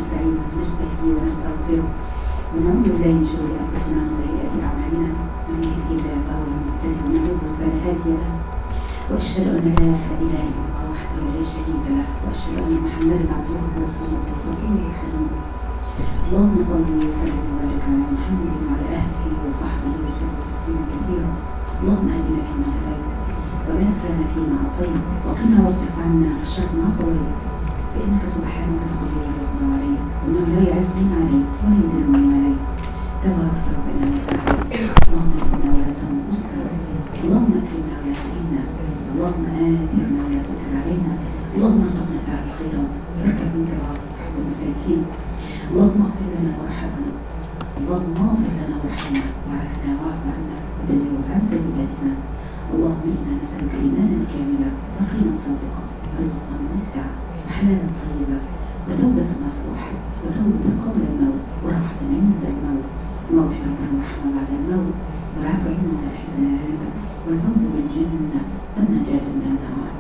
ونستعينه ونستهديه ونستغفره ونعوذ بالله من شرور انفسنا ومن سيئات اعمالنا من يهده الله فهو المهتدي ومن يضلل فلا هادي له واشهد ان لا اله الا الله وحده لا شريك له واشهد ان محمدا عبده ورسوله وصفيه وخليله اللهم صل وسلم وبارك على محمد وعلى اهله وصحبه وسلم تسليما كثيرا اللهم اهدنا فيمن هديت وبارك لنا فيما اعطيت وقنا واصرف عنا شر ما قضيت فانك سبحانك تقضي ولا يقضى عليك وانه لا يعز من عليك ولا يذل من عليك تبارك ربنا وتعالى اللهم زدنا ولا تنقصنا اللهم اكرمنا ولا تهنا اللهم اثرنا ولا تؤثر علينا اللهم ارزقنا فعل الخيرات تركب منك العرض حب المساكين اللهم اغفر لنا وارحمنا اللهم اغفر لنا وارحمنا وعافنا واعف عنا وتجاوز عن سيئاتنا اللهم انا نسالك ايمانا كاملا يقينا صادقا ورزقا واسعا وحلالا طيبا وتوبة نصوحا وتوبة قبل الموت وراحة عند الموت ومغفرة ورحمة بعد الموت والعفو عند الحساب والفوز بالجنة والنجاة من النار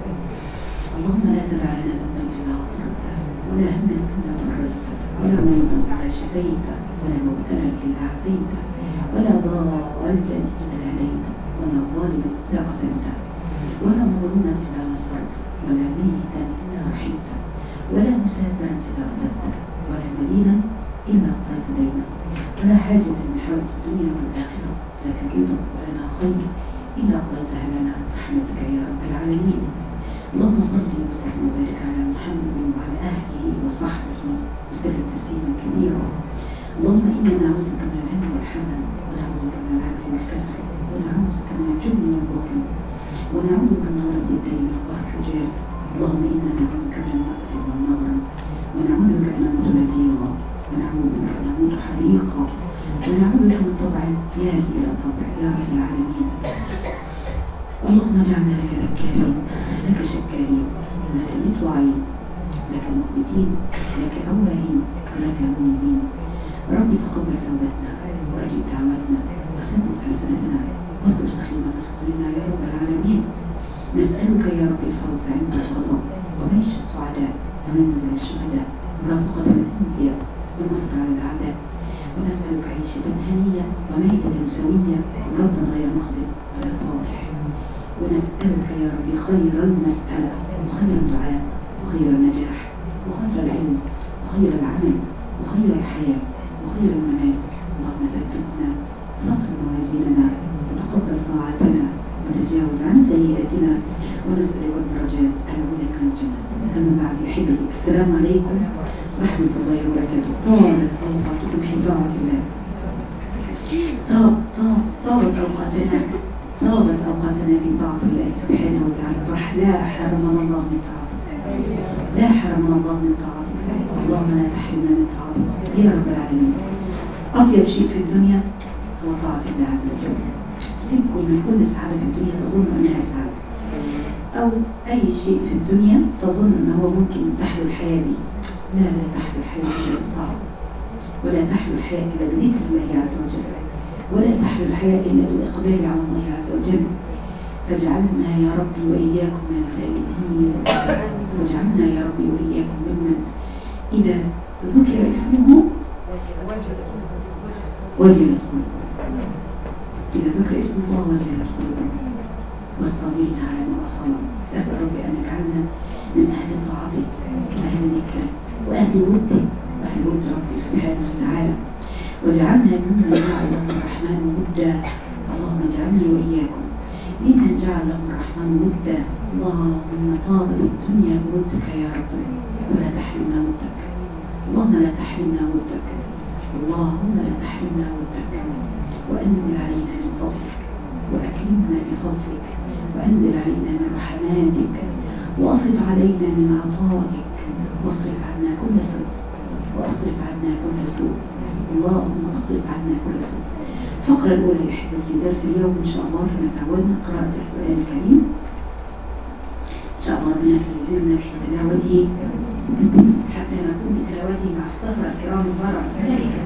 اللهم لا تدع لنا ذنبا الا غفرته ولا هما الا فرجته ولا مريضا الا شفيته ولا مبتلا الا عافيته ولا ضالا الا هديته ولا ظالما الا قسمته ولا مظلوما الا نصرته ولا ميتا الا رحمته ولا مسافرا الا رددته ولا مدينا الا قضيت دينا ولا حاجة من حوائج الدنيا والاخره لك رضا ولنا خير الا قضيتها لنا برحمتك يا رب العالمين اللهم صل وسلم وبارك على محمد وعلى اهله وصحبه وسلم تسليما كثيرا اللهم انا نعوذ بك من الهم والحزن ونعوذ بك من العجز والكسل ونعوذ بك من الجبن والبخل ونعوذ بك من رد الدين وقهر الرجال اللهم انا نعوذ بك من المقت والنظر ونعوذ بك ان نموت مزيغا ونعوذ بك ان نموت حريقا ونعوذ بك من طبع ياتي الى طبع يا رب العالمين اللهم اجعلنا لك ذكارين لك شكارين لك مطوعين لك مخبتين لك أواهين ولك مؤمنين ربي تقبل توبتنا وأجب دعوتنا وثبت حسنتنا واصل سخيمة صدرنا يا رب العالمين نسألك يا رب الفوز عند الغضب وميش السعداء ومنزل الشهداء ورافقة الأنبياء والنصر على الأعداء ونسألك عيشة هنية وميتة سوية وردا غير مخزن ولا فاضح ونسألك يا رب خير المسألة وخير الدعاء وخير النجاح وخير العلم وخير العمل وخير الحياة وخير الممات اللهم ثبتنا ثقل موازيننا وتقبل طاعتنا وتجاوز عن سيئاتنا ونسألك الدرجات الأولى من الجنة أما بعد أحبتي السلام عليكم ورحمة الله وبركاته طابت أوقاتكم في طاعة الله طاب طاب طابت أوقاتنا طابت أوقاتنا في طاعة الله سبحانه وتعالى لا حرمنا الله من طاعته لا حرمنا الله من طاعته اللهم لا تحرمنا من طاعتك يا رب العالمين أطيب شيء في الدنيا هو طاعة الله عز وجل سيبكم من كل سعادة في الدنيا تظن أنها سعادة أو أي شيء في الدنيا تظن أنه ممكن تحلو الحياة به لا لا تحلو الحياة إلا بالطاعة ولا تحلو الحياة إلا بذكر الله عز وجل ولا تحلو الحياة إلا بالإقبال على الله عز وجل فاجعلنا يا ربي وإياكم من الفائزين واجعلنا يا ربي وإياكم ممن إذا ذكر اسمه وجلت قلوبهم إذا ذكر اسم الله وجلت قلوبهم والصابرين على ما أصابهم أسأل ربي أن يجعلنا من أهل طاعته وأهل ذكره وأهل وده وأهل ود ربي سبحانه وتعالى واجعلنا ممن جعل له الرحمن ودا اللهم اجعلني وإياكم ممن جعل له الرحمن ودا اللهم طابت الدنيا بودك يا رب ولا تحرمنا ودك اللهم لا تحرمنا ودك اللهم لا تحرمنا ودك وأنزل علينا من فضلك وأكرمنا بفضلك وأنزل علينا من رحماتك وأفض علينا من عطائك واصرف عنا كل سوء وأصرف عنا كل سوء اللهم اصرف عنا كل سوء الفقرة الأولى يا أحبتي درس اليوم إن شاء الله كما تعودنا قراءة القرآن الكريم إن شاء الله ربنا يلزمنا في تلاوته حتى نكون بتلاوته مع السفرة الكرام البررة الملائكة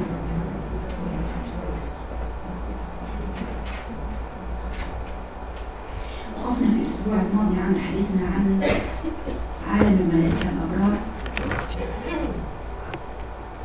وقفنا في الأسبوع الماضي عن حديثنا عن عالم الملائكة الأبرار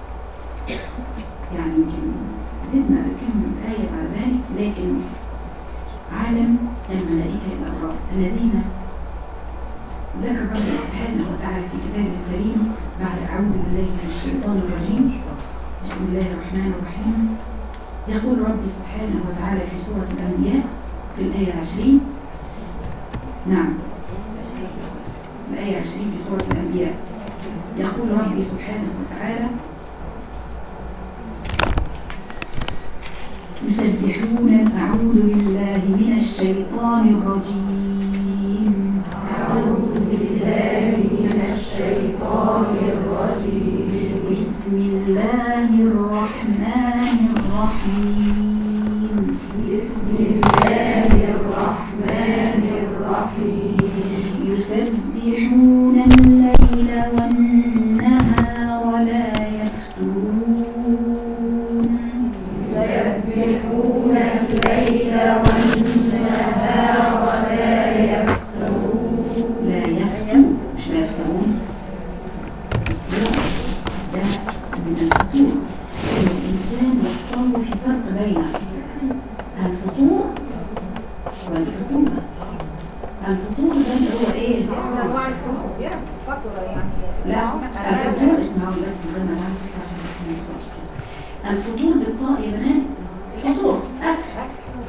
الذين ذكر ربنا سبحانه وتعالى في كتابه الكريم بعد أعوذ بالله من الشيطان الرجيم بسم الله الرحمن الرحيم يقول ربي سبحانه وتعالى في سورة الأنبياء في الآية 20 نعم الآية 20 في سورة الأنبياء يقول ربي سبحانه وتعالى يسبحون أعوذ بالله من الشيطان الرجيم أعوذ بالله من الشيطان الرجيم بسم الله الرحمن الرحيم بسم الله الرحمن الرحيم يسبحون الليل والنهار لا يفترون يسبحون الليل والنهار لا يفترون لا يفترون مش لا يفترون ده من الفطور الإنسان يحصل له في فرق بين الفطور والفطورة الفطور ده اللي هو ايه؟ انواع الفطر يعني فتره يعني لا الفطور اسمعوا بس من غير ما نعرف عشان بس ما يصيرش كده. الفطور بالطاء يا بنات فطور أكل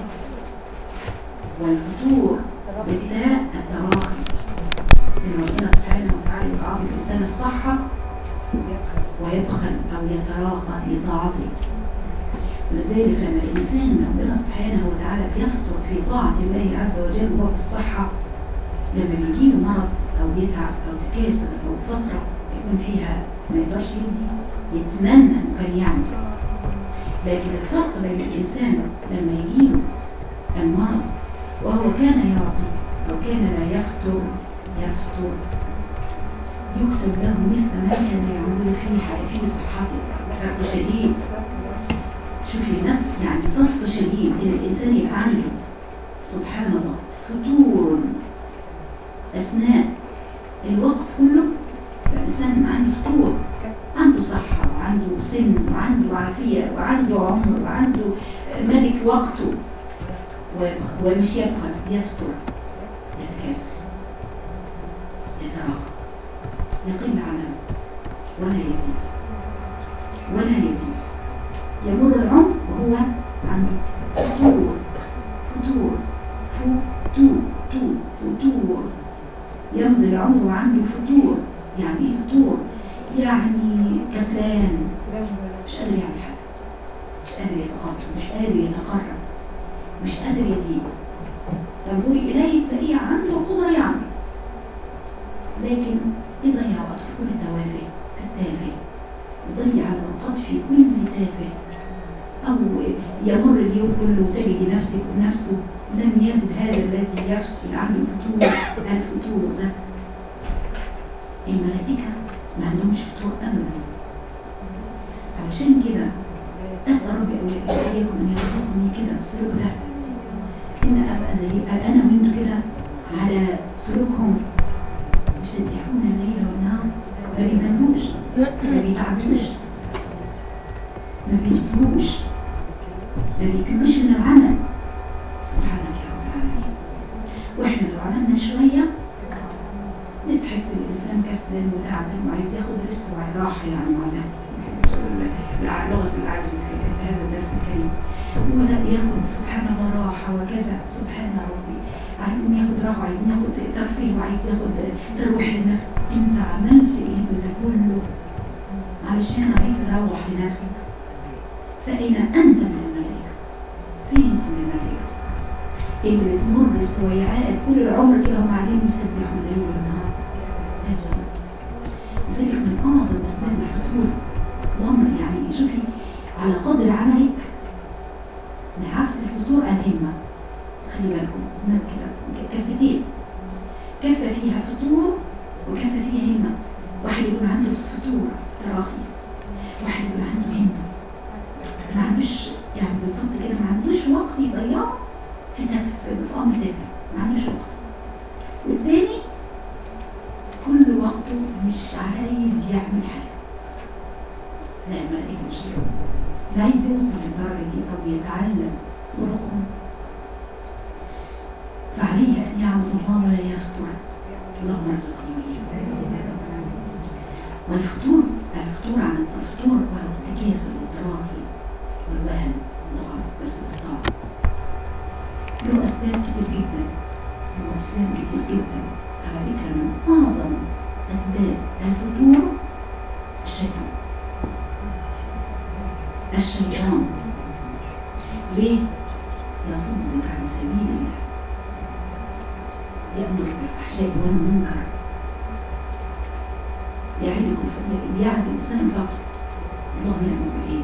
والفطور بالتاء التراخي إن ربنا سبحانه وتعالى يعطي الإنسان الصحة ويبخل أو يتراخى في طاعته ولذلك لما الإنسان ربنا سبحانه وتعالى بيفطر في طاعة الله عز وجل وهو في الصحة لما بيجيله مرض أو يتعب أو تكاسل أو فترة يكون فيها ما يقدرش يدي يتمنى إنه كان يعمل لكن الفرق بين الإنسان لما يجيله المرض وهو كان يعطي أو كان لا يفطر يفطر يكتب له مثل ما كان يعمل في حي- في صحته فرق شديد شوفي نفس يعني فرق شديد ان الانسان يبقى عنده سبحان الله فتور اثناء الوقت كله الانسان عنده فطور عنده صحه وعنده سن وعنده عافيه وعنده عمر وعنده ملك وقته ويبخ- ومش يبخل يفطر يتكاسل يتراخى يقل عمله ولا يزيد ولا يزيد يمر العمر وهو عنده فتور فتور فتور فتور فتور يمضي العمر وعنده فتور يعني ايه فتور يعني كسلان مش قادر يعمل حاجه مش قادر يتقدم مش قادر يتقرب مش قادر يزيد تنظري اليه تلاقيه عنده قدره يعمل لكن يضيع وقت في كل توافه في التافه يضيع الأوقات في كل تافه أو يمر اليوم كله وتجد نفسك ونفسه لم يزد هذا الذي يفصل عنه الفتور الفتور ده الملائكة ما عندهمش فتور أبدا علشان كده أسأل ربي أو إياكم أن يرزقني كده السلوك ده إن أبقى زي أنا وإنتوا كده على سلوكهم يسبحون الليل والنهار ما بيمنوش ما بيتعبوش ما بيفتروش ما بيكملوش من العمل سبحانك يا رب العالمين واحنا لو عملنا شويه بتحس الانسان كسلان وتعبان وعايز ياخد ريست وعايز راحه يعني مع ذلك لغه العجل في في هذا الدرس الكريم ولا ياخد سبحان الله راحه وكذا سبحان ربي عايزين ياخد راحه وعايزين ياخد ترفيه وعايز ياخد تروح للنفس انت عملت ايه ده كله علشان عايز تروح لنفسك فأين أنت من الملائكة؟ فين أنت من الملائكة؟ اللي بتمر السويعات كل العمر كده هم قاعدين يسبحوا الليل والنهار أجل ذلك من أعظم أسباب الفتور الأمر يعني شوفي على قدر عملك بعكس الفتور الهمة خلي بالكم هناك كده كفتين كفة فيها فطور وكفة فيها همة واحد يكون عنده فطور تراخي واحد يكون عنده همة ما عندوش يعني بالظبط كده ما عندوش وقت يضيعه في تافه في امر تافه ما عندوش وقت والتاني كل وقته مش عايز يعمل حاجه لا الملائكه مش كده اللي عايز يوصل للدرجه دي او يتعلم طرقهم فعليه ان يعبد الله ولا يفطر اللهم ارزقني وإياك والفطور الفطور عن الفطور وهو التكاسل والتراخي والوهن والضعف والاستقطاع له أسباب كتير جدا له أسباب كتير جدا على فكرة من أعظم أسباب الفطور الشيطان الشيطان ليه؟ يصدك عن سبيل الله يأمر بالفحشاء والمنكر يعدكم يعد الإنسان فقط الله يأمر بإيه؟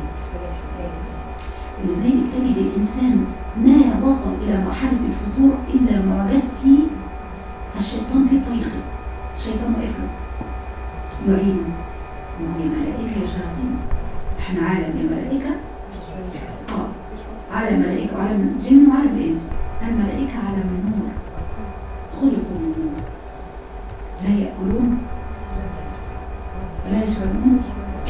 ولذلك تجد الإنسان ما وصل إلى مرحلة الفطور إلا ما يأتي الشيطان في طريقه الشيطان واقف له يعينه وهو ملائكة يا شياطين احنا عالم يا ملائكة اه عالم ملائكة وعالم الجن وعالم الإنس الملائكة عالم النور خلقوا من نور لا يأكلون ولا يشربون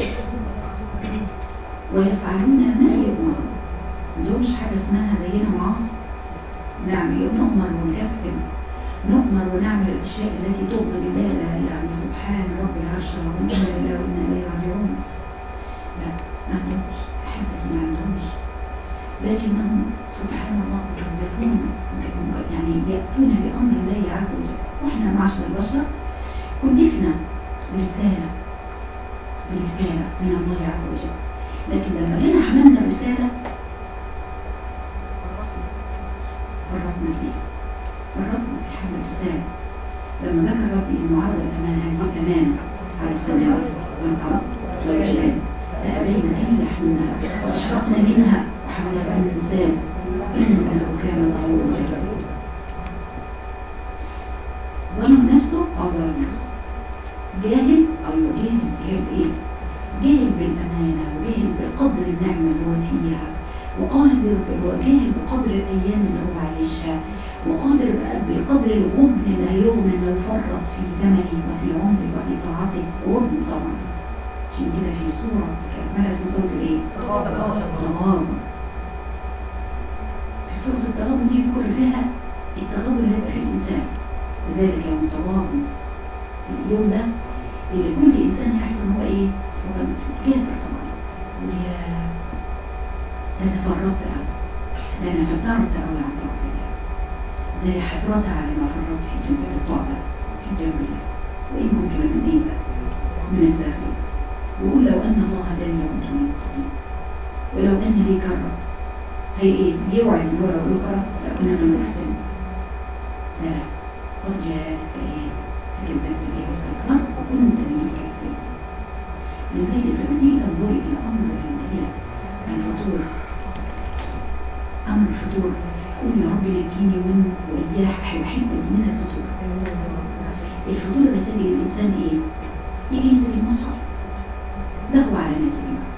ويفعلون ما يؤمرون ملوش حاجة اسمها زينا معاصي نعمل نؤمر ونكسل نؤمر ونعمل الأشياء التي تغضب الله يعني سبحان رب العرش العظيم إنا لله وإنا إليه راجعون لا ما عندهمش أحبتي ما عندهمش لكنهم سبحان الله مكلفون يعني يأتون بأمر الله عز وجل وإحنا معشر البشر كلفنا برسالة برسالة من الله عز وجل لكن لما جينا حملنا الرسالة فرطنا فيها فرطنا في حمل الرسالة لما ذكر ربي انه عرض الأمان هذه الأمان على السماوات والأرض والجبال فأبين أن يحملنها وأشرقنا منها وحملها الإنسان إنه كان ظلوما جبلا ظلم نفسه أو ظلم نفسه جاهل أو جاهل جاهل إيه؟ جاهل بالأمانة وجاهل بقدر النعمة اللي هو فيها وقادر وجاهل بقدر الأيام اللي هو عايشها وقادر بقدر الغبن اللي هيغمن لو فرط في زمنه وفي عمره وفي طاعته غبن طبعا عشان كده في سورة كمان اسمها سورة الإيه؟ التغابن في سورة التغابن دي كل فيها التغابن اللي هيبقى فيه الإنسان لذلك يوم التغابن اليوم ده اللي كل انسان يحس ان هو ايه صدم كافر طبعا ويا ده انا فرطت قوي ده انا فترت قوي عن طاعه الله ده يا حسرات على ما فرطت في جنب الطاعه في جنب الله وان كنت من ايه من الساخرين ويقول لو ان الله هداني لكنت من المهتدين ولو ان لي كره هي ايه يوعد ان هو لو له كره لكنا من المحسنين لا لا قد جاءتك اياتي فكذبت بها وسلطان وكنت من الكافرين لذلك لما تيجي تنظري الى امر الانبياء الفطور امر الفطور قول يا رب نجيني منه واياه احبتي من الفطور الفطور اللي تجد الانسان ايه؟ يجي يمسك المصحف له علامات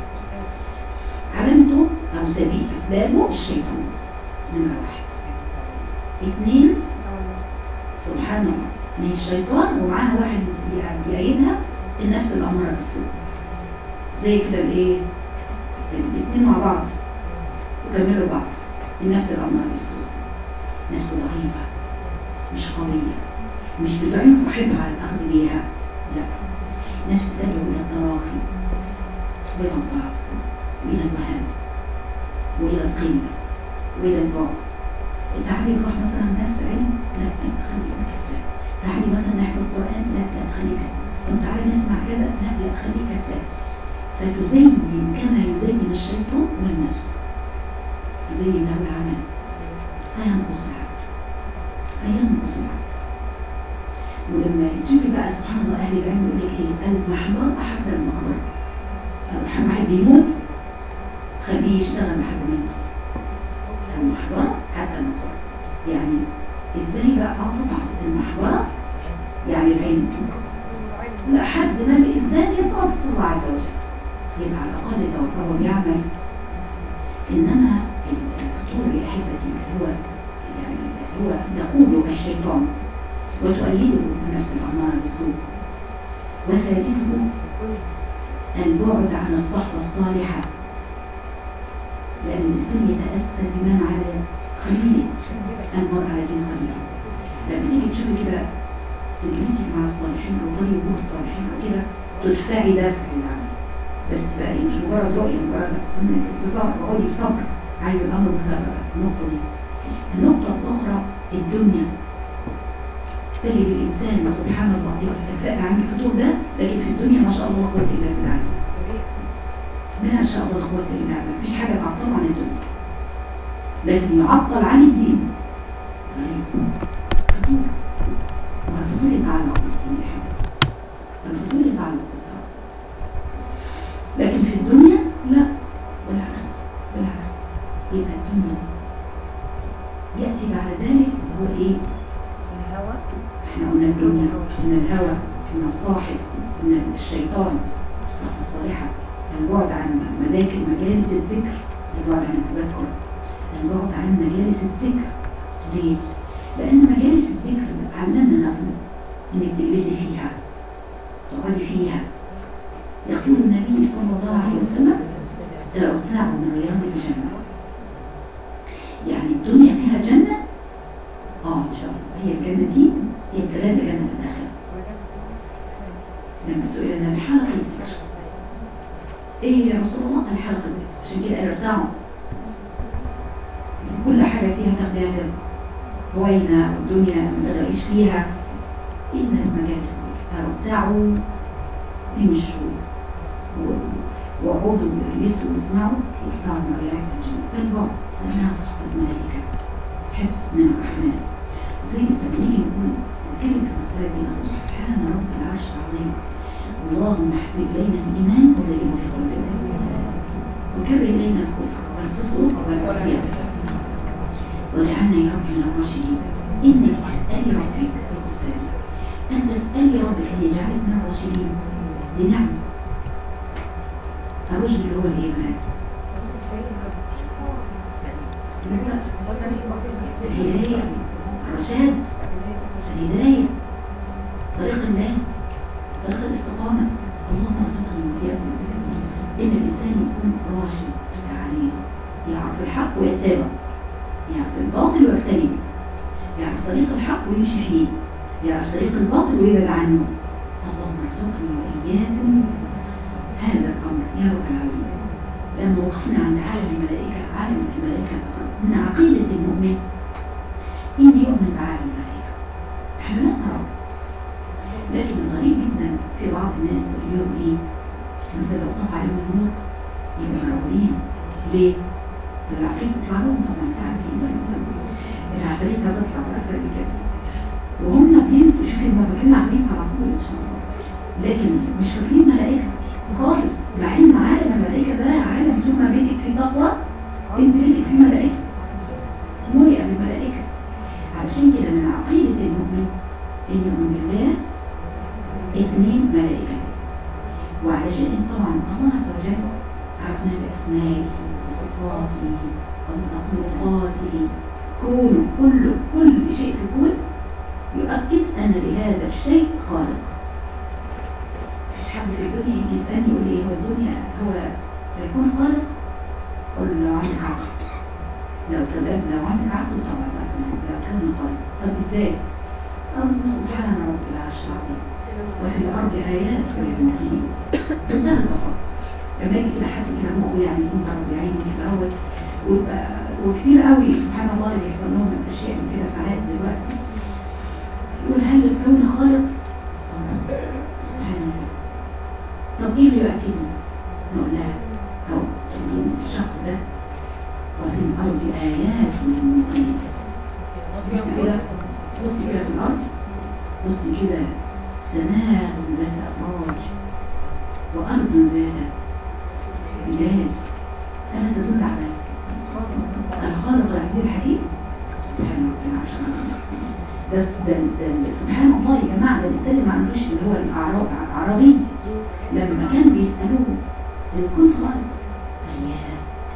علامته او سبيل اسبابه الشيطان نمره واحد اثنين سبحان الله من الشيطان ومعاها واحد بيأيدها النفس الأمارة بالسوء زي كده الايه الاثنين مع بعض يكملوا بعض النفس الأمارة بالسوء نفس ضعيفة مش قوية مش بتعين صاحبها على الأخذ بيها لا نفس تدعو إلى التراخي وإلى الضعف وإلى الوهن وإلى القلة وإلى البعد تعالي نروح مثلا درس علم لا خليك كسلان تعالي مثلا نحفظ قرآن لا لا خليك كسلان طب تعالي نسمع كذا لا لا خليك كسلان فتزين كما يزين الشيطان والنفس تزين له العمل فينقص العبد فينقص العبد ولما تيجي بقى سبحان الله اهل العلم يقول لك ايه المحبره حتى المقبره الواحد بيموت خليه يشتغل لحد ما يموت المحبره حتى المقبره يعني ازاي بقى اه طبعا المحبره يعني العلم لحد ما الانسان يتوفى الله عز وجل يبقى على الاقل توفاه ويعمل انما الفطور يا احبتي هو يعني هو يقول الشيطان وتؤيده النفس الاماره بالسوء وثالثه البعد عن الصحبه الصالحه لان الانسان يتاسى بمن على خليله المرء على دين خليله لما تيجي تشوفي كده تجلسي مع الصالحين او طريق وجوه الصالحين او كده تدفعي دفع العمل بس بقى إيه، مش مجرد رؤيه مجرد انك انتصار اقعدي بصبر عايز الامر مثابره النقطه دي النقطه الاخرى الدنيا تجد الانسان سبحان الله يتفائل عن الفطور ده لكن في الدنيا ما شاء الله لا قوه الا بالله ما شاء الله لا قوه الا بالله مفيش حاجه تعطله عن الدنيا لكن يعطل عن الدين غريب فطور والفطور يتعلق بالدين يا حبيبتي الفطور يتعلق بالطاعه لكن في الدنيا لا بالعكس بالعكس يبقى الدنيا ياتي بعد ذلك هو ايه الهوى احنا قلنا الدنيا قلنا الهوى قلنا الصاحب قلنا الشيطان الصح الصالحة البعد عن مذاكر مجالس الذكر البعد عن التذكر البعد عن مجالس الذكر ليه؟ لأن مجالس الذكر علمنا نحن إنك تجلسي فيها تقعدي فيها يقول النبي صلى الله عليه وسلم الأوتاع من رياض الجنة يعني الدنيا فيها جنة اه ان شاء الله هي الجنة دي هي الثلاثة جنة الآخرة لما سئل النبي حلقة الذكر ايه يا رسول الله الحلقة دي عشان كده قالوا ارتعوا كل حاجة فيها تاخديها هوينة والدنيا ما تغرقيش فيها إلا في مجالس الذكر فارتعوا امشوا و- وقعدوا اجلسوا واسمعوا وارتعوا من رياض الجنة فالبعد الناس صحبة الملائكة حفظ من الرحمن زي ما بنيجي نقول نتكلم في المسألة دي نقول سبحان رب العرش العظيم اللهم احبب إلينا الإيمان وزينه في قلوبنا وكرر إلينا الكفر والفسوق والعصيان واجعلنا يا رب من الراشدين إنك تسألي ربك بالسلام أن تسألي ربك أن يجعلك من الراشدين بنعم الرشد اللي هو الإيه بنات؟ الهداية الرشاد الهداية طريق الله طريق الاستقامة اللهم ارزقنا وإياكم إن الإنسان يكون راشد يعني يعرف الحق ويتبع يعرف الباطل ويجتنبه يعرف طريق الحق ويمشي فيه يعرف طريق الباطل ويبعد عنه اللهم ارزقنا وإياكم هذا الأمر يا رب العالمين لما وقفنا عند عالم الملائكة عالم الملائكة من عقيدة المؤمن إني يؤمن بعالم الملائكة إحنا لا نرى لكن الغريب جدا في بعض الناس اليوم إيه مثلا لو طفى عليهم النور يبقوا مرعوبين ليه؟ العفريت تطلع لهم طبعا انت عارفين العفريت هتطلع والعفريت كده وهم بينسوا شوفي هم فاكرين عفريت على طول ان شاء الله لكن مش فاكرين ملائكة خالص مع ان عالم الملائكة ده عالم طول ما بيتك فيه تقوى انت بيتك فيه ملائكة مرئة بالملائكة علشان كده من عقيدة المؤمن ان يؤمن بالله اثنين ملائكة وعلشان طبعا الله عز وجل عرفنا بأسمائه وصفاته ومخلوقاته كونه كله كل شيء في الكون يؤكد أن لهذا الشيء خالق مفيش حد في الدنيا يجي يسألني يقول لي هو الدنيا هو الكون خالق؟ قل له لو عندك عقل لو تمام لو عندك عقل طبعا لو كان خالق طب ازاي؟ أقول سبحان رب العرش العظيم وفي الأرض آيات للمؤمنين بمنتهى البساطة لما يجي كده حد كده مخه يعني يكون ضرب عينه كده أول ويبقى وكتير قوي سبحان الله اللي بيحصل لهم من أشياء من كده ساعات دلوقتي يقول هل الكون خالق؟ آه، سبحان الله طب إيه اللي يؤكدني؟ نقول لها أو تقول الشخص ده وفي الأرض آيات للمؤمنين بص كده بص كده في الأرض بص كده سماء ذات أبراج وأرض ذات بلاد ألا تدل على الخالق العزيز الحكيم سبحان ربنا العرش العظيم بس ده, ده سبحان الله يا جماعة ده الإنسان اللي ما عندوش اللي هو الأعراب- العربي لما كان بيسألوه الكون خالق قال يا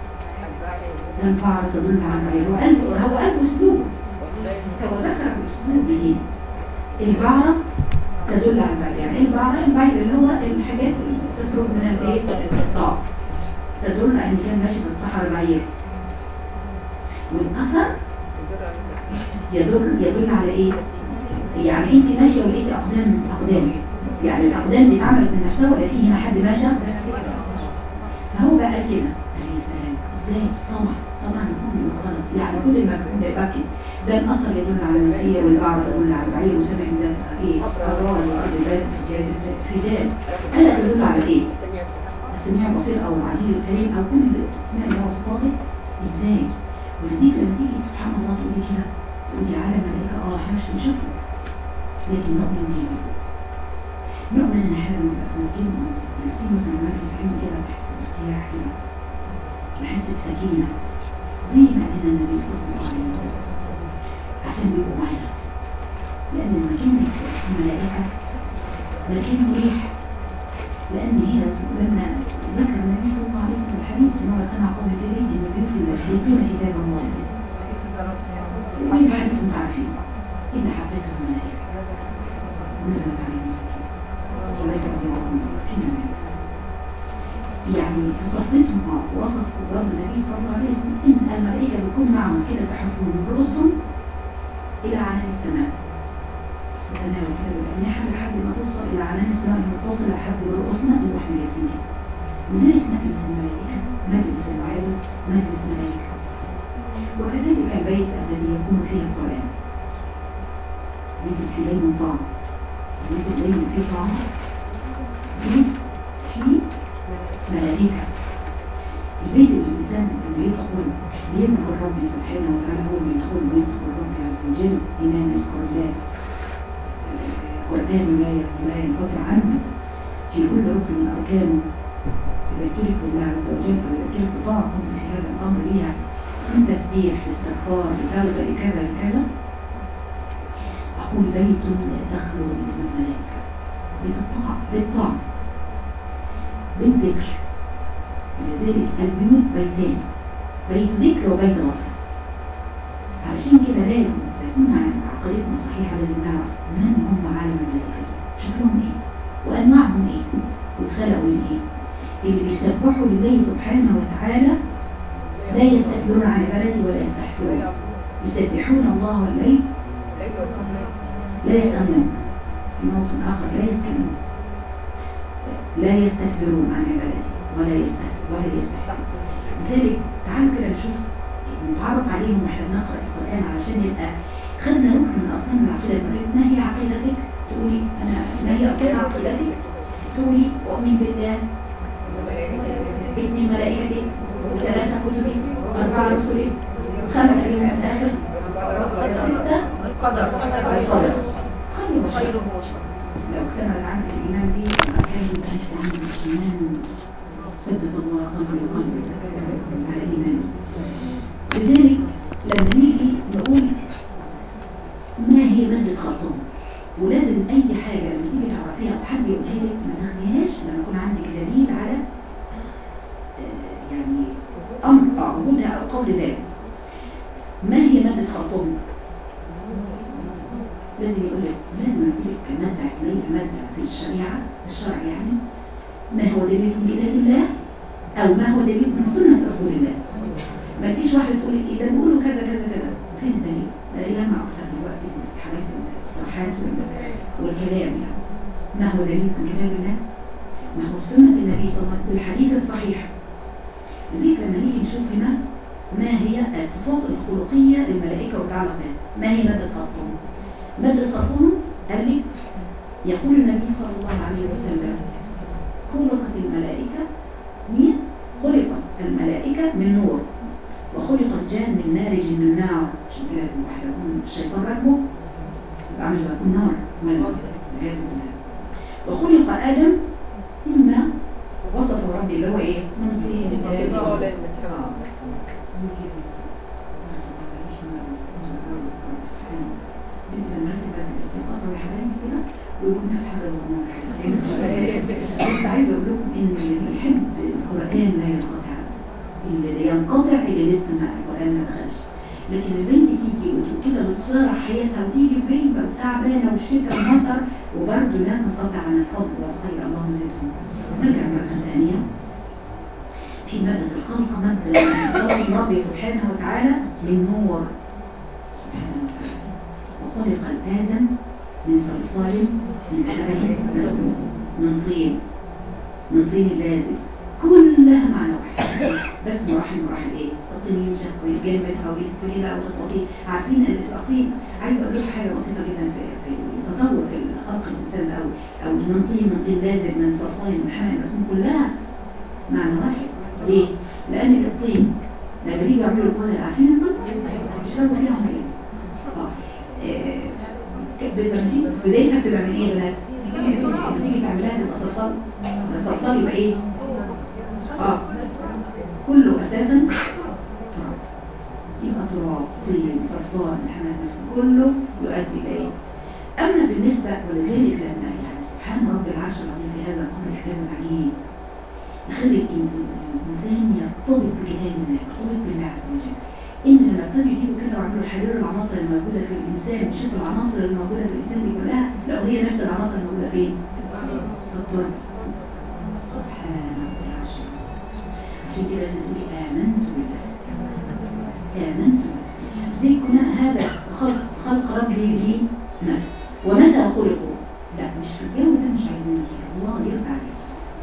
ده البعض تدل على غيره هو قال هو قال أسلوبه هو ذكر بأسلوبه البعرة تدل على البعير يعني ايه البعرة؟ البعير اللي هو الحاجات اللي تخرج من الايه؟ اه تدل ان كان ماشي في الصحراء بعير والاثر يدل يدل على ايه يعني انت ماشيه ولقيتي اقدام اقدام يعني الاقدام دي اتعملت من نفسها ولا في هنا حد ماشى فهو بقى قال كده عليه السلام ازاي طبعا طبعا يكون غلط يعني كل ما بيكون بيبقى كده ده الاثر يدل على النسيه والبعض يدل على البعير وسمع ده ايه اضرار الارض ذات فدان الا تدل على ايه السميع البصير او العزيز الكريم او كل الاسماء اللي هو صفاته ازاي ولذلك لما تيجي سبحان الله تقولي كده تقولي عالم ملائكه اه احنا مش بنشوفه لكن نؤمن بيه نؤمن ان احنا لما نبقى في مسجد نفسي مثلا مركز علمي كده بحس بارتياح كده بحس بسكينه زي ما قال لنا النبي صلى الله عليه وسلم عشان بيبقوا معانا لان المكان الملائكه مكان مريح لان هي لما ذكر النبي صلى الله عليه وسلم الحديث ان هو كان قوم في بيت من بيوت الله يتلون كتاب الله وأي حديث انتم عارفينه إلا حفظته الملائكة ونزلت عليه السكينة أولئك الذين فينا يعني في صحبتهم اه وصف قرآن النبي صلى الله عليه وسلم إن الملائكة بتكون معهم كده تحفهم برسهم إلى عنان السماء تتناول كده بالأجنحة لحد ما توصل إلى عنان السماء المتصلة لحد برؤوسنا تروح الياسين كده وذلك مجلس الملائكة مجلس العالم مجلس ملائكة وكذلك البيت الذي يكون فيه القرآن بيت فيه دايما طعم بيت دايما فيه طعم بيت فيه ملائكة البيت اللي الإنسان لما يدخل بيذكر ربي سبحانه وتعالى هو اللي يدخل ويذكر ربي عز وجل ينام يذكر الله قرآن لا لا ينقطع عنه في كل ركن من أركانه يذكرك بالله عز وجل ويذكرك بطاعة كنت في هذا الأمر ليها من تسبيح لاستغفار لتوبة لكذا لكذا أقول بيت لا تخلو من الملائكة بيت الطاعة بيت طاعة بيت ذكر ولذلك البيوت بيتان بيت ذكر وبيت غفرة علشان كده لازم إذا كنا عقيدتنا صحيحة لازم نعرف من هم عالم الملائكة شكلهم ايه وأنواعهم ايه واتخلقوا من ايه اللي بيسبحوا لله سبحانه وتعالى لا يستكبرون عن عبادته ولا يستحسرون يسبحون الله والليل لا يسألون في موطن آخر لا يسألون لا يستكبرون عن عبادته ولا يستحسرون ولا يستحسرون لذلك تعالوا كده نشوف نتعرف عليهم واحنا بنقرأ القرآن علشان يبقى خدنا ركن من أركان العقيدة نقول ما هي عقيدتك؟ تقولي أنا ما هي أركان عقيدتك؟ تقولي أؤمن بالله اثنين ملائكتي وثلاثة كتبي أربعة رسلي خمسة يوم الآخر ستة القدر القدر خير وشر خيره وشره لو اكتملت عندك الإيمان دي كان أنت عندك إيمان ثبت الله قلبي وقلبك على الإيمان لذلك لما نيجي نقول ما هي مادة خلقهم ولازم أي حاجة لما تيجي تعرفيها أو حد يقولها لك ما تاخديهاش لما يكون عندك دليل على آه، يعني أمر آه، وجودها أو قول ذلك ما هي مادة خلقهم؟ لازم يقول لك لازم أديلك مادة علمية مادة في الشريعة الشرع يعني ما هو دليل من كتاب الله أو ما هو دليل من سنة رسول الله ما فيش واحد تقول لك ايه ده بيقولوا كذا كذا كذا فين الدليل؟ ده ياما اكتر دلوقتي في الحاجات الاقتراحات وال- والكلام يعني ما هو دليل من كتاب الله؟ ما هو سنة النبي صلى الله عليه وسلم بالحديث الصحيح لذلك لما نيجي نشوف هنا ما هي الصفات الخلقية للملائكة وتعالى بها ما هي مادة خلقهم؟ مادة خلقهم قال لك يقول النبي صلى الله عليه وسلم خلقت الملائكة مين؟ خلقت الملائكة من نور وخلق الجان من نارج من نار عشان كده الواحد يكون الشيطان راكبه يبقى عامل زي ما يكون نار ملك والعياذ بالله وخلق ادم مما وصفه ربي اللي هو ايه؟ من طين آه. انت لما تبقى الاستيقاظ يا حبايبي كده ويكون في حاجه صغيره بس عايزه اقول لكم ان اللي يحب القران لا ينقطع اللي ينقطع اللي لسه ما القران ما دخلش لكن البنت تيجي وكده بتصارع حياتها وتيجي جايبه وتعبانه والشتاء ومطر وبرضه لا تنقطع عن الفضل والخير اللهم زدهم نرجع مره ثانيه في مادة الخلق مادة من خلق ربي سبحانه وتعالى من نور سبحانه وتعالى وخلق الآدم من صلصال من حمل مسنون من طين من طين لازم كلها معنى واحد بس مراحل مراحل ايه؟ الطين ينشف ويتجمد او يت كده او تخبطيه عارفين اللي تقطيه عايز اقول لكم حاجه بسيطه جدا في في التطور في خلق الانسان او او من طين من طين لازم من صلصال من حمل مسنون كلها معنى واحد ليه؟ لان الطين لما بيجي يعملوا الكل عارفين الكل؟ بيشربوا فيها ميه اه آه، ك- لما تيجي في بدايتها بتبقى من ايه يا بنات؟ لما تيجي تعملها تبقى صلصال الصلصال يبقى ايه؟ اه كله اساسا تراب يبقى تراب طين صلصال محمد بس كله يؤدي الى ايه؟ اما بالنسبه ولذلك لما يعني سبحان رب العرش العظيم في هذا الامر احجاز عجيب يخلي الإن- الانسان يرتبط بكتاب الله يرتبط بالله عز وجل ان لما ابتدوا يجيبوا كده ويعملوا حلول العناصر الموجوده في الانسان ويشوفوا العناصر الموجوده في الانسان دي كلها لو هي نفس العناصر الموجوده فين؟ في التراب سبحان رب العرش العظيم. عشان كده لازم تقولي امنت بالله امنت بالله زي كنا هذا خلق خلق ربي لي نعم ومتى خلقوا؟ لا مش في الجو ده مش عايزين نسيب الله يرضى عليك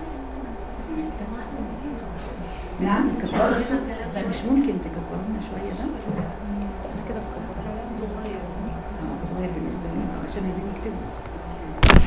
نعم كبار الصوت لا مش ممكن تكبرونا شويه ده كده اه صغير بالنسبه لنا عشان عايزين يكتبوا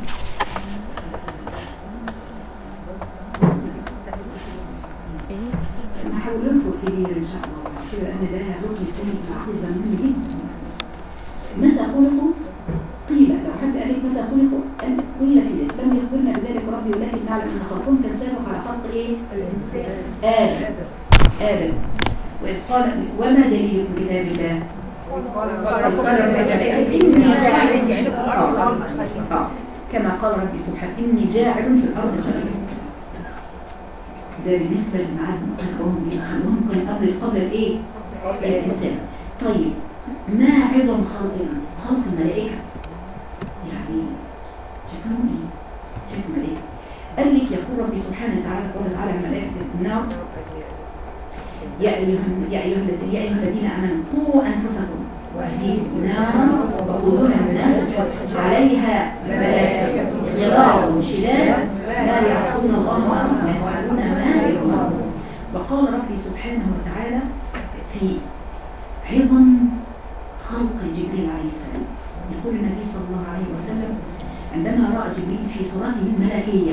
ايه انا هقول لكم الكبير ان شاء الله بعد كده انا ده ركن تاني في العقيده مهم جدا متى خلقوا قيل لو حد قال لك متى خلقوا قال قيل في ذلك لم يخبرنا بذلك ربي ولكن نعلم ان خلقهم كان سابق على خلق ايه؟ الإنسان آدم آدم وإذ قال وما دليل كتاب الله؟ إذ قال الملائكة إني جاعل آه، آه. كما قال ربي سبحانه إني جاعل في الأرض خليفة ده بالنسبة للمعاد خلقهم خلقهم كان قبل قبل الإيه؟ الإنسان طيب ما عظم خلقنا خلق الملائكة يعني شكلهم إيه؟ شكل الملائكة قال لك يقول ربي سبحانه وتعالى قال تعالى عن ملائكة النار يا أيها يا أيها الذين يا أيها الذين آمنوا قوا أنفسكم وأهليكم نارا وقودها الناس عليها ملائكة غلاظ شداد لا يعصون الله أمرهم ويفعلون ما يؤمرون وقال ربي سبحانه وتعالى في عظم خلق جبريل عليه السلام يقول النبي صلى الله عليه وسلم عندما رأى جبريل في صورته الملكية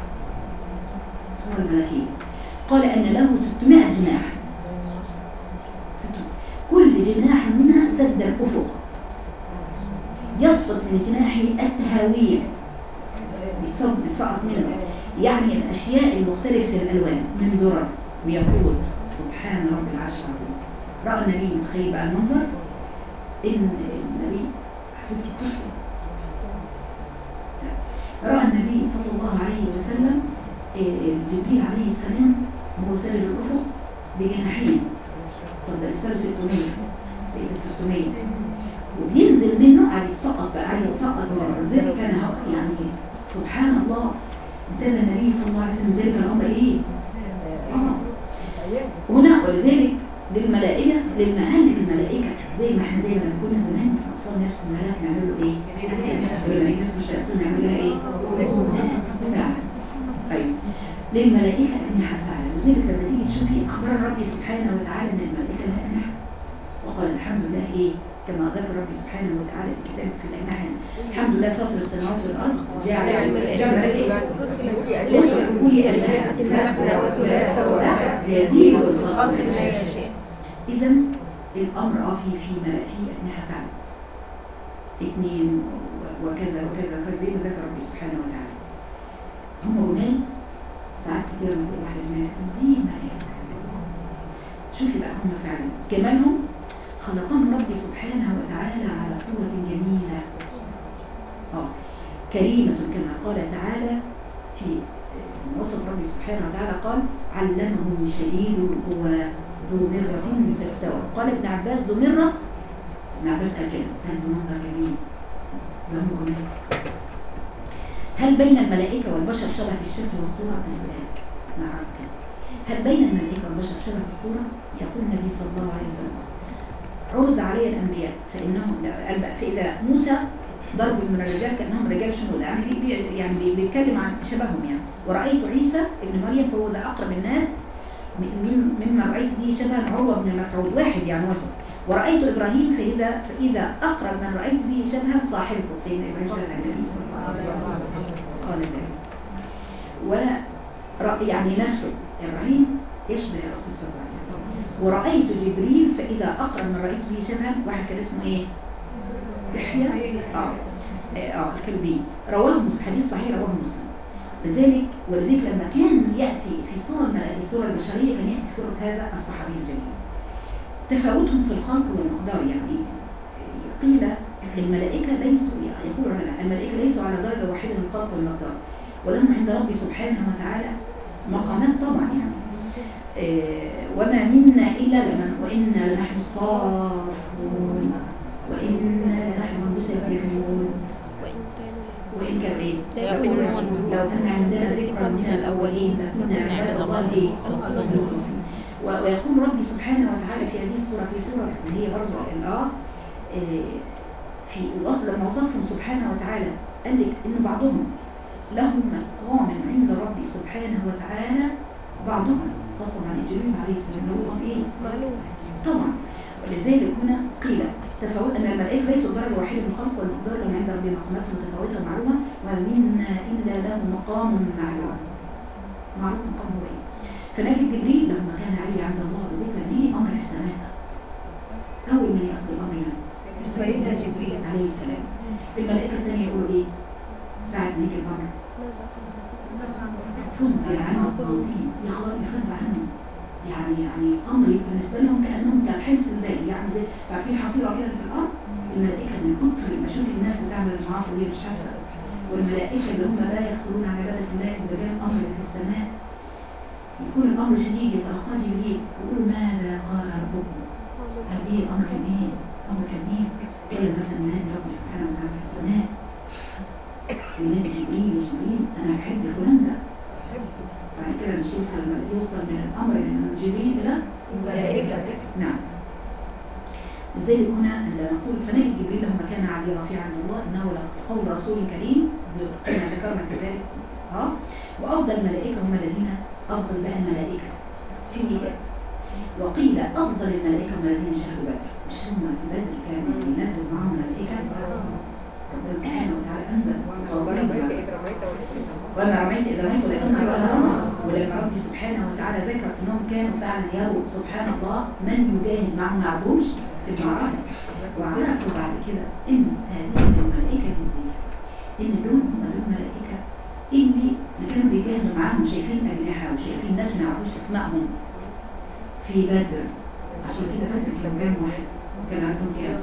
صورة الملكية قال أن له 600 جناح 600. كل جناح منها سد الأفق يسقط من جناحه التهاوية بيسقط بيسقط منه يعني الأشياء المختلفة الألوان من درر ويقود سبحان رب العرش العظيم رأى النبي متخيل بقى المنظر إن النبي حبيبتي كرسي رأى النبي صلى الله عليه وسلم آه، جبريل عليه السلام وهو سالب الأفق بجناحين اتفضل استنوا 600 بقيت 600 وبينزل منه قاعد يسقط بقى قاعد يسقط ولذلك كان هو- يعني سبحان الله انتبه النبي صلى الله عليه وسلم ذلك الامر ايه؟ اه هنا ولذلك للملائكه للمهل للملائكه زي ما احنا دايما لما كنا زمان اطفال نفس الملاك نعمل له ايه؟ الملائكه نفس الشياطين نعمل لها ايه؟ فعلا ايوه للملائكه اجنحه فعلا لذلك لما تيجي تشوفي اخبار ربي سبحانه وتعالى ان الملائكه لها اجنحه وقال الحمد لله ايه كما ذكر ربي سبحانه وتعالى في كتابه في الاجنحه الحمد لله فاطر السماوات والارض جعل جعل الملائكه رسل اولي اجنحه مثنى وثلاث ورباع يزيد في الخلق ما يشاء اذا الامر اه في في ملا- في اجنحه فعلا اثنين و- وكذا وكذا وكذا زي ما ذكر ربي سبحانه وتعالى هم جمال ساعات كتير لما تقول واحد جمال زي ما هي شوفي بقى هم فعلا جمالهم خلقهم ربي سبحانه وتعالى على صورة جميلة اه كريمة كما قال تعالى في آه، وصف ربي سبحانه وتعالى قال علمه شديد القوى ذو مرة فاستوى قال ابن عباس ذو مرة ابن عباس قال كده عنده منظر جميل لهم جمال هل بين الملائكة والبشر شبه في الشكل والصورة كذلك نعم كده هل بين الملائكة والبشر شبه في الصورة يقول النبي صلى الله عليه وسلم عرض علي الانبياء فانهم قال بقى فاذا موسى ضرب من الرجال كانهم رجال شنود يعني بي بي- يعني بي- بيتكلم عن شبههم يعني ورايت عيسى ابن مريم فهو ده اقرب الناس من مما رايت به شبها عروه بن مسعود واحد يعني وسط ورايت ابراهيم فاذا فاذا اقرب من رايت به شبها صاحبكم سيدنا ابراهيم صلى الله عليه وسلم قال ذلك ورأ يعني نفسه إبراهيم يشبه الرسول صلى الله عليه وسلم ورأيت جبريل فإذا أقرب من رأيت به شبها واحد كان اسمه إيه؟ يحيى آه آه, آه الكلبي رواه مسلم حديث صحيح رواه مسلم لذلك ولذلك لما كان يأتي في صورة الملائكة الصورة البشرية كان يأتي في صورة هذا الصحابي الجليل تفاوتهم في الخلق والمقدار يعني قيل الملائكة ليسوا يقول العلماء الملائكة ليسوا على درجة واحدة من الخلق والمقدار ولهم عند ربي سبحانه وتعالى مقامات طبعا يعني آه، وما منا إلا لمن وإنا لنحن الصافون وإنا لنحن المسبحون وإن كان إيه؟ ليكونون لو كان عندنا ذكرى من الأولين لكنا عباد الله إيه؟ المخلصين. و- ويقول ربي سبحانه وتعالى في هذه السورة في سورة اللي هي برضه الآه آه، في الوصل لما وصفهم سبحانه وتعالى قال لك إن بعضهم لهم مقام عند ربي سبحانه وتعالى بعضهم خاصة عن جبريل عليه السلام اللي هو إيه؟ معلوم طبعا ولذلك هنا قيل تفاوت ان الملائكه ليسوا درجه واحده من الخلق والمقدار لهم عند ربهم مقامات متفاوته ومعلومه ومنا الا له مقام معلوم معروف مقام هو ايه فنجد جبريل له مكان عالي عند الله بذكر دي امر السماء اول من ياخذ الامر من سيدنا جبريل عليه السلام الملائكه الثانيه يقولوا ايه ساعه ما يجي الامر فزع عنه الطاغين يخرج يفزع عنه يعني يعني امر يبقى بالنسبه لهم كانهم كالحرص الليل يعني زي عارفين حصيره كده في الارض الملائكه من كتر ما اشوف الناس اللي تعمل المعاصي دي مش حاسه والملائكه اللي هم لا يفترون عن عباده الله اذا كان الامر في السماء يكون الامر شديد يتلقاه جبريل ويقولوا ماذا قال ربكم؟ هل ايه الامر كان ايه؟ الامر كان ايه؟ قال مثلا نادي ربي سبحانه وتعالى في السماء ينادي جبريل يا جبريل انا بحب فلان ده بعد كده مش يوصل يوصل من الامر من جبريل الى الملائكة نعم لذلك هنا عندما نقول فنجد جبريل له مكان عالي رفيع عند الله انه قول رسول كريم كما ذكرنا كذلك اه وافضل الملائكه هم الذين افضل بقى الملائكه في وقيل افضل الملائكه هم الذين شهدوا بدر مش هم في بدر كان ينزل معهم ملائكه ربنا سبحانه وتعالى انزل قوانين وما رميت إذا رميت ولكن الله رمى ولما ربي سبحانه وتعالى ذكر أنهم كانوا فعلا يروا سبحان الله من يجاهد معهم ما عرفوش في المعركة وعرفوا بعد كده إن هذه الملائكة دي إن دول هم دول الملائكة اللي كانوا بيجاهدوا معاهم شايفين أجنحة وشايفين ناس ما يعرفوش أسمائهم في بدر عشان كده بدر كانوا كام واحد كان عندهم كام؟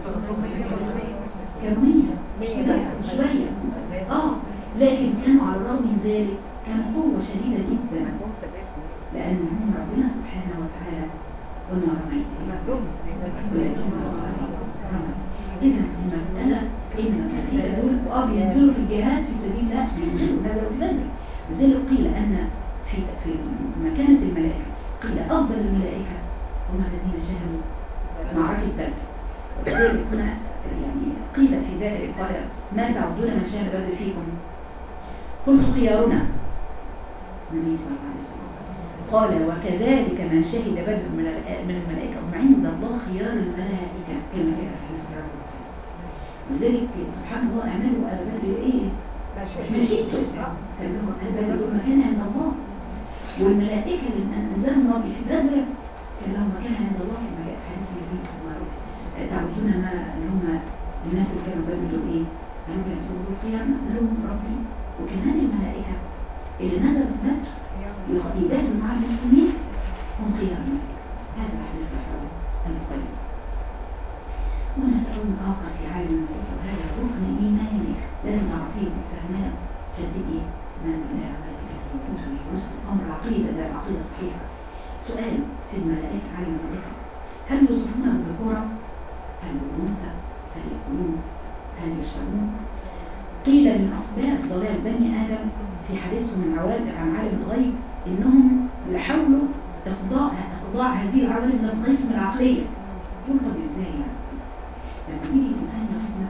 كانوا 100 مش كده شوية اه لكن كانوا على الرغم من ذلك كانوا قوة شديدة جدا لأنهم ربنا سبحانه وتعالى وما رميت ولكن الله رمى إذا المسألة إن الملائكة دول اه بينزلوا في الجهاد في سبيل الله بينزلوا نزلوا في بدر لذلك قيل أن في في مكانة الملائكة قيل أفضل الملائكة هم الذين شهدوا معركة بدر ولذلك هنا يعني قيل في ذلك قال ما تعودون من شهد بدر فيكم قلت خيارنا النبي صلى الله عليه وسلم قال وكذلك من شهد بدر من الأ- من الملائكة هم عند الله خيار الملائكة كما جاء في حديث الرب لذلك سبحان الله اعملوا على بدر ايه؟ ما شئتم كان لهم أهل بدر يقول مكان عند الله والملائكة اللي أنزلهم ربي في بدر كان لهم مكان عند الله كما جاء في حديث النبي صلى الله عليه وسلم تعودون ما اللي هم الناس اللي كانوا بدر دول ايه؟ كانوا بيحصلوا القيامة لهم ربي وكمان الملائكة اللي نزلوا في بدر يخ- يباتوا مع المسلمين هم قيام الملائكة هذا أحاديث صحيحة البخاري ونسأل آخر في عالم الملائكة وهذا ركن إيماني لازم تعرفيه وتفهماه شديد إيه؟ من لا ملائكة وكتبه ورسل أمر عقيدة ده العقيدة الصحيحة سؤال في الملائكة عالم الملائكة هل يوصفون بالذكورة؟ هل بالأنثى؟ هل يكونون؟ هل يشتغلون؟ قيل من أسباب ضلال بني آدم في حديثهم عن عوالم عن عالم الغيب إنهم يحاولوا إخضاع إخضاع هذه العوالم لمقاييسهم العقلية يقول طب إزاي يعني؟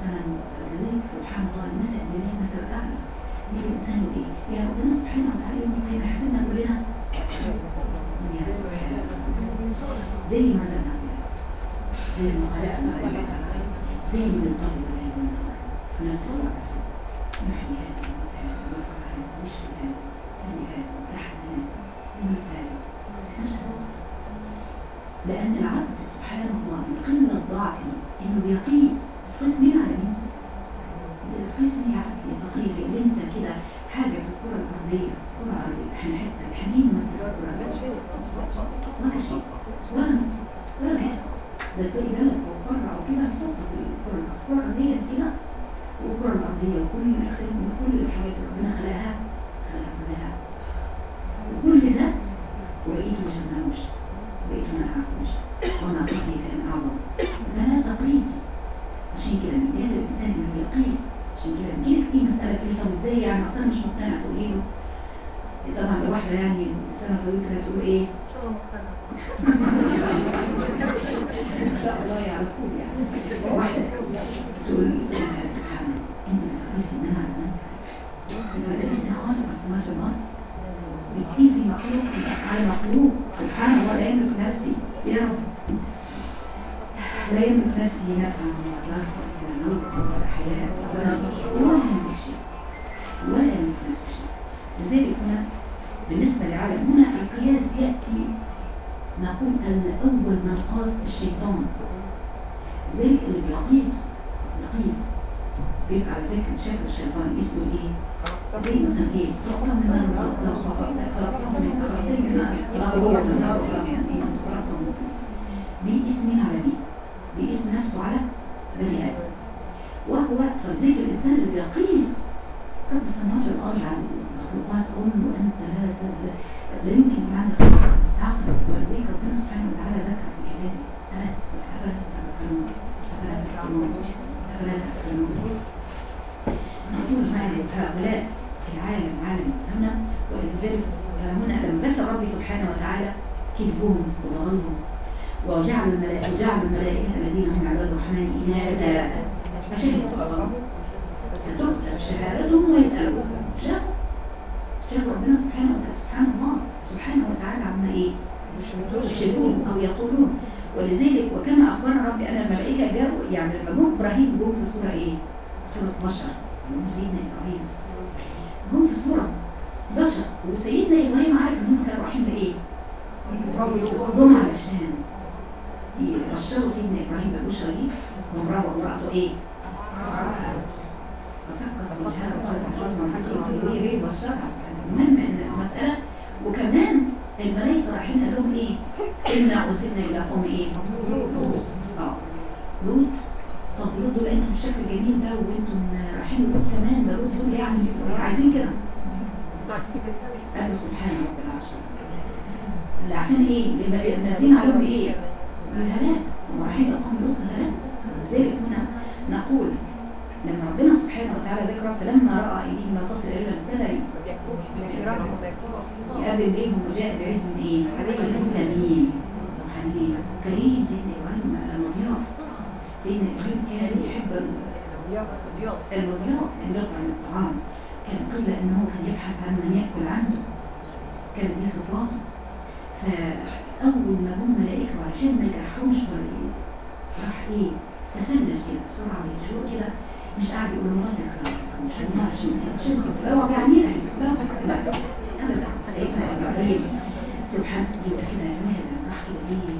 مثلا لذلك سبحان الله المثل لله مثل الاعلى يجي الانسان يقول ايه يا ربنا سبحانه وتعالى يوم القيامه يحاسبنا كلنا يا سبحان الله زي ما زلنا زي ما خلقنا زي ما نطلب الليل والنهار في نفس الوقت نحيي هذا ونموت هذا ونرفع هذا ونشرب هذا ونبني هذا ونتحد هذا ونميت هذا في نفس الوقت لأن العبد سبحان الله من قلة ضعفه إنه بيقيس بتقيس مين على مين؟ بتقيس مين يا عبد يا فقير اللي أنت كده حاجة في الكرة الأرضية الكرة الأرضية إحنا حتة حنين مسيرات ولا شيء ولا شيء ولا نقطة ولا نقطة ده تلاقي بلد أو قارة أو كده نقطة في الكرة الكرة الأرضية كده والكرة الأرضية وكل الأجسام وكل الحاجات اللي ربنا خلقها خلقها كلها وكل ده وبقيته ما شفناهوش وبقيته ما نعرفوش وما ربي كان أعظم ده لا تقيس عشان كده من جهل الإنسان إنه يقيس عشان كده بتجيلك دي مسألة تقول طب إزاي يعني أصل أنا مش مقتنع تقولي له طبعا لو واحدة يعني سنة طويلة كده تقول إيه شو مقتنع ان شاء الله يا على طول يعني واحده تقول تقول يا سبحان الله انت بتقيسي ان انا على انت بتقيسي خالق السماوات والارض بتقيسي مخلوق على مخلوق سبحان الله لا يملك نفسي يا رب لا يملك نفسي نفعا ولا ضرا ولا موت ولا حياه ولا ولا يملك شيء ولا يملك نفسه شيء لذلك هنا بالنسبه للعالم هنا القياس ياتي نقول أن أول من قاس الشيطان ذلك اللي بيقيس يقيس بيبقى على ذلك شكل الشيطان اسمه ايه؟ زي مثلا ايه؟ خلقنا من نار وخلقنا خلقنا من خلقنا من نار خلقنا من نار وخلقنا من ايه؟ خلقنا من طين بيقيس مين على مين؟ بيقيس نفسه على بني آدم وهو فلذلك الإنسان اللي بيقيس رب السماوات والأرض على المخلوقات أقول له أنت لا لا, لا يمكن يكون عندك عقل عقل ولذلك ربنا سبحانه وتعالى ذكر في كتابه ثلاث أفلا تتفكرون أفلا تفكرون أفلا تفكرون نقول معنا هؤلاء العالم عالم هنا ولذلك هنا لما ذكر ربي سبحانه وتعالى كذبهم وضلالهم وجعلوا الملائكة وجعلوا الملائكة الذين هم عباد الرحمن إناثا عشان يتقبلوا ستكتب شهادتهم ويسألوا شافوا شافوا ربنا سبحانه وتعالى سبحان الله سبحانه وتعالى عما ايه؟ يشركون او يقولون ولذلك وكما اخبرنا ربي ان الملائكه جاءوا يعني لما جم ابراهيم جم في سوره ايه؟ سوره بشر اللي هم سيدنا ابراهيم جم في سوره بشر وسيدنا ابراهيم عارف انهم كانوا رايحين بايه؟ جم علشان يبشروا سيدنا ابراهيم بالبشرى دي وامراه وامراته ايه؟ فسقط منها وقالت هي ليه بشرها المهم ان المساله وكمان الملائكه رايحين قال لهم ايه؟ انا ارسلنا الى قوم ايه؟ اه لوط طب لوط دول انتم بالشكل الجميل ده وانتم رايحين لوط كمان ده لوط دول يعني عايزين كده قالوا سبحان رب العرش اللي عشان ايه؟ اللي نازلين عليهم ايه؟ الهلاك هم رايحين لقوم لوط الهلاك لذلك هنا نقول لما ربنا سبحانه وتعالى ذكر فلما راى ايديهم لا تصل الى ابتدى يقابل بيهم وجاء بعيد من ايه؟ عليهم سمين وحنين كريم سيدنا ابراهيم المضياف سيدنا ابراهيم كان يحب المضياف ان يطعم الطعام كان قيل انه كان يبحث عن من ياكل عنده كانت دي صفاته فاول ما هم ملائكه عشان ما يجرحوش ولا ايه راح ايه تسلل كده بسرعه ويشوف كده مش قاعد يقول له غدا مش هنوع عشان عشان لا وجعني لا لا ابدا سيدنا ابراهيم سبحان يبقى كده يا جماعه راح كده ايه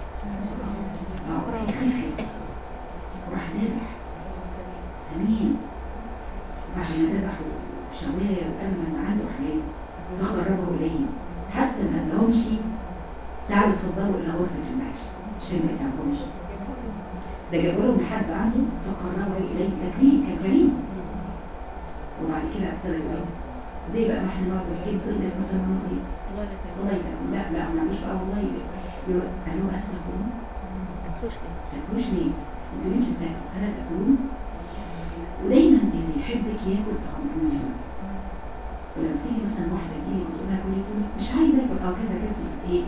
اه خفي وراح ذبح سمين بعد ما ذبحوا شواه وقال ما عنده حاجات فقربه اليه حتى ما لهمش تعالوا اتفضلوا الى غرفه المعيشه عشان ما يتعبهمش ده جابوا لهم حد عنده فقربه اليه تكريم كان كريم وبعد كده ابتدى يقول زي بقى ما احنا نقعد نحكي طفل مثلا نقول ايه والله ده لا لا ما عندوش بقى والله يقول قالوا هل تاكلون؟ تاكلوش ليه؟ انتوا ليه مش بتاكلوا؟ هل تاكلون؟ ودايما اللي يحبك ياكل تقبلون منه ولما تيجي مثلا واحده تجيلي وتقول لها كلي تقول مش عايز اكل او كذا كذا ايه؟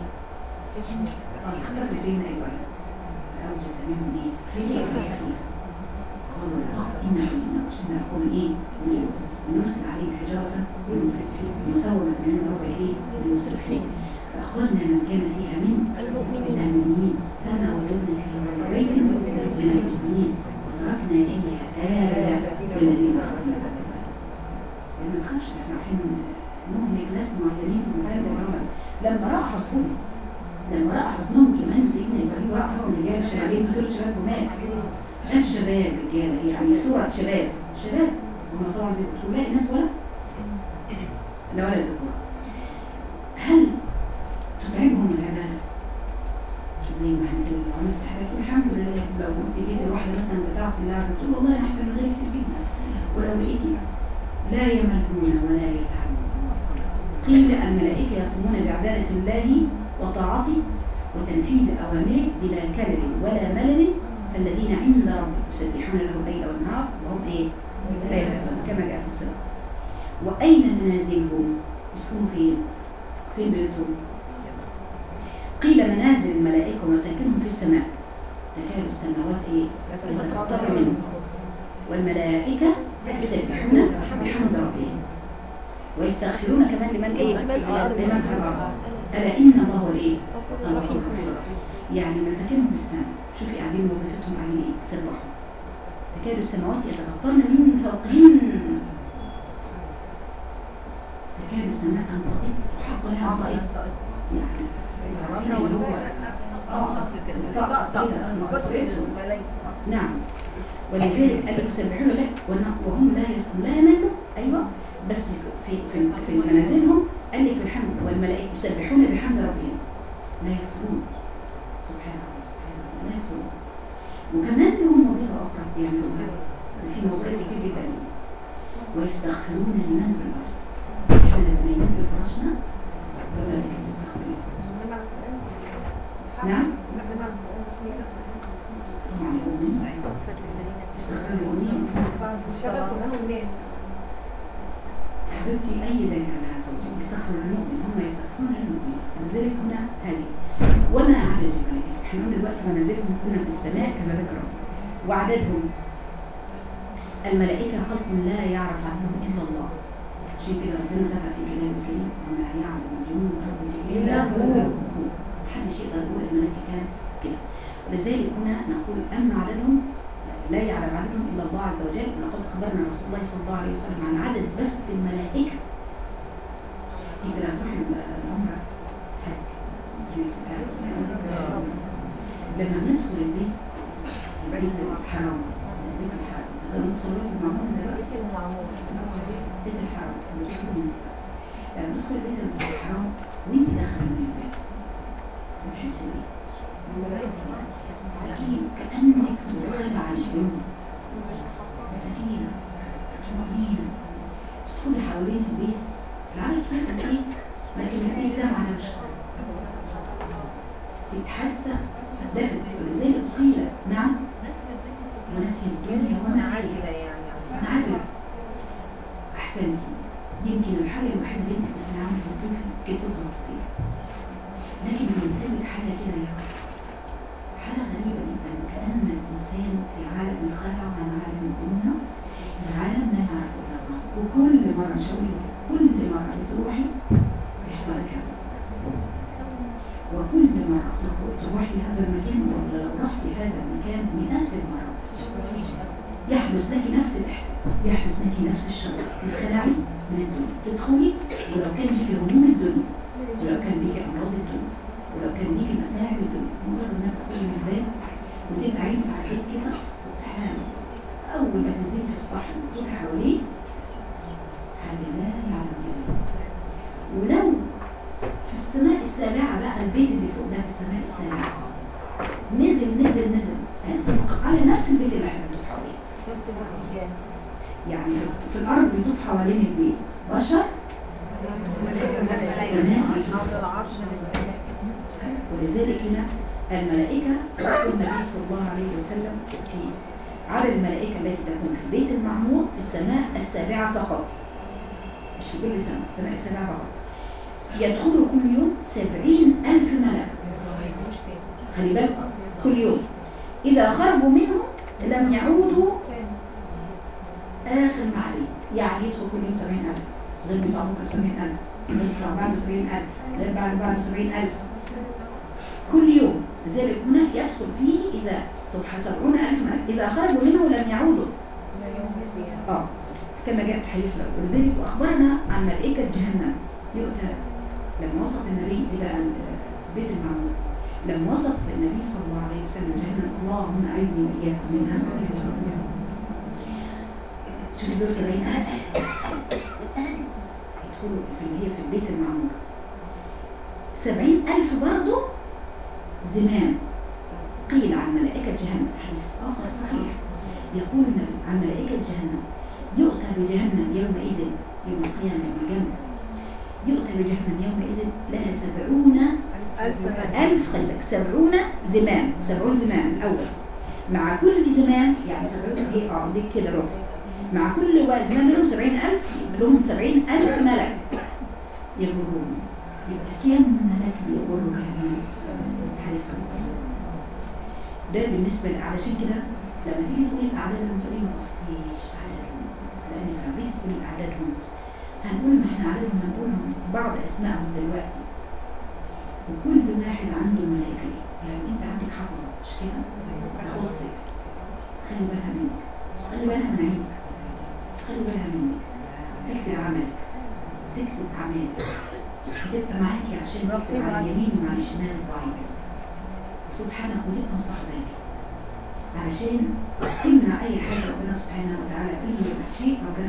اه يختار سيدنا ابراهيم اوجز منهم ايه؟ خفيفه خفيفه قالوا لا تخف إنا كنا أرسلنا قوم إيه؟ ونرسل عليهم حجارة مسومة من ربع إيه؟ ليسرفون فأخرجنا من كان فيها من المؤمنين فما وجدنا فيها بيت من المسلمين وتركنا فيها آية للذين خافوا ما تخافش احنا رايحين نهلك ناس معينين في مكان الرمل لما راى حصنهم لما راى حصنهم كمان سيدنا ابراهيم راى حصن الرجال الشبابين صورة شباب ومات شاف شباب رجاله يعني صورة شباب شباب هم طبعا زي ما تلاقي ناس ولا لا ولا ذكور هل تتعبهم العبادة؟ زي ما احنا كده لو عملت حاجة تقول الحمد لله لو لقيت الواحدة مثلا بتعصي الله عز وجل تقول والله أنا أحسن من غيري كتير جدا ولو لقيتي لا يملكون ولا يتعبون قيل الملائكة يقومون بعبادة الله وطاعته وتنفيذ أوامره بلا كلل ولا ملل فالذين عند ربهم يسبحون له الليل والنهار وهم إيه؟ لا يسبحون كما جاء في الصلاة وأين منازلهم؟ يسكنوا فين؟ فين بيوتهم؟ قيل منازل الملائكة ومساكنهم في السماء تكاد السماوات إيه؟ تتفطر منه والملائكة يسبحون بحمد ربهم ويستغفرون كمان لمن ايه؟ لمن في الأرض. لمن في الارض الا ان الله هو الايه؟ الغفور الرحيم يعني مساكنهم في السماء شوفي قاعدين وظيفتهم قاعدين ايه؟ يسبحوا تكاد السماوات يتفطرن من فوقهن تكاد السماء ان تطئ وحق لها ان تطئ يعني عرفنا اللي هو اه طقطق كده مقصرتهم نعم ولذلك قال يسبحون له ون- وهم لا يسألون لا يملوا ايوه بس في في في منازلهم قال لك في الحمد والملائكه يسبحون بحمد ربهم لا يفترون سبحان الله سبحان الله لا يفترون وكمان لهم وظيفه اخرى يعملونها في وظائف كتير جدا ويستغفرون لمن في الارض احنا لما نموت في فراشنا الملائكه تستغفر نعم طبعا المؤمنين يستغفرون المؤمنين حبيبتي أي ذلك على هذا الوجه يستغفر المؤمن هم يستغفرون المؤمن ولذلك هنا هذه وما عدد الملائكة احنا قلنا دلوقتي منازلهم هنا في السماء كما ذكر وعددهم الملائكة خلق لا يعرف عنهم إلا الله عشان كده ربنا ذكر في كلامه الكريم وما يعلم جنود ربك إلا هو محدش يقدر يقول الملائكة كان كده ولذلك هنا نقول أما عددهم لا يعلم عددهم الا الله عز وجل ولقد خبرنا رسول الله صلى الله عليه وسلم عن عدد بس الملائكه انت لما تروح العمره لما ندخل البيت البيت الحرام البيت الحرام لما ندخل البيت المعمول دلوقتي بيت الحرام لما ندخل البيت الحرام وانت داخله من البيت بتحس بايه؟ سكين كأنك تدخل على الجنة سكينة طمأنينة تدخلي حوالين البيت العالم كده ايه لكن مفيش سامعة على وشك تبقى حاسة دفت ولذلك قيل نعم ونسي الدنيا وما فيها منعزلة أحسنتي يمكن الحاجة الوحيدة اللي انت بتسمعها وانت بتشوفي كده صوتها صغير لكن لما تقابلك حاجة كده يا حالة غريبة جدا كأن الإنسان في عالم انخلع عن عالم الدنيا العالم لا يعرف إلا الله وكل مرة شوي كل مرة بتروحي بيحصل لك كذا وكل مرة تخرج تروحي هذا المكان ولا لو رحتي هذا المكان مئات المرات يحدث لك نفس الإحساس يحدث لك نفس الشعور تنخلعي من الدنيا تدخلي ولو كان بيك هموم الدنيا ولو كان بيك أمراض الدنيا ولو كان بيك متاعب الدنيا مجرد ما تدخلي من الباب وتبقى عينك على البيت كده سبحان الله أول ما تنزلي في الصحن وتروحي حواليه حاجة لا يعلم بها ولو في السماء السابعة بقى البيت اللي فوق ده في السماء السابعة نزل نزل نزل هيطبق على نفس البيت اللي احنا بنطوف حواليه يعني في- في الأرض بيطوف حوالين البيت بشر السماء ولذلك هنا الملائكة يقول النبي صلى الله عليه وسلم في عدد الملائكة التي تكون في البيت المعمور في السماء السابعة فقط مش في كل سنة السماء السابعة فقط يدخل كل يوم سبعين ألف ملك خلي بالك كل يوم إذا خرجوا منه لم يعودوا بعد بعد 70000 كل يوم لذلك هنا يدخل فيه إذا سبحان 70000 ملك إذا خرجوا منه لم يعودوا اه كما جاء في الحديث الأول ولذلك أخبرنا عن ملائكة جهنم يؤتى لما وصف النبي إلى بيت المعمور لما وصف النبي صلى الله عليه وسلم جهنم اللهم أعزني وإياكم منها شوف دول 70000 يدخلوا في اللي هي في البيت المعمور 70000 برضه زمام قيل عن ملائكة جهنم حديث آخر صحيح يقول النبي عن ملائكة جهنم يؤتى بجهنم يومئذ يوم القيامة يوم الجنة يؤتى بجهنم يومئذ لها سبعون ألف ألف خلي بالك سبعون زمام سبعون زمام الأول مع كل زمام يعني سبعون إيه اه دي كده ربع مع كل وا- زمام لهم سبعين ألف يبقى لهم سبعين ألف ملك يغرون يبقى كم ملك بيغروا كمان حديث القدس ده بالنسبة ل- علشان كده لما تيجي تقولي أعدادهم تقولي ما تقصيش أعدادهم لأن لما تيجي تقولي أعدادهم هنقول ما احنا عددهم هنقولهم بعض أسمائهم دلوقتي وكل واحد عنده ملائكة يعني أنت عندك حافظة مش كده؟ تخصك خلي بالها منك خلي بالها من عينك خلي بالها منك تكتب عملك تكتب أعمالك هتبقى معاكي عشان تكتب على اليمين وعلى الشمال وعيد سبحانك وتبقى صاحبك علشان تمنع أي حاجة ربنا سبحانه وتعالى أي شيء ربنا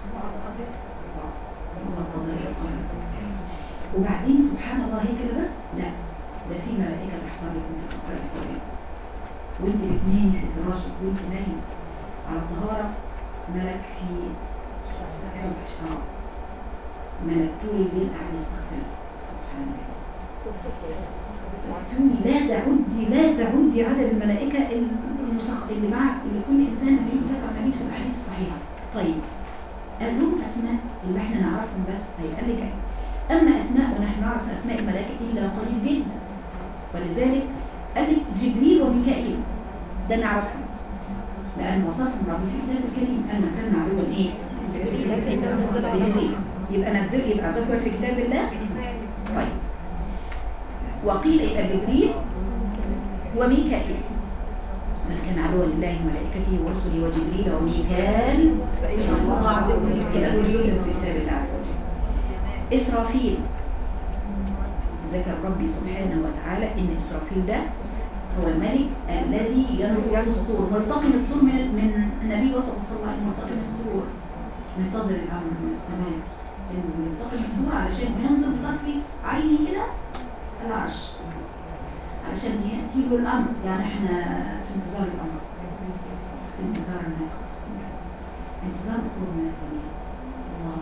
هو القضاء والقدر وبعدين سبحان الله هي كده بس لا ده في ملائكة تحترق وانت تقرأ القرآن وانت الاثنين في فراشك وانت نايم على الطهارة ملك في سبح اه ملك طول الليل قاعد يستغفر سبحان الله تقولي لا تعدي لا تعدي عدد الملائكة المسخ اللي مع اللي كل إنسان بيتذكر النبي في الأحاديث الصحيحة طيب قال لهم أسماء اللي احنا نعرفهم بس طيب قال لك أما أسماء ونحن نعرف أسماء الملائكة إلا قليل جدا ولذلك قال لك جبريل وميكائيل ده نعرفهم لأن وصفهم ربي في الكتاب الكريم أن كان معلوما إيه؟ بجبريل يبقى نزل يبقى ذكر في كتاب الله طيب وقيل يبقى جبريل وميكائيل من كان عدوا لله وملائكته ورسله وجبريل وميكال فإن الله عدو كده للكافرين في كتاب الله عز وجل إسرافيل ذكر ربي سبحانه وتعالى إن إسرافيل ده هو الملك الذي ينفخ في الصور ملتقم الصور من من النبي وصف صلى الله عليه وسلم ملتقم الصور منتظر الأمر من السماء إنه ملتقم الصور علشان ينزل بطرف عينه كده العرش علشان يأتي له الأمر يعني إحنا في انتظار الأمر في انتظار الملك السماء انتظار قرب من الدنيا الله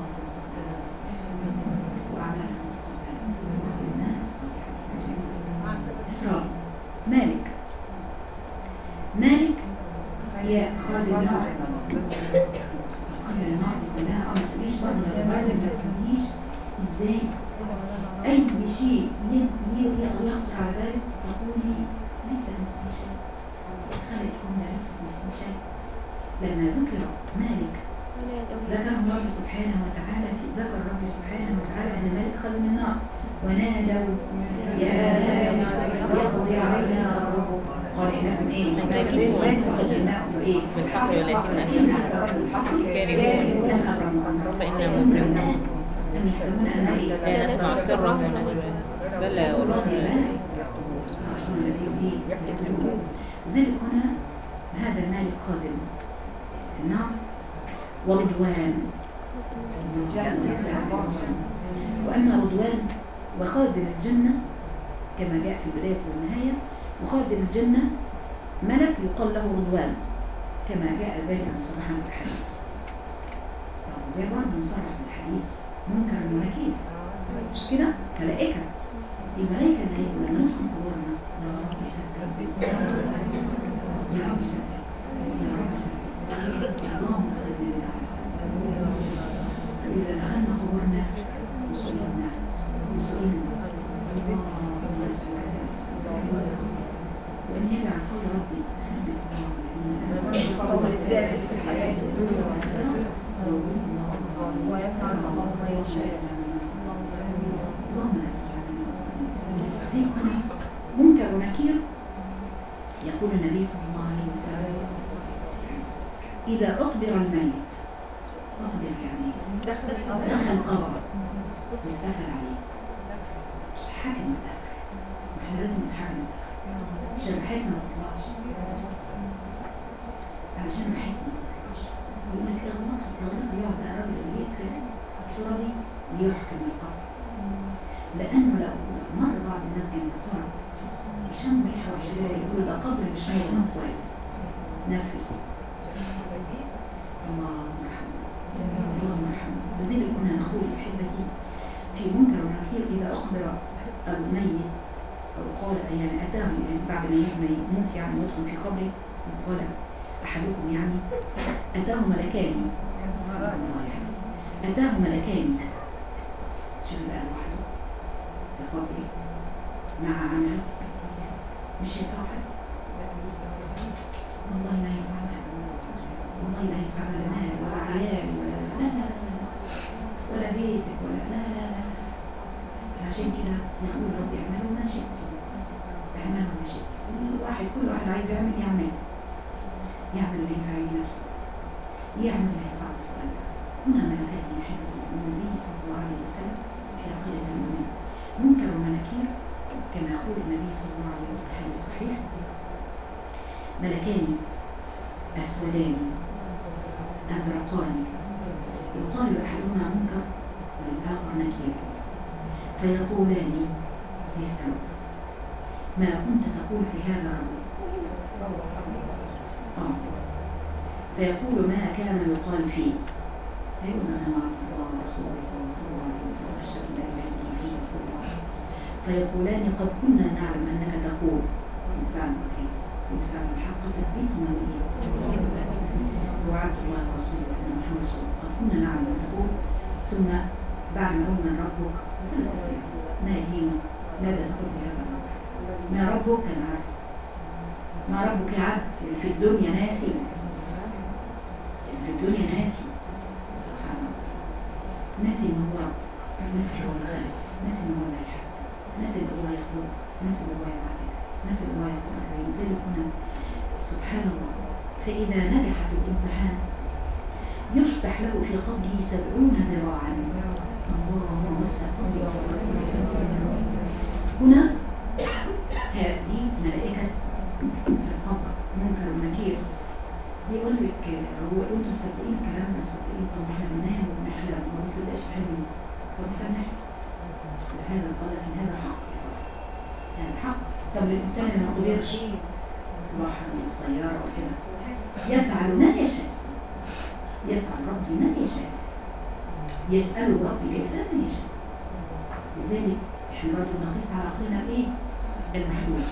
وأعمالها متقبلة وخدمنا الصالحات إسرائيل مالك مالك هي خازن النار خازن النار دي كلها اه ما تقوليش برضه يا مالك ما تقوليش ازاي اي شيء ي- ي- يخطر على بالك تقولي ليس مثل شيء خلق يكون ليس مثل شيء لما ذكر مالك ذكر الله سبحانه وتعالى في ذكر رب سبحانه وتعالى ان مالك خازن النار ونادوا يا مالك يقضي علينا ربك قال انكم ايه فخذناكم ايه بالحق ولكن أكثر الحق كارهون. لم ابرموا فإنا مفرمون لم يحسبون ان ايه لا نسمع سرهم ونجواهم بلى ورسلنا ذلك هنا هذا المالك خازن النار ورضوان وأما رضوان وخازن الجنة كما جاء في البداية والنهاية وخازن الجنة ملك يقال له رضوان كما جاء ذلك مصرحا في الحديث طب وده برضه مصرح في الحديث منكر الملائكة مش كده؟ ملائكة الملائكة اللي هي لما ندخل قبورنا يا رب سبح يا رب سبح يا رب سبح اللهم اغفر لنا فإذا دخلنا قبورنا وصلنا وصلنا اللهم اسمع وإن يجعل قول ربي ثبت الله قول الثابت في الحياة الدنيا والآخرة ويفعل الله ما يشاء اللهم لا تجعلنا ونكير يقول النبي صلى الله عليه وسلم إذا أقبر الميت أقبر يعني دخل دخل قبر واتقفل عليه حاكم الأثر احنا لازم نتحكم شرحتنا ما تطلعش علشان ريحتنا ما تطلعش يقول لك اغلط اغلط يقعد بقى الراجل اللي يقفل الصورة دي يحكم القبر لأنه لو مر بعض الناس جنب القبر يشم ريحة وحشة يقول ده قبر مش نايم كويس نفس اللهم ارحمه اللهم ارحمه لذلك كنا نقول احبتي في منكر ونكير اذا اخبر الميت او قال يعني اتاه يعني بعد ما ما يموت يعني يدخل في قبره قال احدكم يعني اتاه ملكان الله يرحمه. اتاه ملكان شوف بقى لوحده في قبره مع عمل مش ينفع حد والله ما ينفع حد والله لا ينفع لا مال ولا عيال ولا لا لا لا ولا بيتك ولا لا لا لا عشان كده نقول رب اعملوا ما شئتم اعملوا ما شئتم كل واحد كل واحد عايز يعمل يعمل يعمل اللي ينفع لنفسه يعمل اللي ينفع للصالح هنا ملكان يا احبتي النبي صلى الله عليه وسلم في عقيده المؤمن منكر ونكير كما يقول النبي صلى الله عليه وسلم في الحديث الصحيح ملكان أسودان أزرقان يقال أحدهما منكر والآخر نكير فيقولان يستوى ما كنت تقول في هذا الرجل آه. فيقول ما كان يقال فيه فيقول مثلا عبد الله ورسول الله صلى الله عليه وسلم أشهد أن لا إله إلا الله رسول الله فيقولان قد كنا نعلم أنك تقول بالفعل أوكي بالفعل الحق ثبتنا وإياك وعبد الله ورسوله أن محمد رسول الله قد كنا نعلم أن تقول ثم بعد ما قلنا من ربك ثلاث أسئلة ما دينك ماذا تقول في هذا الأمر ما ربك كان عارف ما ربك يا عبد اللي في الدنيا ناسي اللي في الدنيا ناسي سبحان الله ناسي ان هو رب ناسي ان هو الخالق ناسي ان هو اللي هيحاسب ناسي ان هو يخلق ناسي ان هو يبعثك ناسي ان هو يكون لذلك هنا سبحان الله فإذا نجح في الامتحان يفسح له في قبره سبعون ذراعا اللهم وسع قبره هنا هذه ملائكة القبر منكر ونكير بيقول لك هو انتوا مصدقين الكلام ده مصدقين طب احنا بننام وبنحلم وما بنصدقش حلم طب احنا بنحلم هذا قال لكن هذا حق هذا حق طب الانسان اللي ما قدرش في بحر وفي طياره وكده يفعل ما يشاء يفعل ربي ما يشاء يسأل ربي كيف ما يشاء لذلك احنا برضه نقيس على عقلنا بايه؟ المحدود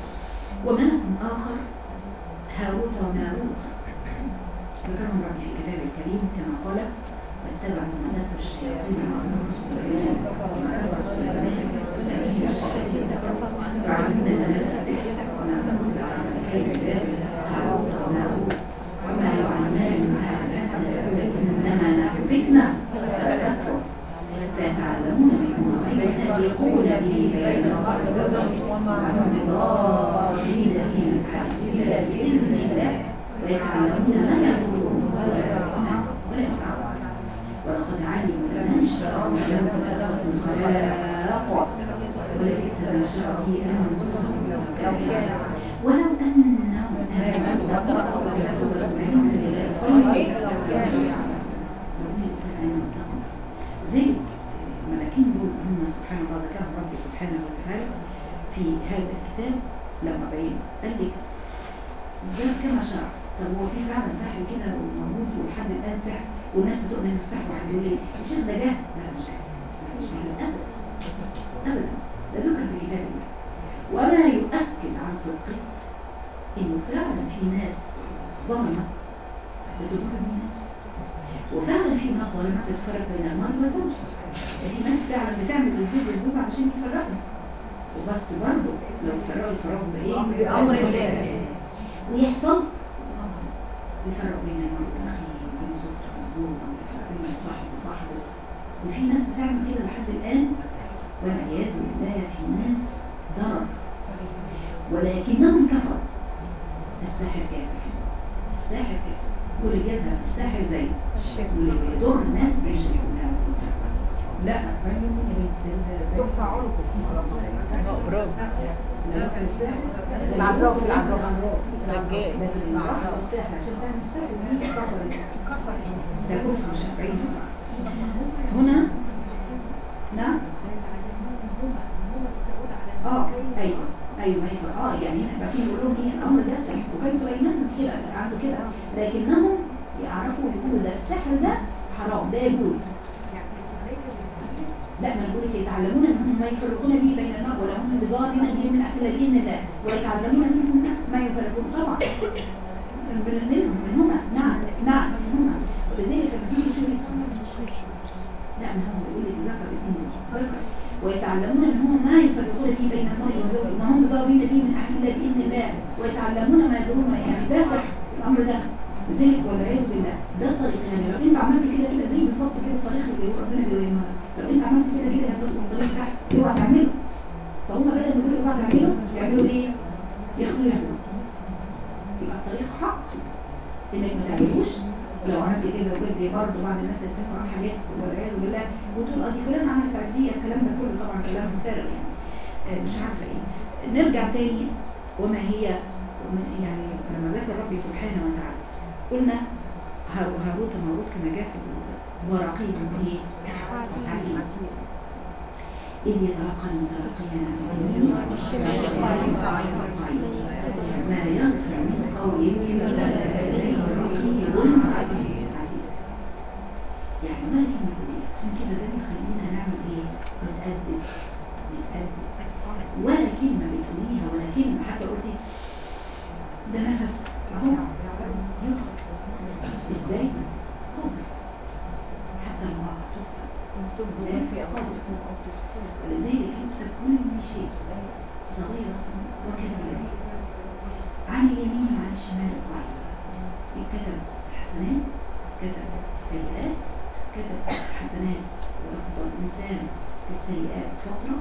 وملك آخر هاروت وماروت ذكرهم ربي في كتابه الكريم كما قال واتبعوا ما تتلو الشياطين على ملك سليمان وما كفر سليمان ولكن الشياطين كفروا وعلمنا السحر وما انزل على ملكي بابل هاروت وماروت وما يعلمان من احد حتى يقول انما نحن فتنه فلا تكفر فيتعلمون منهما ما يفرقون به بين المرء وهم بضارين به من احد الا باذن الله ويتعلمون ما يضرهم ولا ينفعهم ولا ينفعهم ولقد علموا لمن اشتراه له لغة خلاق ولبئس ما شروا به انفسهم لو كانوا ولو انهم امنوا واتقوا لمسوره منهم الى الخير لو كانوا يعلمون لو الانسان امن واتقوا زي الملاكين دول هم سبحان الله ذكرهم ربي سبحانه وتعالى في هذا الكتاب لما بين قال لك ده كما شرع طب هو في فعلا سحر كده وموجود ولحد الان سحر والناس بتؤمن بالسحر واحد يقول لي الشيخ ده جه لا مش جه مفيش جه ابدا ابدا ده ذكر في كتاب الله وما يؤكد عن صدقه انه فعلا في ناس ظلمه بتضر الناس وفعلا في ناس ظالمه بتفرق بين المرء وزوجها في ناس فعلا بتعمل الزوج والزوج عشان يفرقوا وبس برضه لو يفرقوا يفرقوا بايه؟ بأمر الله. ويحصل يفرق بين المرء واخيه وبين زوجته والزوج او يفرق بين صاحب وصاحبه وفي ناس بتعمل كده لحد الان والعياذ بالله في ناس ضرر يضر الناس بيشركوا لا تقطع عنقه برافو لا كان الساحل العراف العراف رجال لكن المرأة والساحل عشان تعمل الساحل دي كفر ده كفر مش بعيد هنا نعم اه ايوه ايوه ايوه اه يعني عشان يقول لهم ايه الامر ده سحر وكان سليمان كده عنده كده لكنهم يعرفوا يقولوا ده السحر ده حرام لا يجوز لا ما انا بقول لك يتعلمون انهم ما يفرقون به بين المرء ولا هم بضارين به من اهل باذن الله ويتعلمون منهم ما يفرقون طبعا من منهم منهما نعم نعم منهما ولذلك لما تيجي شيء لا ما هو بيقول لك ذكر الاثنين ذكر ويتعلمون منهم ما يفرقون به بين المرء وزوجه انهم بضارين به من اهل الله باذن الله ويتعلمون ما يدرون يعني ده سحر الامر ده ذلك والعياذ بالله ده الطريق يعني لو انت عملت كده كده زي بالظبط كده الطريق اللي ربنا بيوهمها لو انت عملت كده كده هتصل طريق سحر اوعى تعمله فهم بدل ما يقولوا اوعى تعمله يعملوا ايه؟ ياخدوا يعملوا يبقى الطريق حق انك ما تعملوش ولو عملت كذا وكذا برضه بعض الناس اللي بتقرا حاجات والعياذ بالله وتقول اه دي فلان عملت دي الكلام ده كله طبعا كلام فارغ يعني آه، مش عارفه ايه نرجع تاني وما هي وما- يعني لما ذكر ربي سبحانه وتعالى قلنا هارو- هاروت وماروت كما جاء في ورقيب ايه؟ عتيد إذ يتلقى المتلقيان ما يغفر من قول إلا لديه رقيب عتيد يعني ما كلمة إيه؟ عشان كده ده بيخلينا نعمل إيه؟ نتأدب نتأدب ولا كلمة بتقوليها ولا كلمة حتى قلتي ده نفس أهو يخرج ازاي؟ خبر حتى المرأة تكتب ازاي في أنفسكم أو تخفوه ولذلك يكتب كل شيء صغيرة وكبيرة عن اليمين وعن الشمال قائمة كتب الحسنات كتب السيئات كتب الحسنات وأفضل إنسان في السيئات فترة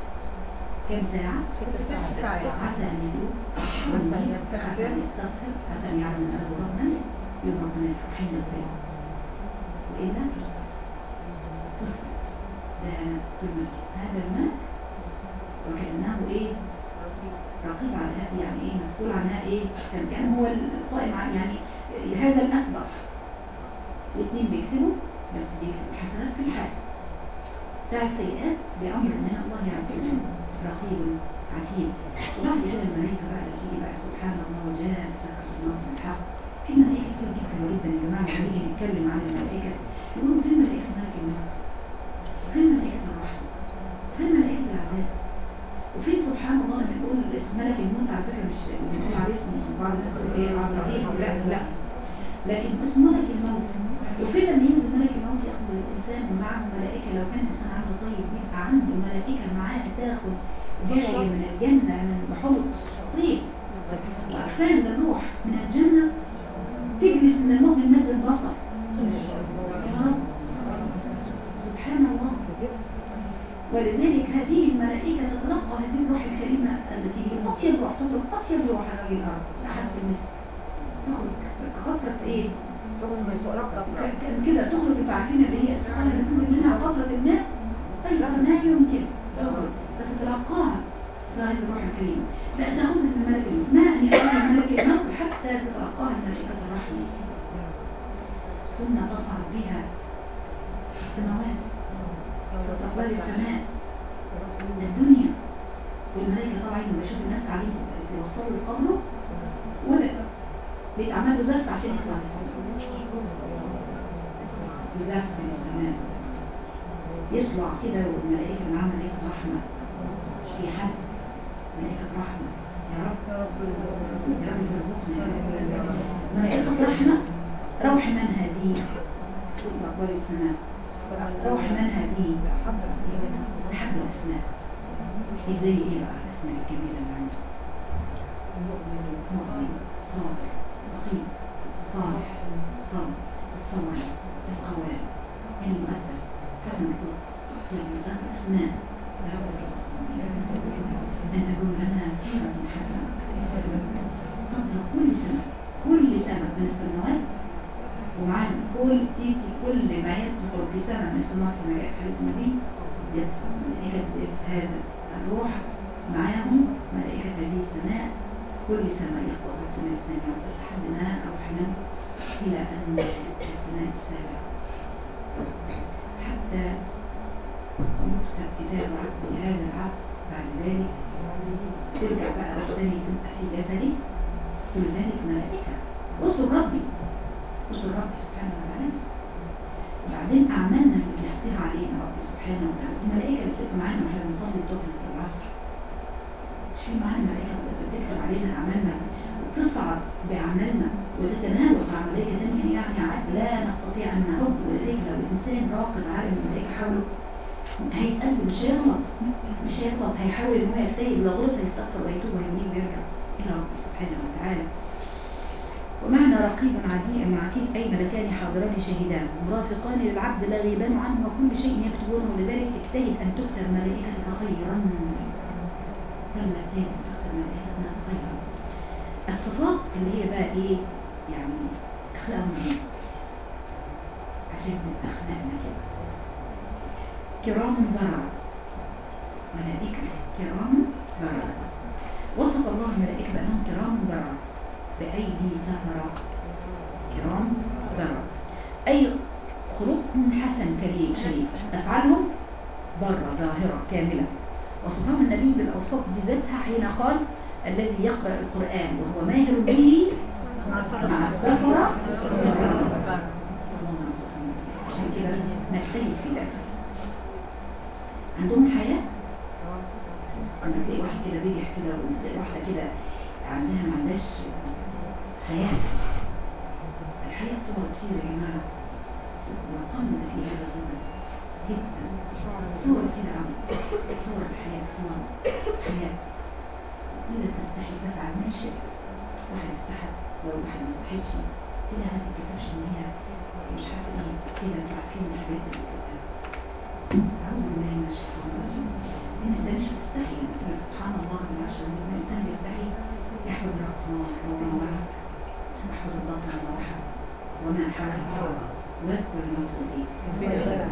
كم ساعة؟ ست ساعات. عسى أن يتوب عسى أن يستغفر. عسى أن يستغفر عسى أن يعزم أهله ربنا يوم ربنا يفتح حين الخير وإلا تثبت تثبت ده كلمة هذا الماء وكأنه إيه رقيب على هذا يعني إيه مسؤول عنها إيه كان كان هو القائم عن يعني هذا الأسبق واثنين بيكتبوا بس بيكتبوا الحسنات في الحال بتاع السيئات بأمر من الله عز وجل رقيب عتيد وبعد كده الملائكة بقى اللي تيجي بقى سبحان الله وجاء سكر الموت بالحق في ملائكة كتير جدا جدا يا جماعة لما نيجي نتكلم عن الملائكة يقولوا فين ملائكة ملك الموت؟ فين ملائكة الرحمة؟ فين ملائكة العذاب؟ وفين سبحان الله لما نقول اسم ملك الموت على فكرة مش بنقول عليه اسم بعض الناس يقول ايه عزازيل لا لا لكن اسم ملك الموت وفين لما ينزل ملك الموت ياخذ الانسان ومعه ملائكه لو كان الانسان عنده طيب يبقى عنده ملائكه معاه تاخذ جايه من الجنه من بحوض طيب واكفان للروح من الجنه تجلس من المؤمن مد البصر يا رب سبحان الله ولذلك هذه الملائكة تتلقى هذه الروح الكريمة التي هي أطيب روح تخرج أطيب روح على وجه الأرض لحد المسك تخرج كقطرة إيه؟ ك- ك- كده تخرج انتوا عارفين اللي هي السحابة اللي تنزل منها قطرة الماء أيسر ما يمكن تخرج فتتلقاها في هذه الروح الكريمة لا تأخذ من ملك الموت ما أن يأخذ من ملك الموت حتى تتلقاها الملائكة الرحمة ثم تصعد بها في السماوات وتقبل السماء الدنيا والملائكة طبعا لما يشوف الناس قاعدين توصلوا لقبره وده بيتعمل له زف عشان يطلع السماء يزف في السماء يطلع كده والملائكة معاه ملائكة رحمة في حد ملائكة رحمة يا رب يا رب ترزقنا ملائكة رحمة روح من هذه تطلع كويس السماء روح من هذه حد الأسماء إيه زي إيه بقى الأسماء الجميلة اللي عنده مؤمن صابر رقيب صالح الصبر الصبر القوام المؤدب حسن الخلق أطيب من الأسماء يا رب ارزقنا أن تكون لنا سيرة حسنة تطلب كل سنة كل سنة من السنوات ومعانا كل تيتي كل ما يدخل في سنة من السماوات كما جاء في حديث النبي يدخل ملائكة هذا الروح معاهم ملائكة هذه السماء كل سماء يخبط السماء الثانية يصل لحد ما أوحنا إلى أن السماء السابعة حتى يكتب كتاب عبد هذا العبد بعد ذلك ترجع بقى وحداني تبقى في جسدي كل ذلك ملائكة رسل ربي رسل ربي سبحانه وتعالى وبعدين أعمالنا اللي بيحصيها علينا ربي سبحانه وتعالى الملائكة اللي بتبقى معانا واحنا بنصلي الظهر في العصر مش في معانا ملائكة بتكتب علينا أعمالنا وتصعد بأعمالنا وتتناول مع ملائكة تانية يعني لا نستطيع أن نعد ولذلك لو الإنسان راقد عالم الملائكة حوله هيتقلب مش هيغلط مش هيغلط هيحاول ان هو يجتهد لو غلط هيستغفر ويتوب وينيب ويرجع الى ربه سبحانه وتعالى ومعنى رقيب عديد عتيد اي ملكان حاضران شهيدان مرافقان للعبد لا غيبان عنه وكل شيء يكتبونه ولذلك اجتهد ان تكتب ملائكتك خيرا لما اجتهد ان تكتب ملائكتنا خيرا الصفات اللي هي بقى ايه يعني اخلاقهم ايه عشان تبقى اخلاقنا كده كرام بررة ملائكة كرام بررة وصف الله الملائكة بأنهم كرام بررة بأيدي سفرة كرام بررة أي خلقهم حسن كريم شريف أفعالهم برة ظاهرة كاملة وصفهم النبي بالأوصاف دي ذاتها حين قال الذي يقرأ القرآن وهو ماهر به مع السفرة اللهم ارزقنا عشان كده نجتهد في ذلك عندهم حياة لما تلاقي واحد كده بيجح كده وتلاقي واحدة كده عندها ما عندهاش حياة الحياة صور كتير يا جماعة وقمنا في هذا الزمن جدا صور كتير قوي صور الحياة صور حياة إذا تستحي فافعل ما شئت واحد استحى لو واحد ما استحيش تلاقي ما تتكسفش إن هي مش عارفة إيه كده انتوا عارفين الحاجات اللي بتبقى أعوذ بالله من الشيطان الرجيم إن ده مش بتستحي يعني تقول سبحان الله من عشان الإنسان بيستحي يحفظ رأس ما وما وراء واحفظ البطن وما وراء وما حوله واذكر الموت والإيه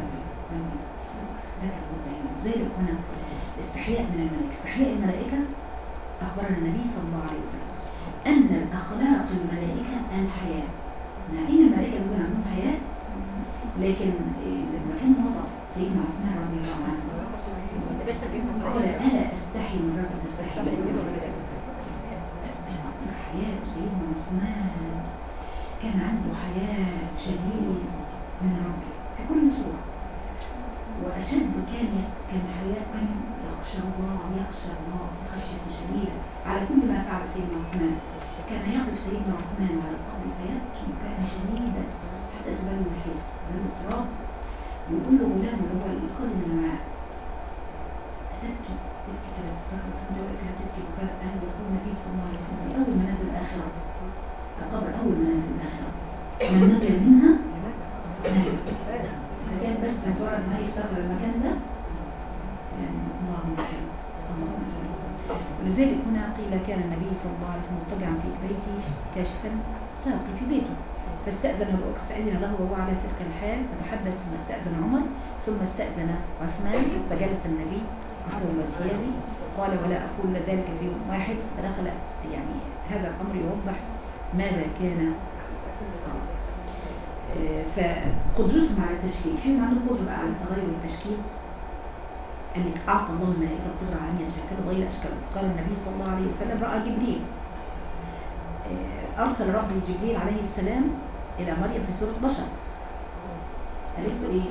لك الموت ذلك هنا استحياء من الملائكة استحياء الملائكة أخبرنا النبي صلى الله عليه وسلم أن الأخلاق الملائكة الحياة مع إن الملائكة دول عندهم حياة لكن لما كان وصف سيدنا عثمان رضي الله عنه قال ألا أستحي من رب تستحي حياة سيدنا عثمان كان عنده حياة شديد من ربه في كل صورة وأشد كان يس... كان حياة كان يخشى الله يخشى الله خشية شديدة على كل ما فعل سيدنا عثمان كان يقف سيدنا عثمان على القبر فيبكي بكاء شديدا حتى تبلل الحيط تبلل التراب ويقول له غلامه اللي هو القادم اللي معاه تبكي تبكي كده تفتكر تقول كده تبكي بكاء أهل يقول النبي صلى الله عليه وسلم أول منازل الآخرة القبر أول منازل الآخرة من نقل منها نهي فكان بس مجرد ما يفتكر المكان ده يعني اللهم صل اللهم صل ولذلك هنا قيل كان النبي صلى الله عليه وسلم مضطجعا في بيته كاشفا ساقي في بيته فاستأذن أبو بكر فأذن له وهو على تلك الحال فتحدث ثم استأذن عمر ثم استأذن عثمان فجلس النبي ثم سيادي قال ولا أقول ذلك في يوم واحد فدخل يعني هذا الأمر يوضح ماذا كان آه، فقدرتهم على التشكيل فيهم عندهم قدرة على التغير والتشكيل قال لك أعطى الله الملائكة القدرة على أن يتشكلوا غير أشكالهم قال النبي صلى الله عليه وسلم رأى جبريل آه، أرسل ربي جبريل عليه السلام إلى مريم في صورة بشر قالت له إيه؟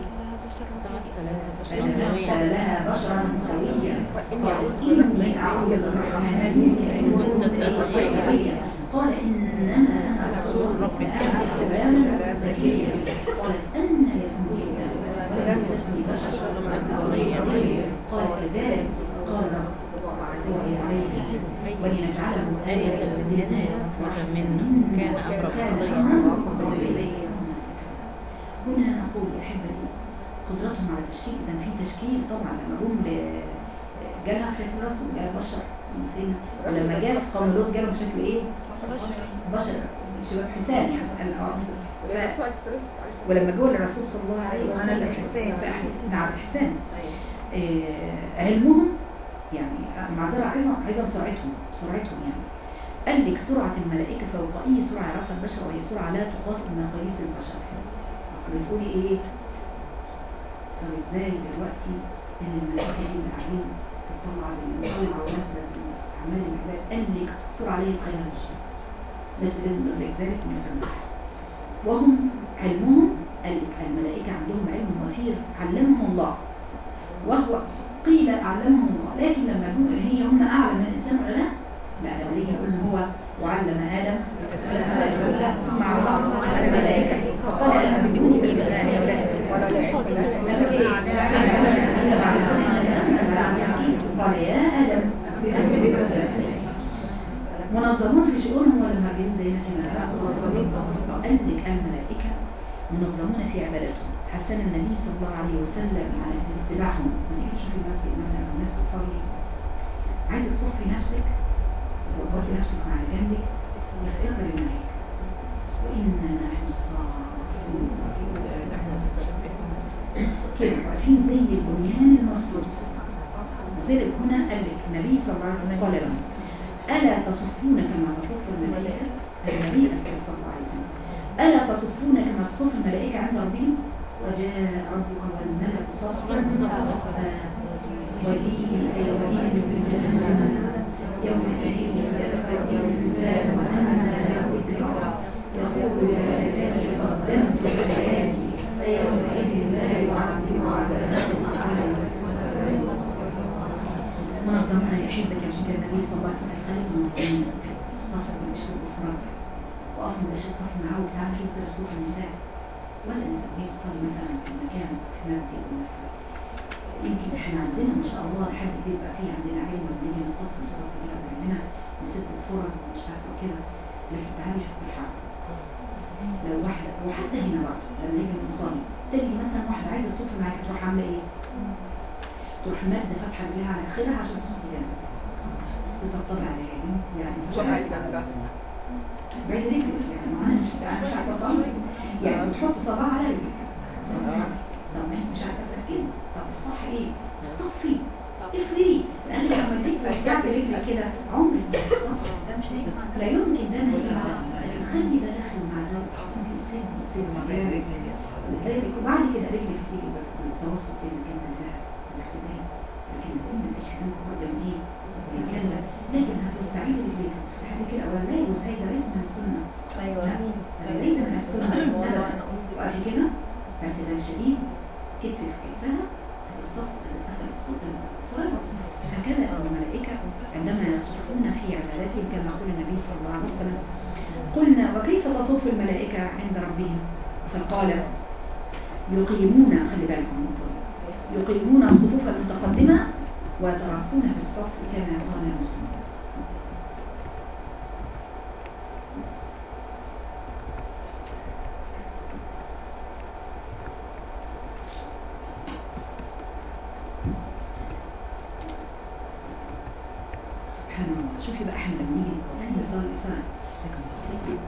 فنزل لها بشرا سويا قالت إني أعوذ بالرحمن منك إن كنت تقيا قال إنما أنا رسول ربك غلاما زكيا قالت أن يكون لي ولم تسمي بشر غير قال كذلك قال وهي عليه ولنجعله آية للناس ورحمة منه كان أمر قضيا هنا نقول يا احبتي قدرتهم على التشكيل اذا في تشكيل طبعا لما جم ل- جالها في الرسول جاء بشر سيدنا ولما جاء في قوم لوط جالهم بشكل ايه؟ بشر شباب حسان يعني ال- ف- ولما جه للرسول صلى الله عليه وسلم إحسان. فأحل- نعم احسان آه، علمهم يعني معذرة عايزة عايزة بسرعتهم سرعتهم يعني قال لك سرعة الملائكة فوق أي سرعة يعرفها البشر وهي سرعة لا تقاس بمقاييس البشر أصل بتقولي إيه؟ طب إزاي دلوقتي إن الملائكة دي اللي قاعدين تطلع بالطلعة ونازلة أعمال العباد قال لك سرعة لا يتخيلها البشر بس لازم نقول لك ذلك ونفهم وهم علمهم قال لك الملائكة عندهم علم وفير علمهم الله وهو قيل علمهم الله لكن لما يقول هي هم اعلم من الانسان ولا لا؟ لا لو ليه يقول إن هو وعلم ادم ثم علمه على الملائكه فقال انا بدوني بالاسلام يا اولاد قال يا ادم بأنبئني بالأسماء. منظمون في شؤونهم ولا مهاجرين زينا كده؟ قال لك الملائكه منظمون في عبادتهم حثنا النبي صلى الله عليه وسلم على اتباعهم ما تيجي تشوفي المسجد مثلا والناس بتصلي عايزه تصفي نفسك تظبطي نفسك مع اللي جنبك وافتكري الملائكه وانا نحن الصافون كده واقفين زي البنيان المرصوص لذلك هنا قال لك النبي صلى الله عليه وسلم قال لهم الا تصفون كما تصف الملائكه النبي قال صلى الله عليه وسلم ألا تصفون كما تصف الملائكة عند ربهم وجاء ربك والملك صفا صفا وجيء يومئذ بالجنة يومئذ يتذكر الإنسان وأنى له الذكرى يقول يا ليتني قدمت لحياتي فيومئذ لا يعذب عذابه أحد منظمون يا أحبتي عشان كده النبي صلى الله عليه وسلم قال منظمين صفا مش الغفران وقف مبقاش الصف معاه وبتاع شوف كده صوت النساء ولا النساء وهي بتصلي مثلا في مكان في مسجد ولا في- يمكن احنا عندنا ما شاء الله لحد بيبقى فيه عندنا علم بنيجي نصف نصف كده عندنا نسد الفرج ومش عارفه كده لكن تعالي شوف الحرب لو واحده وحتى هنا بقى لما نيجي نصلي تجي مثلا واحده عايزه تصف معاك تروح عامله ايه؟ تروح ماده فاتحه رجلها على اخرها عشان تصف جنبك تطبطب عليها يعني تروح بعيد رجلك يعني ما انا مش انا مش عارفه اصلي يعني بتحط صباع على رجلك طب ما انت مش عارفه تركزي طب الصح ايه؟ اصطفي افري لان لما اديك وسعت رجلك كده عمرك ما هتصطفي لا يمكن ده ما يجي مع ده. لكن خلي ده داخل مع ده وحطي سد سد جامد لذلك وبعد كده رجلك تيجي بالتوسط في المكان ده الاعتدال لكن الام الاشهام قدام ايه؟ الكلة لكن هتوسعي لي رجلك تفتحي لي كده ولا لا يجوز هذا ليس من السنه ايوه هذا ليس من السنه لا وقفي كده اعتدال شديد كتف في كتفها هتصطف هتدخل الصوت فرجع هكذا الملائكة عندما يصفون في عبادتهم كما قال النبي صلى الله عليه وسلم قلنا وكيف تصف الملائكة عند ربهم فقال يقيمون خلي بالكم من النقطة دي. يقيمون الصفوف المتقدمة ويترصون في الصف كما قال المسلمون سبحان الله شوفي بقى احنا لما نيجي واقفين نصلي صلاة جزاكم الله خير.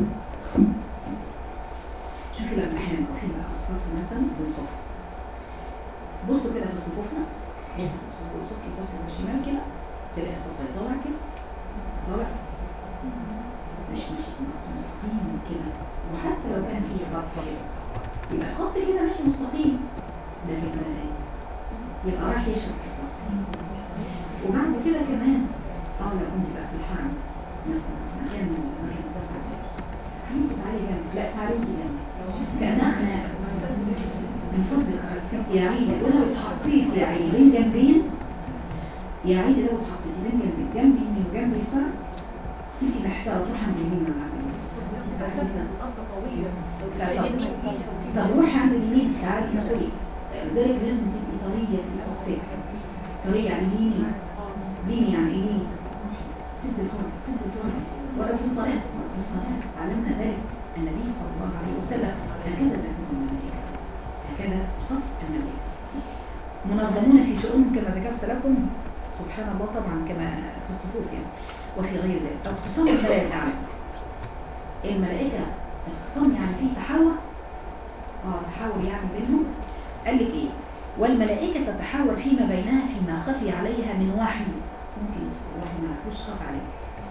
شوفي لما احنا واقفين بقى في الصف مثلا بنصف بصوا كده في صفوفنا بصوا بصوا صفي بص على الشمال كده تلاقي الصف طالع كده طالع مش ماشي مستقيم كده وحتى لو كان فيه خط كده يبقى الخط كده ماشي مستقيم لكن ولا ايه يبقى راح يشرب حساب وبعد كده كمان اه لو كنت بقى في الحرم مثلا في مكان من الاماكن التسعه دي حبيبتي تعالي جنبي لا تعالي انت جنبي كانها خناقه من فضلك أرجوك يا عيني ولو اتحطيت يا عيني بين جنبين يا عيني لو اتحطيتي بين جنبين جنب يمين وجنب يسار تبقي محتاره تروح عند اليمين ولا عند اليسار لا طب روحي عند اليمين تعالي ادخلي لذلك لازم تبقي طريه في اختك طريه يعني ليني ليني يعني ايه ليني سد الفرج سد الفرج ولا في الصلاه ولا في الصلاه علمنا ذلك النبي صلى الله عليه وسلم هكذا تكون الملائكه هكذا صف الملائكه منظمون في شؤونهم كما ذكرت لكم سبحان الله طبعا كما في الصفوف يعني وفي غير ذلك طب تصور الملائكه الاعلى الملائكة اختصام يعني فيه تحاور اه تحاور يعني بينهم قال لك ايه والملائكة تتحاور فيما بينها فيما خفي عليها من وحي ممكن الوحي ما يكونش خاف عليه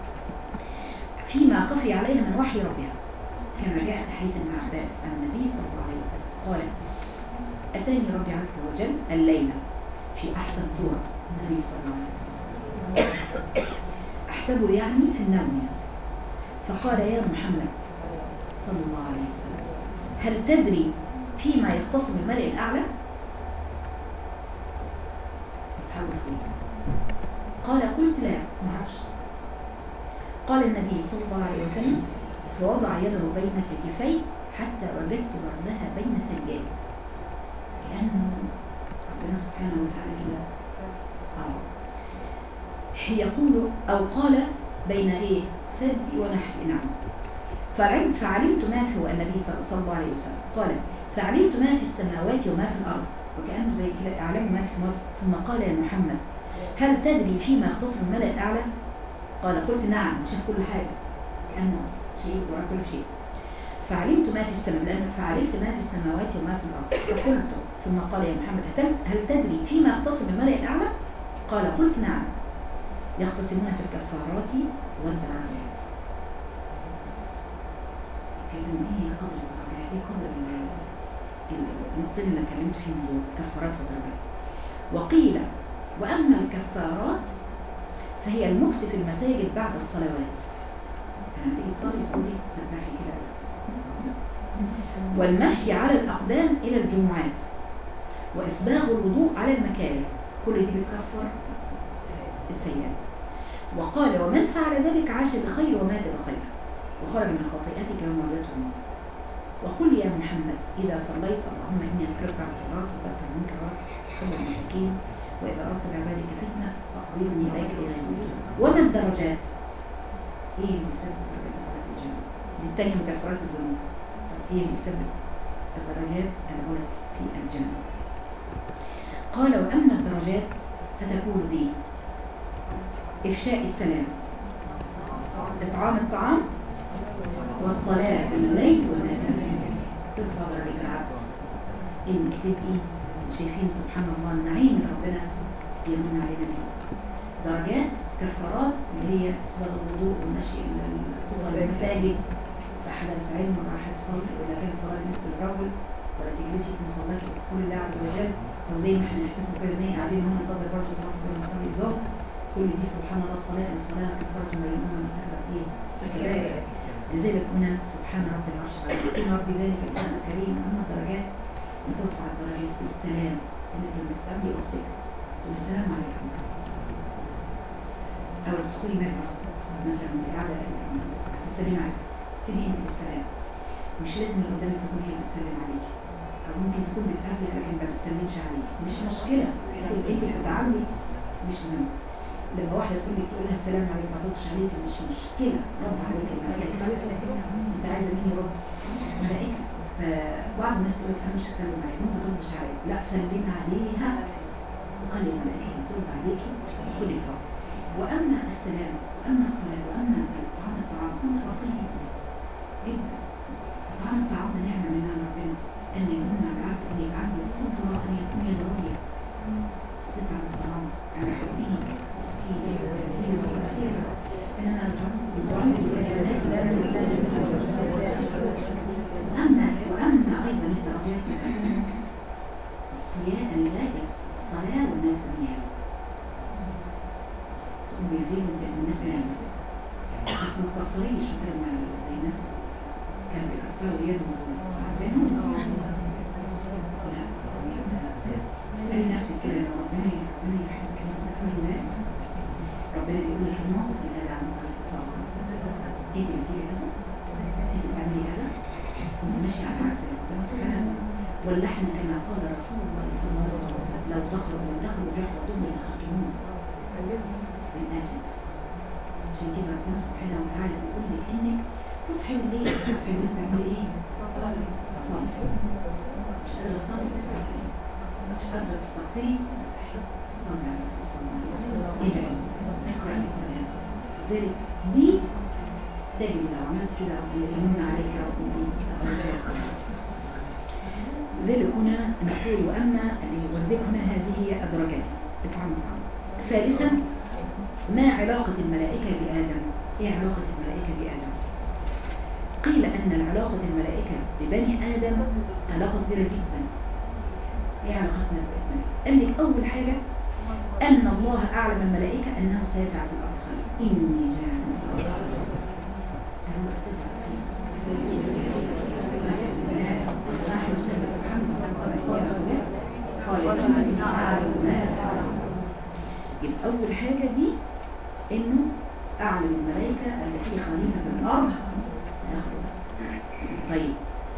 فيما خفي عليها من وحي ربها كما جاء في حديث ابن عباس عن النبي صلى الله عليه وسلم قال أتاني ربي عز وجل الليلة في أحسن صورة النبي صلى الله عليه وسلم أحسبه يعني في النوم يعني. فقال يا محمد صلى الله عليه وسلم هل تدري فيما يختصم الملأ الأعلى؟ حاول فيه قال قلت لا ما اعرفش قال النبي صلى الله عليه وسلم فوضع يده بين كتفي حتى وجدت بردها بين ثديي كأنه ربنا سبحانه وتعالى كده آه. يقول أو قال بين إيه ثدي ونحري نعم فعلم فعلمت ما في النبي صلى صلى الله عليه وسلم قال فعلمت ما في السماوات وما في الأرض وكأنه زي كده أعلم ما في السماوات ثم قال يا محمد هل تدري فيما يختص الملأ الأعلى؟ قال قلت نعم شاف كل حاجة كأنه شيء وراء كل شيء فعلمت ما في السماء لأن فعلمت ما في السماوات وما في الأرض فقلت ثم قال يا محمد هل, هل تدري فيما يختصم الملأ الأعلى؟ قال قلت نعم يختصمون في الكفارات والدرجات كلمة ايه قدر الدرجات ايه قدر ال- ال- النقطة اللي انا اتكلمت فيه من كفارات ودرجات وقيل واما الكفارات فهي المكس في المساجد بعد الصلوات يعني تيجي تصلي تقولي تسبحي كده والمشي على الاقدام الى الجمعات واسباغ الوضوء على المكاره كل دي بتكفر السيئات وقال ومن فعل ذلك عاش بخير ومات بخير وخرج من خطيئته كما ولدته النار وقل يا محمد إذا صليت اللهم إني أسألك على الصلاة وترك المنكر وحب المساكين وإذا أردت بعبادك فتنة فأقربني إليك إلى الموت وما الدرجات؟ إيه اللي يسبب درجات في الجنة؟ دي التانية من كفارات الذنوب طب إيه اللي يسبب الدرجات العلى في الجنة؟ قال وأما الدرجات فتكون دي إفشاء السلام إطعام الطعام والصلاة بالليل والناس نائمون ترفع درجة العبد إنك تبقي شايفين سبحان الله النعيم اللي ربنا يمن علينا بيه درجات كفارات اللي هي صلاة الوضوء والمشي إلى ال- المساجد أحد علم راح تصلي وإذا كان صلاة بالنسبة للرجل ولا تجلسي في مصلاك تذكري الله عز وجل أو زي ما احنا نحتسب كده إن هي قاعدين هنا ننتظر برضه صلاة الظهر نصلي الظهر كل دي سبحان الله الصلاة الصلاة كفارة ما بين الأمم كفرت إيه؟ كبائر لذلك هنا سبحان رب العرش العظيم إن ربي ذلك القرآن الكريم أما درجات وترفع الدرجات بالسلام إنك لما تقابلي أختك تقول السلام عليكم أو تدخلي مجلس مثلا أنت قاعدة تسلمي عليك تبتدي أنت بالسلام مش لازم اللي قدامك تكون هي بتسلم عليك أو ممكن تكون بتقابلك لكن ما بتسلمش عليك مش مشكلة لكن أنت بتتعاملي مش مهم لما واحدة تقول لك تقول لها السلام عليكم ما تردش عليك مش مشكلة رد عليك الملائكة انت عايزة مين يرد؟ ملائكة فبعض الناس تقول لك انا مش هسلم عليك ممكن تردش عليك لا سلمي عليها وخلي الملائكة ترد عليكي خدي الفضل واما السلام واما الصلاة واما طعام الطعام امر بسيط جدا طعام الطعام ده نعمة من نعم ربنا ان يمن على العبد ان يجعله قدرة ان يكون يدعوية تطعم الطعام على حبه مسكين ويتيم واسير انما واما واما ايضا الدرجات الصيام لا الصلاه والناس نيام تقوم بالليل والناس نيام بس ما تكسريش مثل ما زي الناس كانوا بيكسروا يدهم عارفينهم اسألي نفسك كده لو ربنا ربنا يحبك انت تكون الله ربنا بيقول لك الموقف اللي قال عن طريق الصبر انت اللي بتيجي كذا انت بتعملي كذا انت ماشي على عكس ربنا سبحانه واللحن كما قال رسول الله صلى الله عليه وسلم لو دخلوا لو دخلوا جحر دم لدخلتموه من اجل عشان كده ربنا سبحانه وتعالى بيقول لك انك تصحي الليل تصحي وانت تعملي ايه؟ صلي مش قادرة تصلي تصحي مش قادرة تستغفري صلي على الرسول صلى الله عليه وسلم ذلك دي تجد لو عملت كده ربنا يمن عليك ربنا يديك ذلك هنا نقول واما ولذلك هنا هذه هي الدرجات اطعام طعام ثالثا ما علاقة الملائكة بآدم؟ ايه علاقة الملائكة بآدم؟ قيل أن العلاقة الملائكة ببني آدم علاقة كبيرة جدا. ايه علاقتنا بالملائكة؟ قال لك أول حاجة أن الله أعلم الملائكة أنه سيجعل في الأرض خليفة. إني جاعل في الأرض خليفة. هل هو تجعل خليفة؟ نحن سيدنا محمد قال إني أعلم ما لا تعلمون. يبقى أول حاجة دي إنه أعلم الملائكة التي خليفة في الأرض يخلف. طيب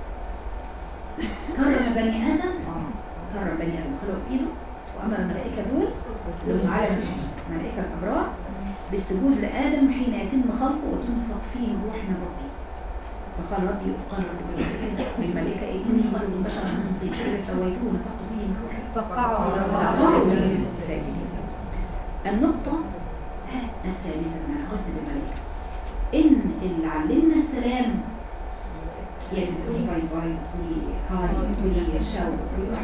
كرم بني آدم آه كرم بني آدم خلق إيده وأمر الملائكة دول اللي هم علم الملائكة الأبرار بالسجود لآدم حين يتم خلقه وتنفخ فيه روح من ربي فقال ربي قال ربي للملائكة إني خلق بشرا من طين إذا سويته ونفخت فيه من روحي فقعوا فقعوا ساجدين النقطة الثالثة من علاقة بالملائكة إن اللي علمنا السلام يعني بتقولي باي باي بتقولي هاي بتقولي شاو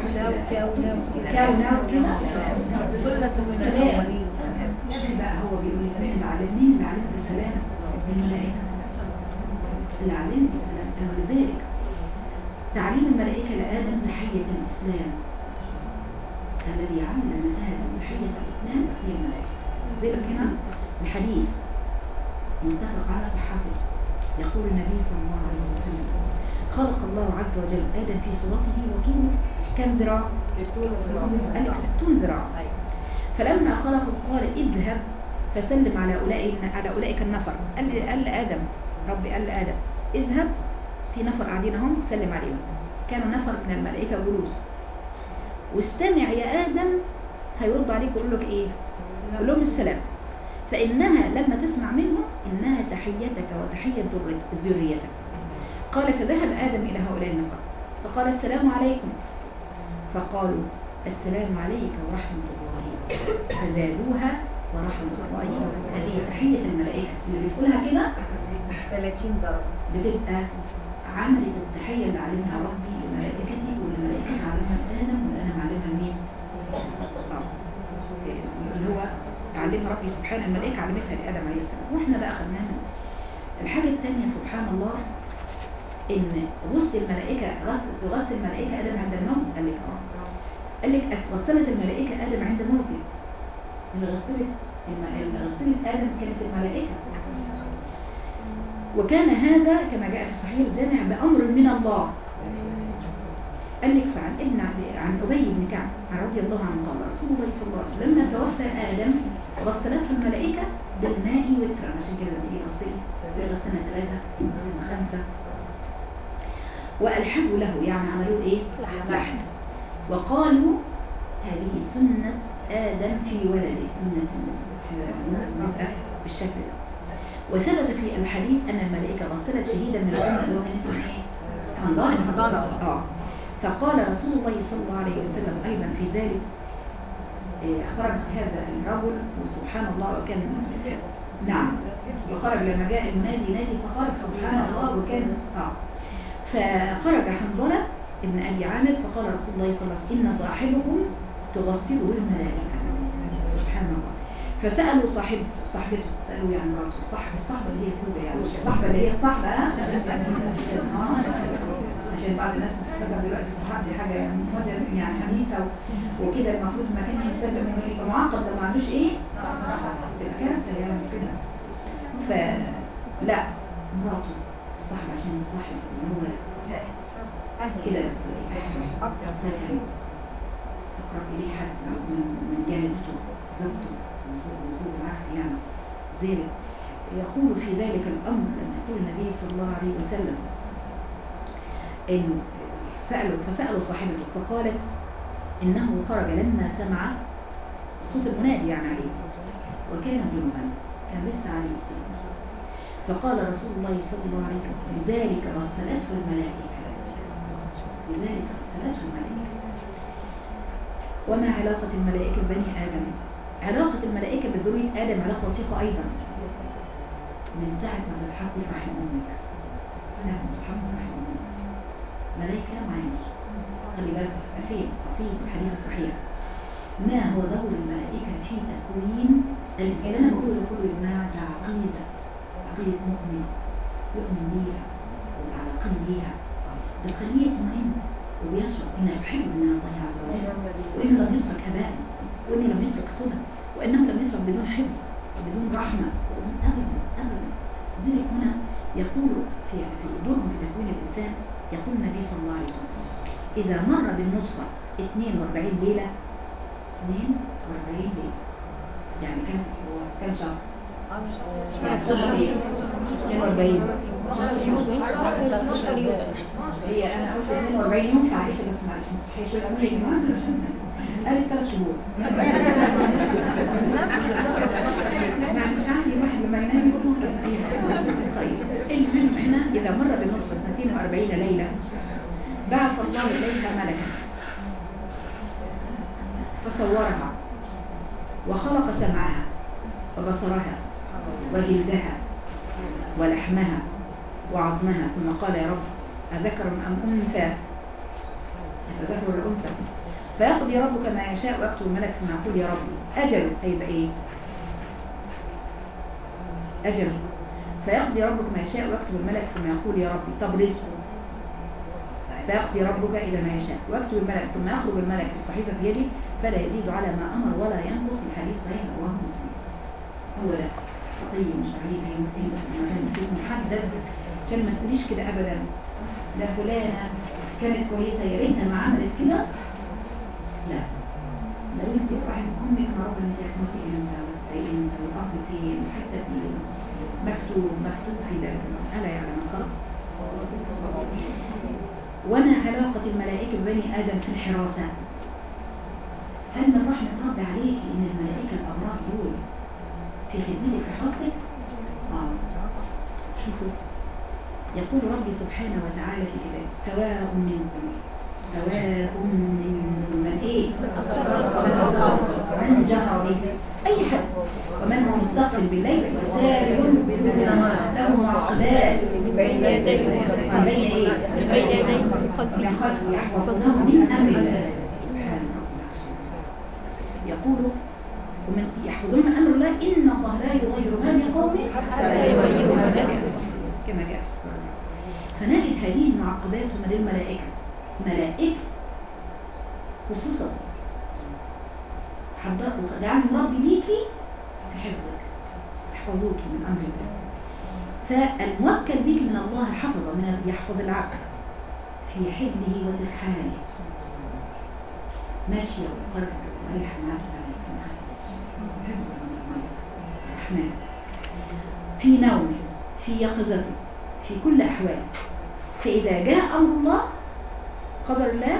بتقولي كاونا وكده سنة من سلام. الأولين شوفي بقى هو بيقول لك اللي علمني اللي علمني السلام الملائكة اللي علمني السلام ولذلك تعليم الملائكة لآدم تحية الإسلام الذي علم آدم تحية الإسلام هي الملائكة زي ما هنا الحديث متفق على صحته يقول النبي صلى الله عليه وسلم خلق الله عز وجل آدم في صورته وطوله كم ذراع؟ قال لك 60 ذراع فلما خلقه قال اذهب فسلم على اولئك على اولئك النفر قال قال لادم ربي قال لادم اذهب في نفر قاعدين اهم سلم عليهم كانوا نفر من الملائكه جلوس واستمع يا ادم هيرد عليك ويقول لك ايه؟ قول لهم السلام فانها لما تسمع منهم انها تحيتك وتحيه ذريت- ذريتك قال فذهب ادم الى هؤلاء النفر فقال السلام عليكم فقالوا السلام عليك ورحمة الله فزادوها ورحمة الله هذه تحية الملائكة اللي بتقولها كده 30 درجة بتبقى عملت التحية اللي علمها ربي لملائكتي والملائكة علمها لآدم وأنا معلمها لمين؟ آه. اللي هو علمها ربي سبحانه الملائكة علمتها لآدم عليه السلام واحنا بقى خدناها من الحاجة الثانية سبحان الله إن غسل الملائكة غسل تغسل الملائكة آدم عند الموت قال لك اه قال لك أس- غسلت الملائكة آدم عند موته اللي غسلت الم- اللي غسلت آدم كانت الملائكة وكان هذا كما جاء في صحيح الجامع بأمر من الله قال لك فعن ابن عب- عن أبي بن كعب رضي الله عنه قال رسول الله صلى الله عليه وسلم لما توفى آدم غسلته الملائكة بالماء وترا عشان كده لما تيجي تغسلي غسلنا ثلاثة غسلنا خمسة وألحقوا له يعني عملوا إيه؟ لحن وقالوا هذه سنة آدم في ولده سنة نبقى بالشكل ده وثبت في الحديث أن الملائكة غسلت شهيدا من الأمة اللي هو كان اسمه إيه؟ حنظلة حنظلة. آه فقال رسول الله صلى الله عليه وسلم أيضا في ذلك إيه، خرج هذا الرجل وسبحان الله وكان نعم وخرج لما جاء المنادي نادي فخرج سبحان الله وكان آه فخرج حنظلة ابن أبي عامر فقال رسول الله صلى الله عليه وسلم إن صاحبكم تغسله الملائكة سبحان الله فسألوا صاحبته صاحبته سألوا يعني مراته الصاحب الصحبة اللي هي الزوجة يعني مش الصحبة اللي هي الصحبة آه. آه. عشان بعض الناس بتفكر دلوقتي الصحاب دي حاجة يعني مودرن يعني حديثة و- وكده المفروض المكان يسلم انه يبقى معقد لو ما عندوش ايه؟ تبقى كارثة يعني كده فلا مراته الصاحب عشان الصاحب اللي هو أهل كده سكن أقرب إليه حد أو من من جانبته زوجته والزوج والزوج العكس يعني ذلك يقول في ذلك الأمر لما يقول النبي صلى الله عليه وسلم إن سألوا فسألوا صاحبته فقالت إنه خرج لما سمع صوت المنادي يعني عليه وكان جنبا كان لسه عليه السلام فقال رسول الله صلى الله عليه وسلم لذلك غسلته الملائكة لذلك غسلته الملائكة وما علاقة الملائكة ببني آدم؟ علاقة الملائكة بذرية آدم علاقة وثيقة أيضا من ساعة ما تتحط في رحم أمك ساعة ما تتحط في رحم أمك ملائكة معانا خلي بالك فين في الحديث الصحيح ما هو دور الملائكة في تكوين الإنسان أنا بقول ده كله يا جماعة ده عقيدة عقيدة مؤمن يؤمن بيها وعلى يقين بيها بتخليه يطمئن وبيشعر إنه حفظ من الله عز وجل وإنه لم يترك هباء وإنه لم يترك سدى وإنه لم يترك بدون حفظ بدون رحمة بدون أبدا أبدا لذلك هنا يقول في في دورهم في تكوين الإنسان يقول النبي صلى الله عليه وسلم إذا مر بالنطفة 42 ليلة 42 ليلة يعني كم أسبوع كم شهر؟ يعني 42 هي انا قلت 42 يوم فعائشه بس معلش ما صحيش ولا أقول يا جماعه عشان قالت ثلاث شهور معلش عادي الواحد لما ينام يقول ممكن اي حاجه طيب المهم احنا اذا مر بنطفه 42 ليله بعث الله اليها ملكا فصورها وخلق سمعها وبصرها وجلدها ولحمها وعظمها ثم قال يا رب أذكر أم أنثى ذكر ولا أنثى فيقضي ربك ما يشاء ويكتب الملك فيما يقول يا ربي أجل هيبقى إيه؟ أجل فيقضي ربك ما يشاء ويكتب الملك فيما يقول يا ربي طب رزقه فيقضي ربك إلى ما يشاء ويكتب الملك ثم يخرج الملك بالصحيفة في يده فلا يزيد على ما أمر ولا ينقص الحديث صحيح رواه مسلم هو لا خطية مش عليك هي مقيمة في مكان فيه محدد عشان ما تقوليش كده أبدا ده فلانة كانت كويسة يا ريتها ما عملت كده لا لو انت راحت امك ما ربنا انت هتموتي امتى وتلاقي امتى والارض فين حتى في مكتوب مكتوب في ذلك الا يعلم من خلق وما علاقة الملائكة ببني آدم في الحراسة؟ هل من رحمة ربي عليك إن الملائكة الأبرار دول في خدمتك في حرستك؟ آه شوفوا يقول ربي سبحانه وتعالى في كتابه سواء منكم سواء منكم من ايه؟ من أسر من جهر به اي حد ومن هو مستغفر بالليل وسارع بالنهار له معقبات من بين يديه من بين ايه؟ من بين يديه ومن خلفه من خلفه يحفظونه من امر الله سبحان رب العرش يقول ومن يحفظون من امر الله ان الله لا يغير ما بقوم حتى يغيروا ما بانفسهم كما جاء في سورة النحل. فنجد هذه المعقبات من الملائكه ملائكه خصصت حضر ودعم ربي ليكي في حفظك يحفظوك من امر الله فالموكل بك من الله حفظ من يحفظ العبد في حبه وترحاله ماشية وقرب رايح معاك عليك ما تخافيش حفظ من الملك الرحمن في نومه في يقظته في كل أحواله فإذا جاء أمر الله قدر الله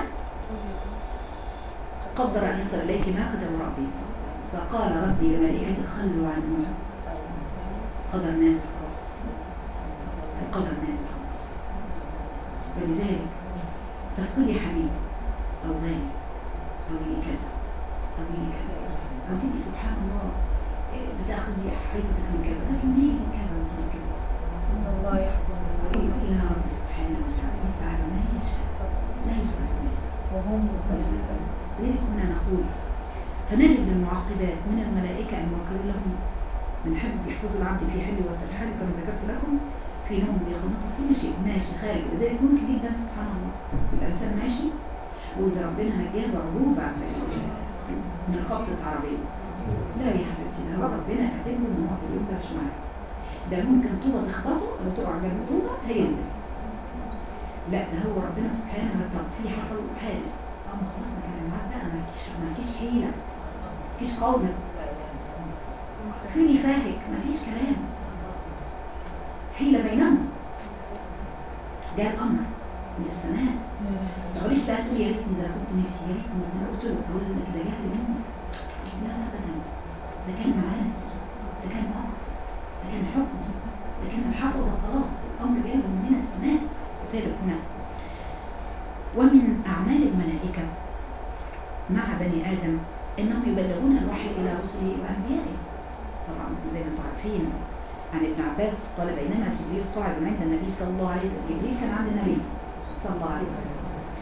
قدر أن يصل إليك ما قدر ربي فقال ربي لملائكته خلوا عنه قدر نازل خلاص القدر نازل خلاص ولذلك تفقدي حبيب أو غالي أو لي كذا أو لي كذا أو تبقي سبحان الله إيه، بتاخذي حيثك من كذا لكن ليه من كذا ومن كذا إن الله يحكم وإلى إلى رب سبحانه وتعالى يفعل ما يشاء لا يسأل به وهم مسلمون لذلك كنا نقول فنجد المعقبات من الملائكة الموكلين لهم من حفظ يحفظ العبد في حل وترحال كما ذكرت لكم في نوم بيخزنه كل شيء ماشي خارج لذلك ممكن جدا سبحان الله الإنسان ماشي وده ربنا نجاه بعروبة من خبطة عربية لا يا حبيبتي ده هو ربنا كاتب له ان هو في اليوم ده مش معاه ده ممكن طوبة تخبطه أو تقع جنب طوبة هينزل لا ده هو ربنا سبحانه وتعالى في حصل حادث اه ما خلاص ما كان معاك بقى ما فيش ما فيش حيلة ما فيش قوة في نفاهك ما فيش كلام حيلة بينهم جاء الأمر من السماء ما تقوليش بقى تقول يا ريتني ده أنا كنت نفسي يا ريتني ده أنا قلت له أقول لك ده جهل منك لا أبدا ده كان معاد ده كان وقت ده كان حكم ده كان الحفظ خلاص الأمر جاي من السماء سالك هنا ومن أعمال الملائكة مع بني آدم إنهم يبلغون الوحي إلى رسله وأنبيائه طبعا زي ما انتم عارفين عن ابن عباس قال بينما جبريل قاعد عند النبي صلى الله عليه وسلم جبريل كان عند النبي صلى الله عليه وسلم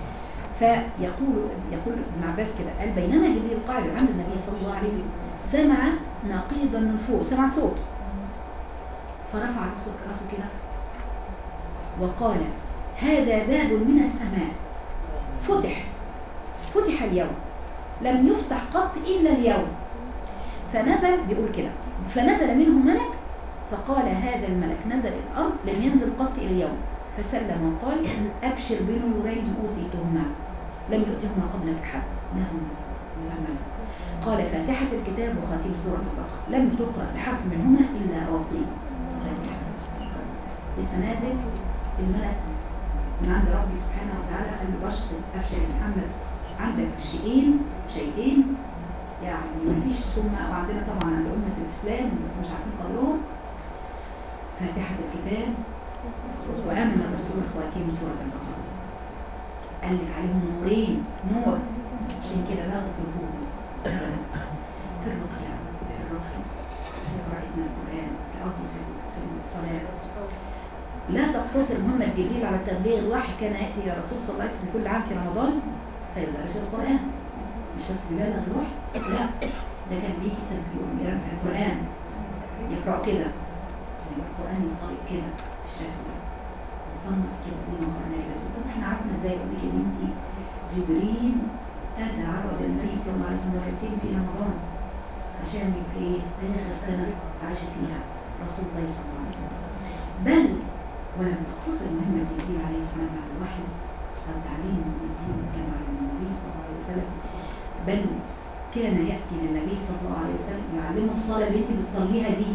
فيقول يقول ابن عباس كده قال بينما جبريل قاعد عند النبي صلى الله عليه وسلم سمع نقيضا من فوق سمع صوت فرفع راسه راسه كده وقال هذا باب من السماء فتح فتح اليوم لم يفتح قط إلا اليوم فنزل بيقول كده فنزل منه ملك فقال هذا الملك نزل الأرض لم ينزل قط إلى اليوم فسلم وقال أبشر بنورين أوتيتهما لم يؤتهما قبلك أحد ما هما ما هما؟ قال فاتحة الكتاب وخاتم سورة البقرة لم تقرأ بحرف منهما إلا أعطي فاتحة لسه نازل الملك من عند ربي سبحانه وتعالى قال له بشر أبشر يا محمد عندك شيئين شيئين يعني مفيش ثم وعندنا طبعا عند أمة الإسلام بس مش عارفين قدرهم فاتحة الكتاب وآمن الرسول خواتيم سورة البقرة قال لك عليهم نورين نور عشان كده لا تطلبوه في الرقية في الرقية في قراءتنا القرآن في قصدي في في الصلاة لا تقتصر مهمة جبريل على تبليغ الوحي كان يأتي إلى الرسول صلى الله عليه وسلم كل عام في رمضان فيدرس القرآن مش بس بيبلغ الوحي لا ده كان بيجي سبب يقرأ في القرآن يقرأ كده يعني القرآن يصلي كده بالشكل ده يصنف كده زي ما قرأنا كده طب احنا عرفنا ازاي اقول لك ان انت جبريل أتى عرض النبي صلى الله عليه وسلم مرتين في رمضان عشان يبقى ايه آخر سنة عاش فيها رسول الله صلى الله عليه وسلم بل ولم تقتصر مهمة جبريل عليه السلام على الوحي أو تعليم الدين كما علم النبي صلى الله عليه وسلم بل كان يأتي للنبي صلى الله عليه وسلم يعلمه الصلاة اللي انت بتصليها دي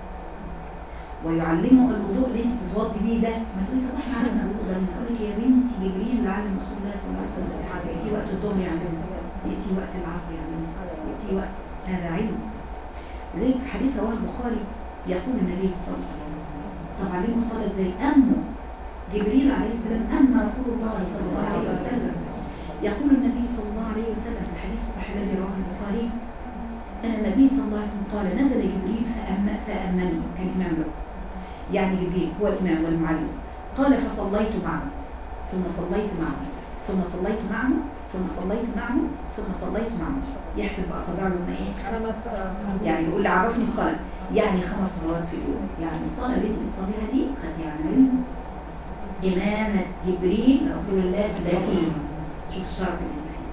ويعلمه الوضوء اللي انت بتتوضي بيه ده ما تقولي طب احنا عرفنا الوضوء ده اقول لك يا بنتي جبريل اللي علم رسول الله صلى الله عليه وسلم يأتي وقت الظهر يعلمه يأتي وقت العصر يعلمه يأتي وقت هذا علم لذلك في حديث رواه البخاري يقول النبي صلى الله عليه وسلم طب علموا الصلاة ازاي؟ أمه جبريل عليه السلام أم رسول الله صلى الله عليه وسلم يقول النبي صلى الله عليه وسلم في الحديث الصحيح الذي رواه البخاري أن النبي صلى الله عليه وسلم قال نزل جبريل فأم فأمني كان إمام له يعني جبريل هو الإمام والمعلم قال فصليت معه ثم صليت معه ثم صليت معه ثم صليت معه ثم صليت معه يحسب أصابعه لما إيه؟ خمس يعني يقول لي عرفني الصلاة يعني خمس صلوات في اليوم يعني الصلاة اللي انت بتصليها دي خدتي عن علم إمامة جبريل رسول الله ذكي شوف الشرف اللي انت فيه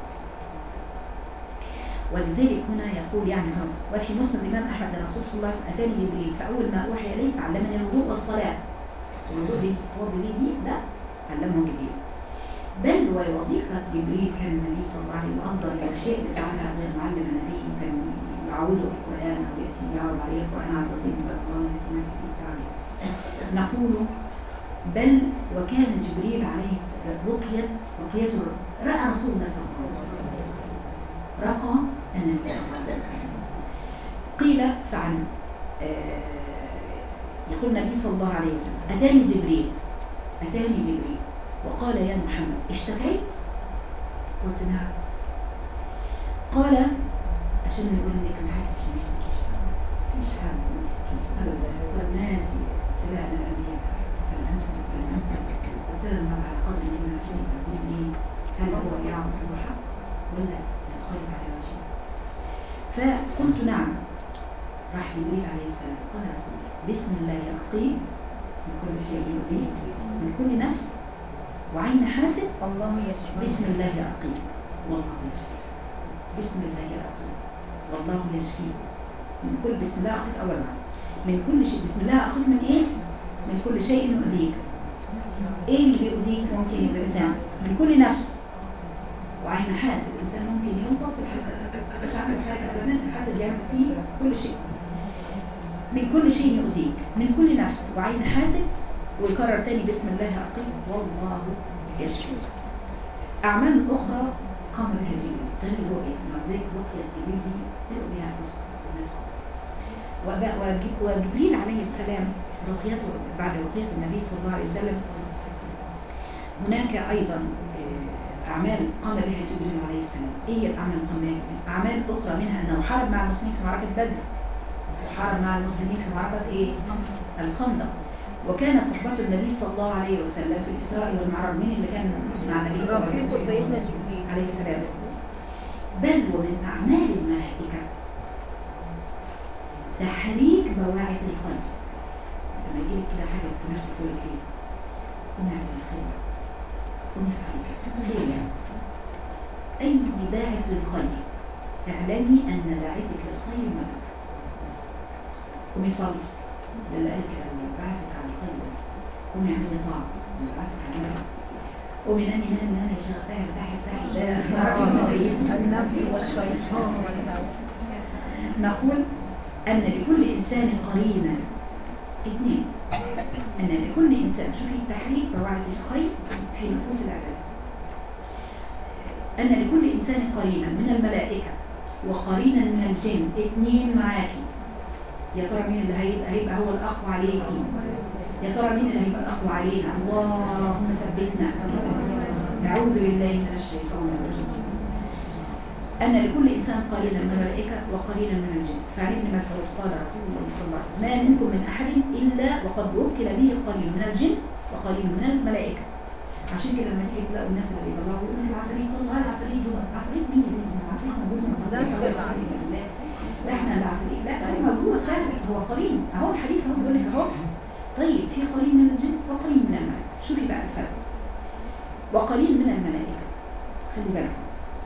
ولذلك هنا يقول يعني خمس وفي مسند الإمام أحمد أن الرسول صلى الله عليه وسلم أتاني جبريل فأول ما أوحي إليه فعلمني الوضوء والصلاة الوضوء اللي انت بتتوضي بيه دي ده علمه جبريل بل ووظيفة جبريل كان النبي صلى الله عليه وسلم أفضل الأشياء بتاعها غير معلم النبي كان يعوده القرآن أو يأتي يعرض عليه القرآن على الرضيم بالقرآن التي ما في عليه نقول بل وكان جبريل عليه السلام رقية رقيته رأى رسول الله صلى الله عليه وسلم رقى النبي صلى الله عليه وسلم قيل فعن آه، يقول النبي صلى الله عليه وسلم أتاني جبريل أتاني جبريل وقال يا محمد اشتكيت قلت نعم قال عشان نقول لك ما حدش ما يشتكيش مش حد ما يشتكيش ابدا صار ناسي سمعنا الانبياء فالامثل فالامثل قلت لهم على قدر من عشان يقول ايه هل هو يعرف الحق ولا يختلف على وجهه فقلت نعم راح جبريل عليه السلام قال يا رسول الله بسم الله ارقيك من كل شيء يؤذيك من كل نفس وعين حاسد الله يشفى بسم الله أرقيك والله يشفيك بسم الله أرقيك والله يشفيك من كل بسم الله أرقيك أول مرة من كل شيء بسم الله أرقيك من إيه؟ من كل شيء يؤذيك إيه اللي بيؤذيك ممكن يؤذي الإنسان؟ من كل نفس وعين حاسد الإنسان ممكن ينقض بالحسد مش عامل حاجة أبدا الحسد يعمل فيه كل شيء من كل شيء يؤذيك من كل نفس وعين حاسد ويكرر تاني بسم الله أرقيك والله يشفي أعمال أخرى قام بها جبريل غير الرؤية مع ذلك رؤية جبريل دي تدعو بها أنفسك وب- وج- وجبريل عليه السلام رقيته بعد رقية النبي صلى الله عليه وسلم هناك أيضا آه، أعمال قام بها جبريل عليه السلام إيه هي الأعمال اللي قام بها جبريل؟ أعمال أخرى منها أنه حارب مع المسلمين في معركة بدر حارب مع المسلمين في معركة إيه؟ الخندق وكانت صحبة النبي صلى الله عليه وسلم في الإسراء والمعراج مين اللي كان مع النبي صلى الله عليه رفيق وسلم؟ سيدنا جبريل عليه السلام بل ومن أعمال الملائكة تحريك بواعث الخير لما يجي لك كده حاجة في نفسك تقول لك إيه؟ قومي اعملي الخير قومي افعلي كذا ليه لا؟ أي باعث للخير اعلمي أن باعثك للخير ملك قومي صلي ده اللي قال كده اللي باعثك على الخير ده. قومي اعملي طاعة اللي باعثك على الخير قومي نامي نامي نامي شغلتها ارتاحي ارتاحي ده النفس والشيطان والهوى نقول أن لكل إنسان قرينا اثنين أن لكل إنسان شوفي التحريك بواعث الخير في نفوس العباد أن لكل إنسان قرينا من الملائكة وقرينا من الجن اثنين معاكي يا ترى مين اللي هيبقى, هيبقى هو الأقوى عليكي يا ترى مين اللي هيبقى الأقوى علينا اللهم ثبتنا نعوذ بالله من الشيطان الرجيم أن لكل إنسان قرينا من الملائكة وقرينا من الجن فعن ابن مسعود قال رسول الله صلى الله عليه وسلم ما منكم من أحد إلا وقد وكل به قرين من الجن وقرين من الملائكة عشان كده لما تيجي تلاقوا الناس اللي بيطلعوا يقولوا لك العفاريت طلع العفاريت دول العفاريت مين اللي انت العفاريت موجود ده ده العفريت. ده احنا العفاريت لا هو موجود فعلا هو قرين اهو الحديث اهو بيقول لك اهو طيب في قرين من الجن وقرين من الملائكة شوفي بقى الفرق وقرين من الملائكة خلي بالك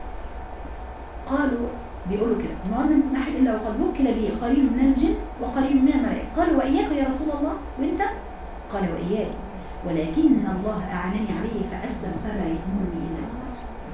قالوا بيقولوا كده ما من احد الا وقد وكل به قرين من الجن وقرين من الملائكه قالوا واياك يا رسول الله وانت قال واياي ولكن الله اعانني عليه فاسلم فلا يهمني الا الله.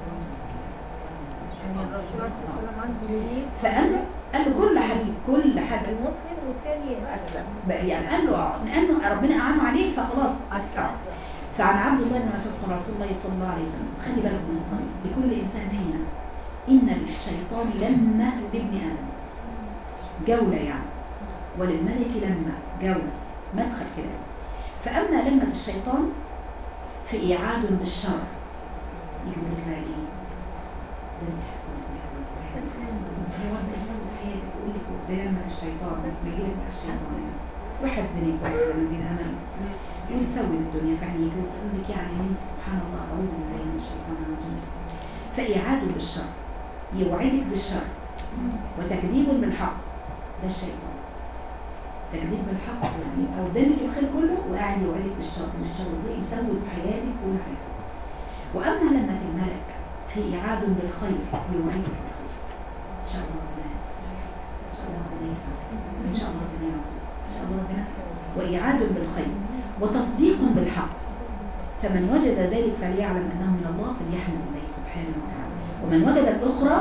يعني الرسول صلى الله عليه وسلم عنده جبريل فقال له قال له كل حد كل حد المسلم والثاني اسلم بقى يعني قال له لانه ربنا اعانه عليه فخلاص اسلم فعن عبد الله بن مسعود قال رسول الله صلى الله عليه وسلم خلي بالك من الطريق لكل انسان فينا ان للشيطان لمه لابن ادم جوله يعني وللملك لمه جوله مدخل كده فاما لمه الشيطان فايعاد بالشر يقول لك بقى ايه ده اللي حصل لي في الحديث. هو انت انسان حياتك يقول لك ده لمه الشيطان ما يجي لك الشيطان ويحزنك ويحزن الذين امنوا يقول تسوي الدنيا في عينيك وتقول لك يعني ان انت سبحان الله اعوذ بالله من الشيطان الرجيم فإعادة بالشر يوعدك بالشر وتكذيب بالحق ده الشيطان تكذيب بالحق يعني قدامك الخير كله وقاعد يوعدك بالشر بالشر ده يسوي في حياتك كل حاجه واما لما الملك في إعادة بالخير يوعدك بالخير ان شاء الله ربنا يسر ان شاء الله ربنا يفعل ان شاء الله ربنا يعطي ان شاء الله ربنا وإعادة بالخير وتصديق بالحق فمن وجد ذلك فليعلم أنه من الله فليحمد الله سبحانه وتعالى ومن وجد الأخرى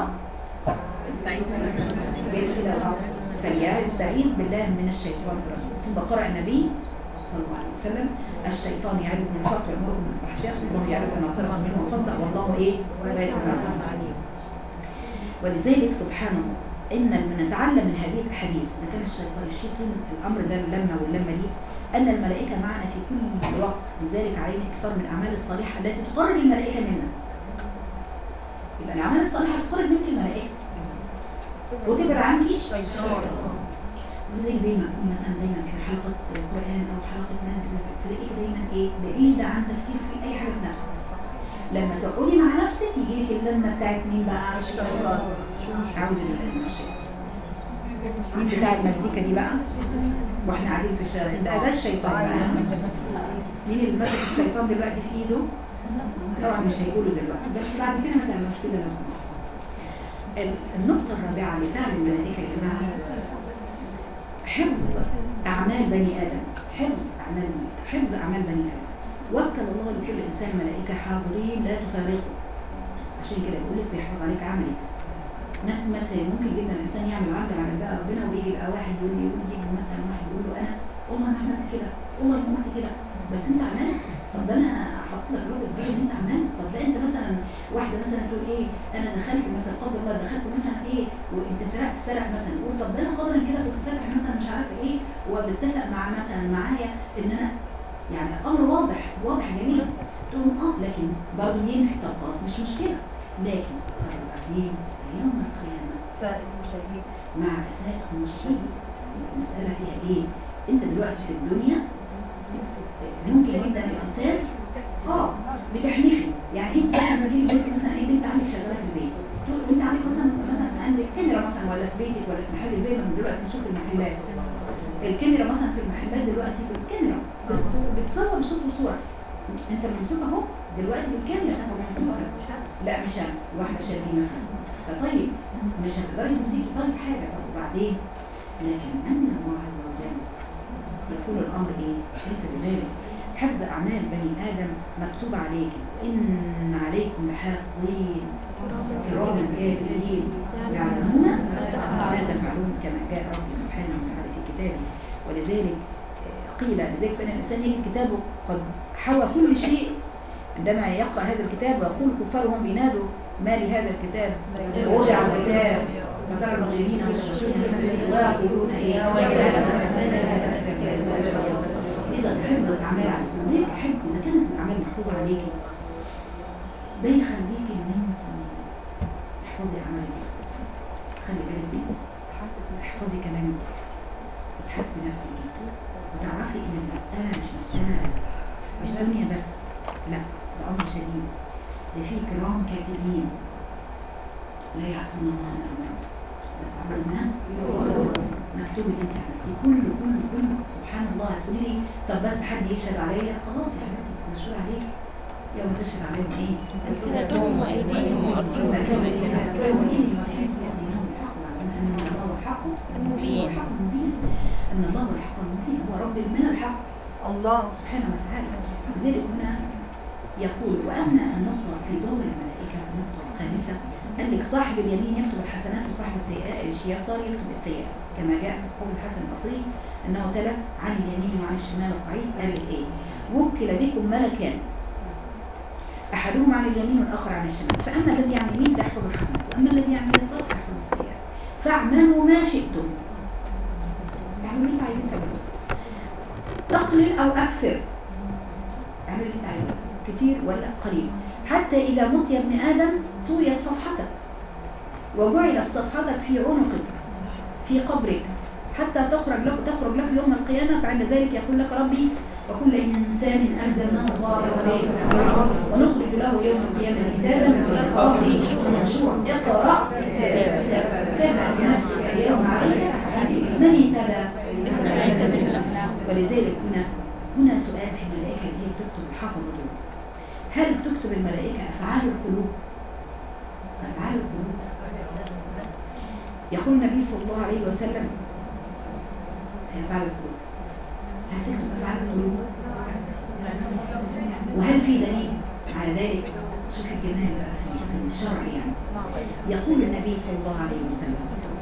جايب كده الأرض فليستعيذ بالله من الشيطان الرجيم ثم قرأ النبي صلى الله عليه وسلم الشيطان يعدكم الفقر ويأمركم بالفحشاء والله يعدكم مغفرة منه وفضل والله ايه واسع عليم ولذلك سبحان الله ان من نتعلم من هذه الاحاديث اذا كان الشيطان الشيطان الامر ده اللمه واللمه دي ان الملائكه معنا في كل وقت لذلك علينا اكثر من الاعمال الصالحه التي تقرب الملائكه منا يبقى الاعمال الصالحه تقرب منك الملائكه وتبعد عنك الشيطان زي زي ما أكون مثلا دايما في حلقه قران او حلقه ناس تلاقيك دايما ايه بعيده عن تفكير في اي حاجه في نفسك لما تقعدي مع نفسك يجي لك اللمه بتاعت مين بقى الشيطان اعوذ بالله من الشيطان مين بتاع المزيكا دي بقى واحنا قاعدين في الشياطين ده ده الشيطان بقى مين اللي ماسك الشيطان دلوقتي في ايده طبعا مش هيقولوا دلوقتي بس بعد كده ما تعملوش كده لو سمحت ال- النقطة الرابعة لفعل الملائكة يا جماعة حفظ أعمال بني آدم حفظ أعمال الملائكة حفظ أعمال بني آدم وكل الله لكل إنسان ملائكة حاضرين لا تفارقوا عشان كده بيقول لك بيحفظ عليك عملك ما- متى ممكن جدا الانسان يعمل عمل على بقى ربنا ويجي يبقى واحد يقول لي يقول يجي مثلا واحد يقول له انا والله ما عملت كده والله ما عملت كده بس انت عملت طب ده انا حاطط لك رد كبير ان انت عملت طب ده انت مثلا واحده مثلا تقول ايه انا دخلت مثلا قدر الله دخلت مثلا ايه وانت سرقت سرق مثلا يقول طب ده انا قدرا كده كنت فاتح مثلا مش عارفه ايه وبتفق مع مثلا معايا ان انا يعني الامر واضح واضح جميل تقول اه لكن برضه ينفي طب خلاص مش مشكله لكن بعدين يوم القيامه سائل وشهيد مع سائق المشاهد المسألة فيها ايه انت دلوقتي في الدنيا ممكن جدا الانسان اه بتحلفي يعني انت مثلا تجيبي بنت مثلا ايه بنت عندك شغاله في البيت تقول انت عندك مثلا مثلا عندك كاميرا مثلا ولا في بيتك ولا في محل زي ما دلوقتي بنشوف المحلات الكاميرا مثلا في المحلات دلوقتي في الكاميرا بس بتصور بصوت وصوره انت ممسوك اهو دلوقتي بالكاميرا انا ممسوك لا مش انا واحده شايفين مثلا فطيب مش هتقدري تمسكي طيب حاجه طب وبعدين لكن ان الله عز وجل يقول الامر ايه ليس بذلك حفظ اعمال بني ادم مكتوب عليك ان عليكم لحافظين كراما كاتبين يعلمون ما تفعلون كما جاء ربي سبحانه وتعالى في كتابه ولذلك آه، قيل لذلك فان الانسان يجد كتابه قد حوى كل شيء عندما يقرا هذا الكتاب ويقول الكفار هم بينادوا ما لهذا الكتاب وضع الكتاب فترى المجرمين والمشركين مما يقولون ايه يا ويلنا ما لهذا الكتاب لا يصدق اذا حفظ الاعمال على لذلك حفظ اذا كانت الاعمال محفوظه عليكي ده يخليكي ان انت تحفظي اعمالك خلي بالك دي تحفظي كلامك وتحاسبي نفسك جدا وتعرفي ان المساله مش مساله مش دنيا بس لا ده امر شديد ده في كرام كاتبين لا يعصون الله ما امرهم يفعلون ما مكتوب اللي انت عملتيه كله كله كله سبحان الله هتقولي لي طب بس حد يشهد عليا خلاص يا حبيبتي انت مشهور عليك يوم تشهد عليهم ايه؟ ألسنتهم وأيديهم وأرجلهم ما كانوا بما كانوا يكسبون. يكسبون. ان الله هو الحق المبين. هو الحق المبين ان الله هو الحق المبين هو رب من الحق الله سبحانه وتعالى لذلك هنا يقول واما النقطه في دور الملائكه النقطه الخامسه قال لك صاحب اليمين يكتب الحسنات وصاحب السيئات اليسار يكتب السيئات كما جاء في قول الحسن البصري انه تلا عن اليمين وعن الشمال قعيد قال لك ايه وكل بكم ملكان احدهما عن اليمين والاخر عن الشمال فاما الذي عن اليمين فيحفظ الحسنات واما الذي عن اليسار فيحفظ السيئات فاعملوا ما شئتم اعملوا اللي انتوا عايزين تعملوه تقلل او اكثر اعمل اللي انت عايزه كتير ولا قليل حتى اذا مت يا ابن ادم طويت صفحتك وجعلت صفحتك في عنقك في قبرك حتى تخرج لك تخرج لك يوم القيامه فعند ذلك يقول لك ربي وكل انسان الزمناه طائره ونخرج له يوم القيامه كتابا يلقاه منشورا اقرا كتابك كفى بنفسك اليوم عليك حسيبا من اهتدى ولذلك هنا هنا سؤال في الملائكة اللي هي بتكتب الحفظة دول هل تكتب الملائكة أفعال القلوب؟ أفعال القلوب يقول النبي صلى الله عليه وسلم في أفعال القلوب هل تكتب أفعال القلوب؟ وهل في دليل على ذلك؟ شوف الجمال بقى في في الشرع يعني يقول النبي صلى الله عليه وسلم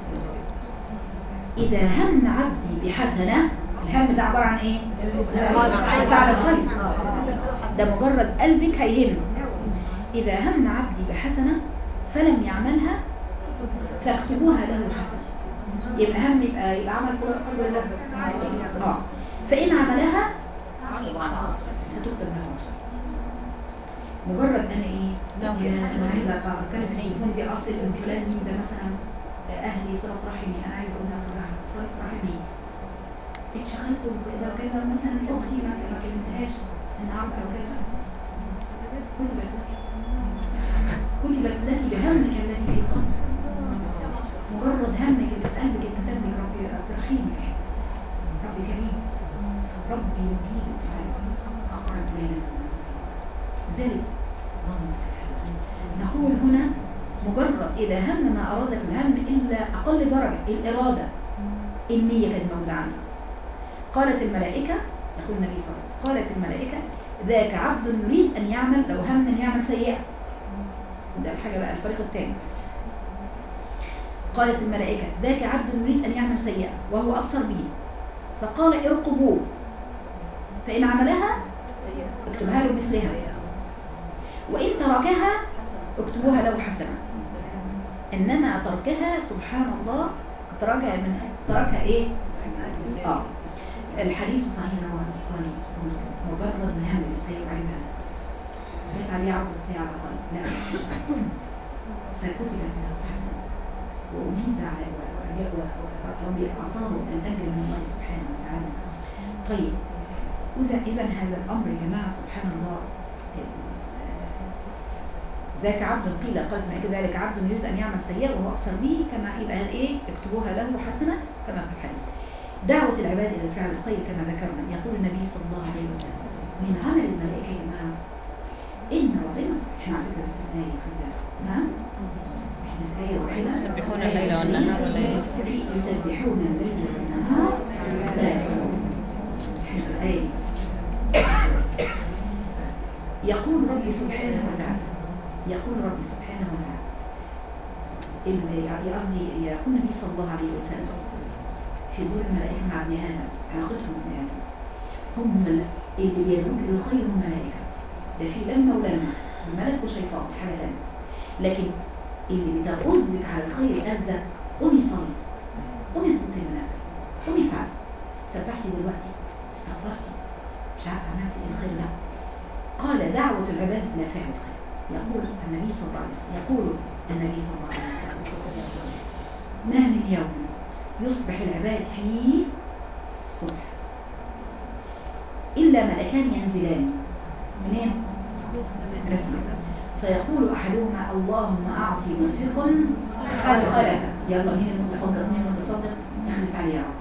إذا هم عبدي بحسنة الهم ده عبارة عن إيه؟ على القلب ده مجرد قلبك هيهم إذا هم عبدي بحسنة فلم يعملها فاكتبوها له حسنة يبقى هم يبقى يبقى عمل كل القلب ولا لا؟ اه فإن عملها فتكتب له حسنة مجرد أنا إيه؟ يا أنا عايزة أتكلم في التليفون دي أصل من فلان مين ده مثلا أهلي صلة رحمي أنا عايزة أقول لها صلة صلة رحمي اتشغلت وكذا وكذا مثلا اختي ما ما كلمتهاش انا عارفه او كذا كتبت لك كتبت لك بهمك الذي في قلبك مجرد همك اللي في قلبك اتكتب لك ربي رب رحيم يا حبيبتي ربي كريم ربي يجيبك اقرب ليلا من النصر لذلك اللهم نقول هنا مجرد اذا هم ما اراد في الهم الا اقل درجه الاراده النيه كانت موجوده عنه قالت الملائكة يقول النبي صلى الله عليه وسلم قالت الملائكة ذاك عبد يريد أن يعمل لو هم أن يعمل سيئة ده الحاجة بقى الفريق الثاني قالت الملائكة ذاك عبد يريد أن يعمل سيئة وهو أبصر به فقال ارقبوه فإن عملها اكتبها له مثلها وإن تركها اكتبوها له حسنة إنما تركها سبحان الله تركها من تركها إيه؟ آه الحديث صحيح رواه البخاري ومسلم مجرد من هم السيء عليها بيت عليه عرض السيء على قلب لا مش فكتب له حسنة وأجيز على ربي أعطاه الأجر من الله سبحانه وتعالى طيب إذا إذا هذا الأمر يا جماعة سبحان الله ذاك عبد قيل قالت ما ذلك عبد يريد أن يعمل سيئة وهو أبصر به كما يبقى إيه اكتبوها له حسنة كما في الحديث دعوة العباد إلى فعل الخير كما ذكرنا يقول النبي صلى الله عليه وسلم من عمل الملائكة يا جماعة إن ربنا احنا على فكرة لسه في الآية خلي بالك. نعم احنا في الآية واحدة يسبحون الليل والنهار ولا يفترون يسبحون الليل والنهار لا يفترون احنا في الآية بس يقول ربي سبحانه وتعالى يقول ربي سبحانه وتعالى ال- قصدي يقول النبي صلى الله عليه وسلم في دور الملائكة مع ابن آدم علاقتهم بابن آدم هم ال- اللي بيدعوك إلى الخير هم الملائكة ده في لمة ولمة الملك وشيطان حاجة تانية لكن اللي بتغزك على الخير أزة قومي صلي قومي اظبطي المنبه قومي فعلي سبحتي دلوقتي استغفرتي مش عارفة عملتي ايه الخير ده قال دعوة العباد إلى فعل الخير يقول النبي صلى الله عليه وسلم يقول النبي صلى الله عليه وسلم ما من يوم يصبح العباد فيه الصبح إلا ملكان ينزلان منين؟ من السماء فيقول أحدهما اللهم أعطي منفقا خلفا يلا مين المتصدق مين المتصدق اخلف عليه يا رب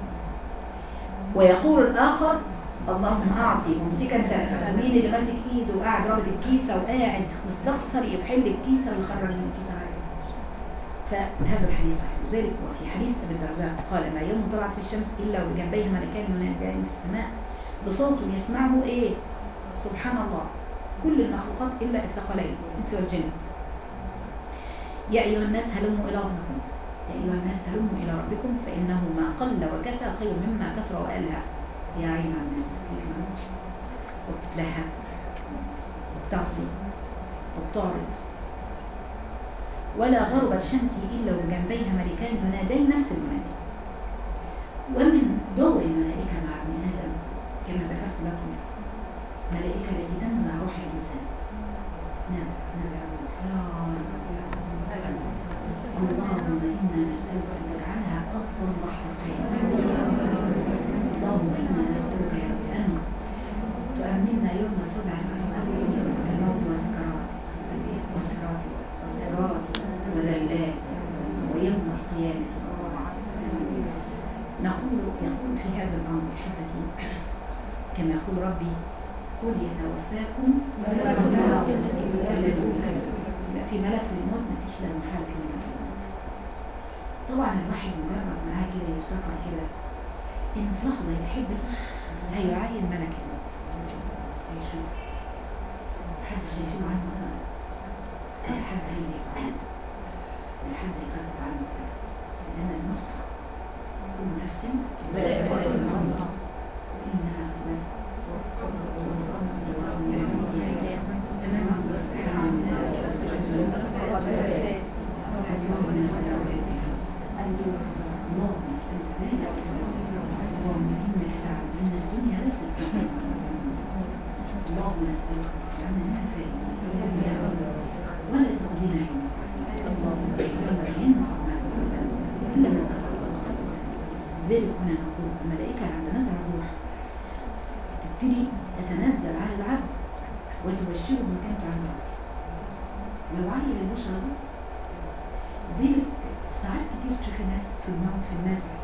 ويقول الآخر اللهم أعطي ممسكا تلفا مين اللي ماسك إيده وقاعد رابط الكيسة وقاعد مستخسر يحل الكيسة ويخرج من الكيسة عليه فهذا الحديث صحيح وذلك وفي حديث ابي الدرداء قال ما يوم طلعت في الشمس الا وجنبيه ملكان يناديان في السماء بصوت يسمعه ايه سبحان الله كل المخلوقات الا الثقلين الانس والجن يا ايها الناس هلموا الى ربكم يا ايها الناس هلموا الى ربكم فانه ما قل وكفى خير مما كثر والها يا عين على الناس وبتتلهى وبتعصي وبتعرض ولا غربت شمسي إلا وجنبيها ملكان ينادين نفس المنادي ومن دور الملائكة مع ابن آدم كما ذكرت لكم ملائكة التي تنزع روح الإنسان نزع نزع الروح يا رب يا رب اللهم إنا نسألك أن تجعلها أفضل لحظة في حياتنا اللهم إنا نسألك يا رب أن تؤمننا يوم الفزع الأكبر كالموت وسكراته والصراط والصراط وذلات ويوم القيامة نقول يقول في هذا الأمر أحبتي كما يقول ربي قل يتوفاكم لا في ملك للموت ما فيش لا محال في ملك الموت طبعا الواحد مجرد معاه كده يفتكر كده ان في لحظه يا احبتي هيعاين ملك الموت هيشوف محدش هيشيله عنه ابدا اي حد عايز يقع ولا حد يخفف عنه كده لان الموت حق كل نفس ذائقه الموت وانها خلاف اللهم نسألك اللهم نسألك ذلك اللهم إنك تعلم أن الدنيا ليست كما اللهم نسألك أن تجعلنا من الفائزين يا رب ولا تخزنا يوم اللهم ولا ينفع مال إلا من أتى الله لذلك هنا نقول الملائكة عند نزع الروح تبتدي تتنزل على العبد وتبشره مكانته على العبد لو عيل البشرى دي زي ساعات كتير تشوفي ناس في الموت في النزع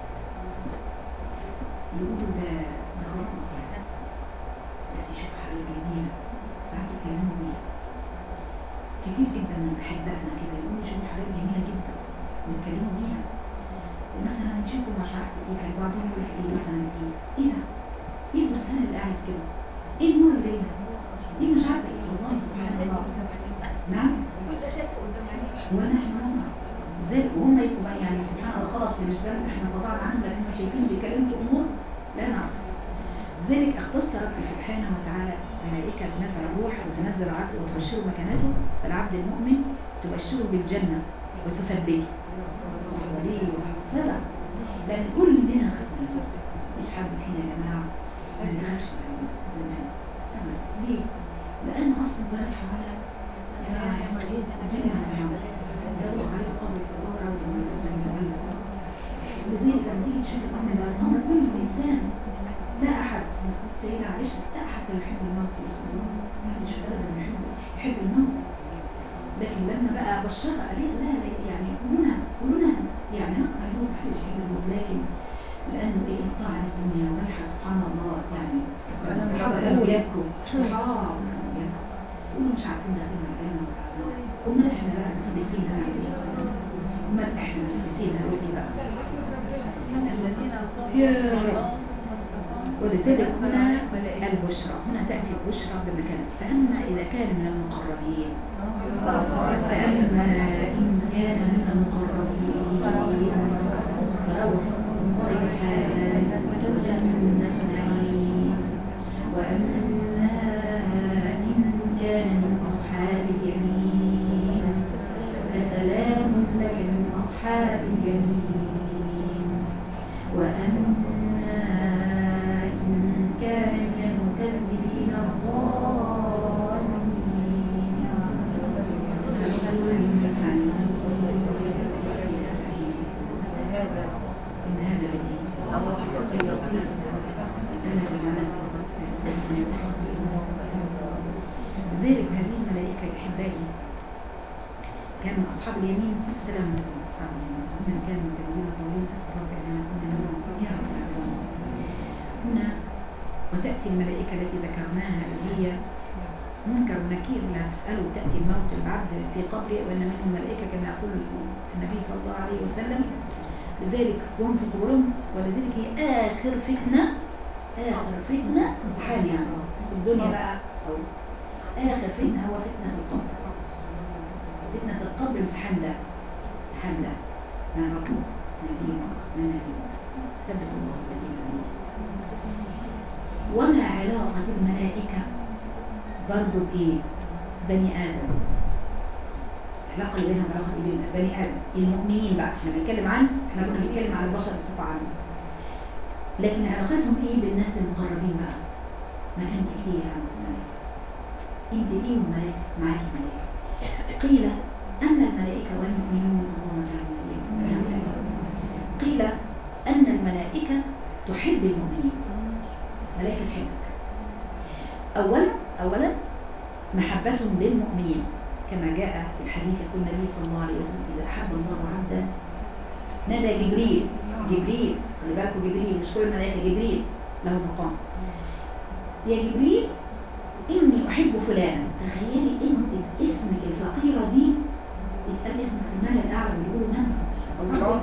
يقولوا ده ده خلاص يعني بس يشوفوا حاجة جميلة ساعات يكلموا بيها كتير جدا من أحبائنا كده يقولوا يشوفوا حاجات جميلة جدا ويتكلموا بيها مثلا يشوفوا مش عارفة ايه كان بعضهم يقول لك ايه مثلا ايه ايه ده؟ ايه البستان اللي قاعد كده؟ ايه النور اللي جاي ده؟ ايه مش عارفة ايه والله سبحان الله نعم ونحن نعلم زي وهم يبقوا بقى يعني سبحان الله خلاص بالنسبه لنا احنا قطعنا عنهم لان هم شايفين بيتكلموا في امور لا نعرف لذلك اختص ربي سبحانه وتعالى ملائكه بنزع الروح وتنزل العبد وتبشره مكانته فالعبد المؤمن تبشره بالجنه وتثبته وليه وحفظه لان كلنا نخاف من الموت مش حد فينا يا جماعه ما بيخافش من الموت أبداً. أبداً. ليه؟ لان اصلا ده رايح على الجنه يا محمد يلا عليه القبر في الدورة السيدة عائشة لا حتى يحب الموت يا رسول الله ما حدش ابدا يحب يحب الموت لكن لما بقى بشرها قالت لا لا يعني كلنا كلنا يعني نقرا الموت محدش يحب الموت لكن لانه ايه انقطاع عن الدنيا ورايحه سبحان الله يعني الصحابه كانوا يبكوا الصحابه كانوا يبكوا يقولوا مش عارفين داخلين الجنه ولا لا. امال احنا بقى مفلسين هنعمل ايه؟ امال احنا مفلسين هنقول ايه بقى؟ يا رب ولذلك هنا البشرى هنا تأتي البشرى بمكان فأما إذا كان من المقربين فأما إن كان من المقربين فروح وريحان وجنة نعيم وأما إن كان من أصحاب اليمين فسلام لك من أصحاب اليمين وأما إن كان من المكذبين الضالين إن هذا بدين لذلك هذه الملائكة أحبائي كان من أصحاب اليمين سلام من أصحاب اليمين من كانوا مكذبين الضالين أسأل رب أن كنا منهم يا رب العالمين هنا وتأتي الملائكة التي ذكرناها اللي هي منكر ونكير لا تسأله تأتي الموت العبد في قبره وإن منهم ملائكة كما يقول النبي صلى الله عليه وسلم لذلك وهم في قبورهم ولذلك هي آخر فتنة آخر فتنة امتحان يعني الدنيا بقى أو آخر فتنة هو فتنة القبر فتنة القبر امتحان ده امتحان ده ما رب نديم ما نبي ثبت الله الذين آمنوا وما علاقة الملائكة برضو بإيه؟ بني آدم العلاقة اللي بينهم علاقة بين بني آدم المؤمنين بقى احنا بنتكلم عن احنا كنا بنتكلم عن البشر بصفة عامة لكن علاقتهم ايه بالناس المقربين بقى؟ مكانتك ايه يا عبد الملائكة؟ انت ايه والملائكة؟ معاكي ملائكة قيل أما الملائكة والمؤمنون اللهم اجعلنا إياكم قيل أن الملائكة تحب المؤمنين ملائكة تحبك أولا أولا محبتهم للمؤمنين كما جاء في الحديث يقول النبي صلى الله عليه وسلم إذا أحب الله عبدا نادى جبريل جبريل خلي بالكم جبريل مش كل الملائكة جبريل له مقام يا جبريل إني أحب فلانا تخيلي أنت اسمك الفقيرة دي يتقال اسمك في المال الأعلى بيقولوا نعم الله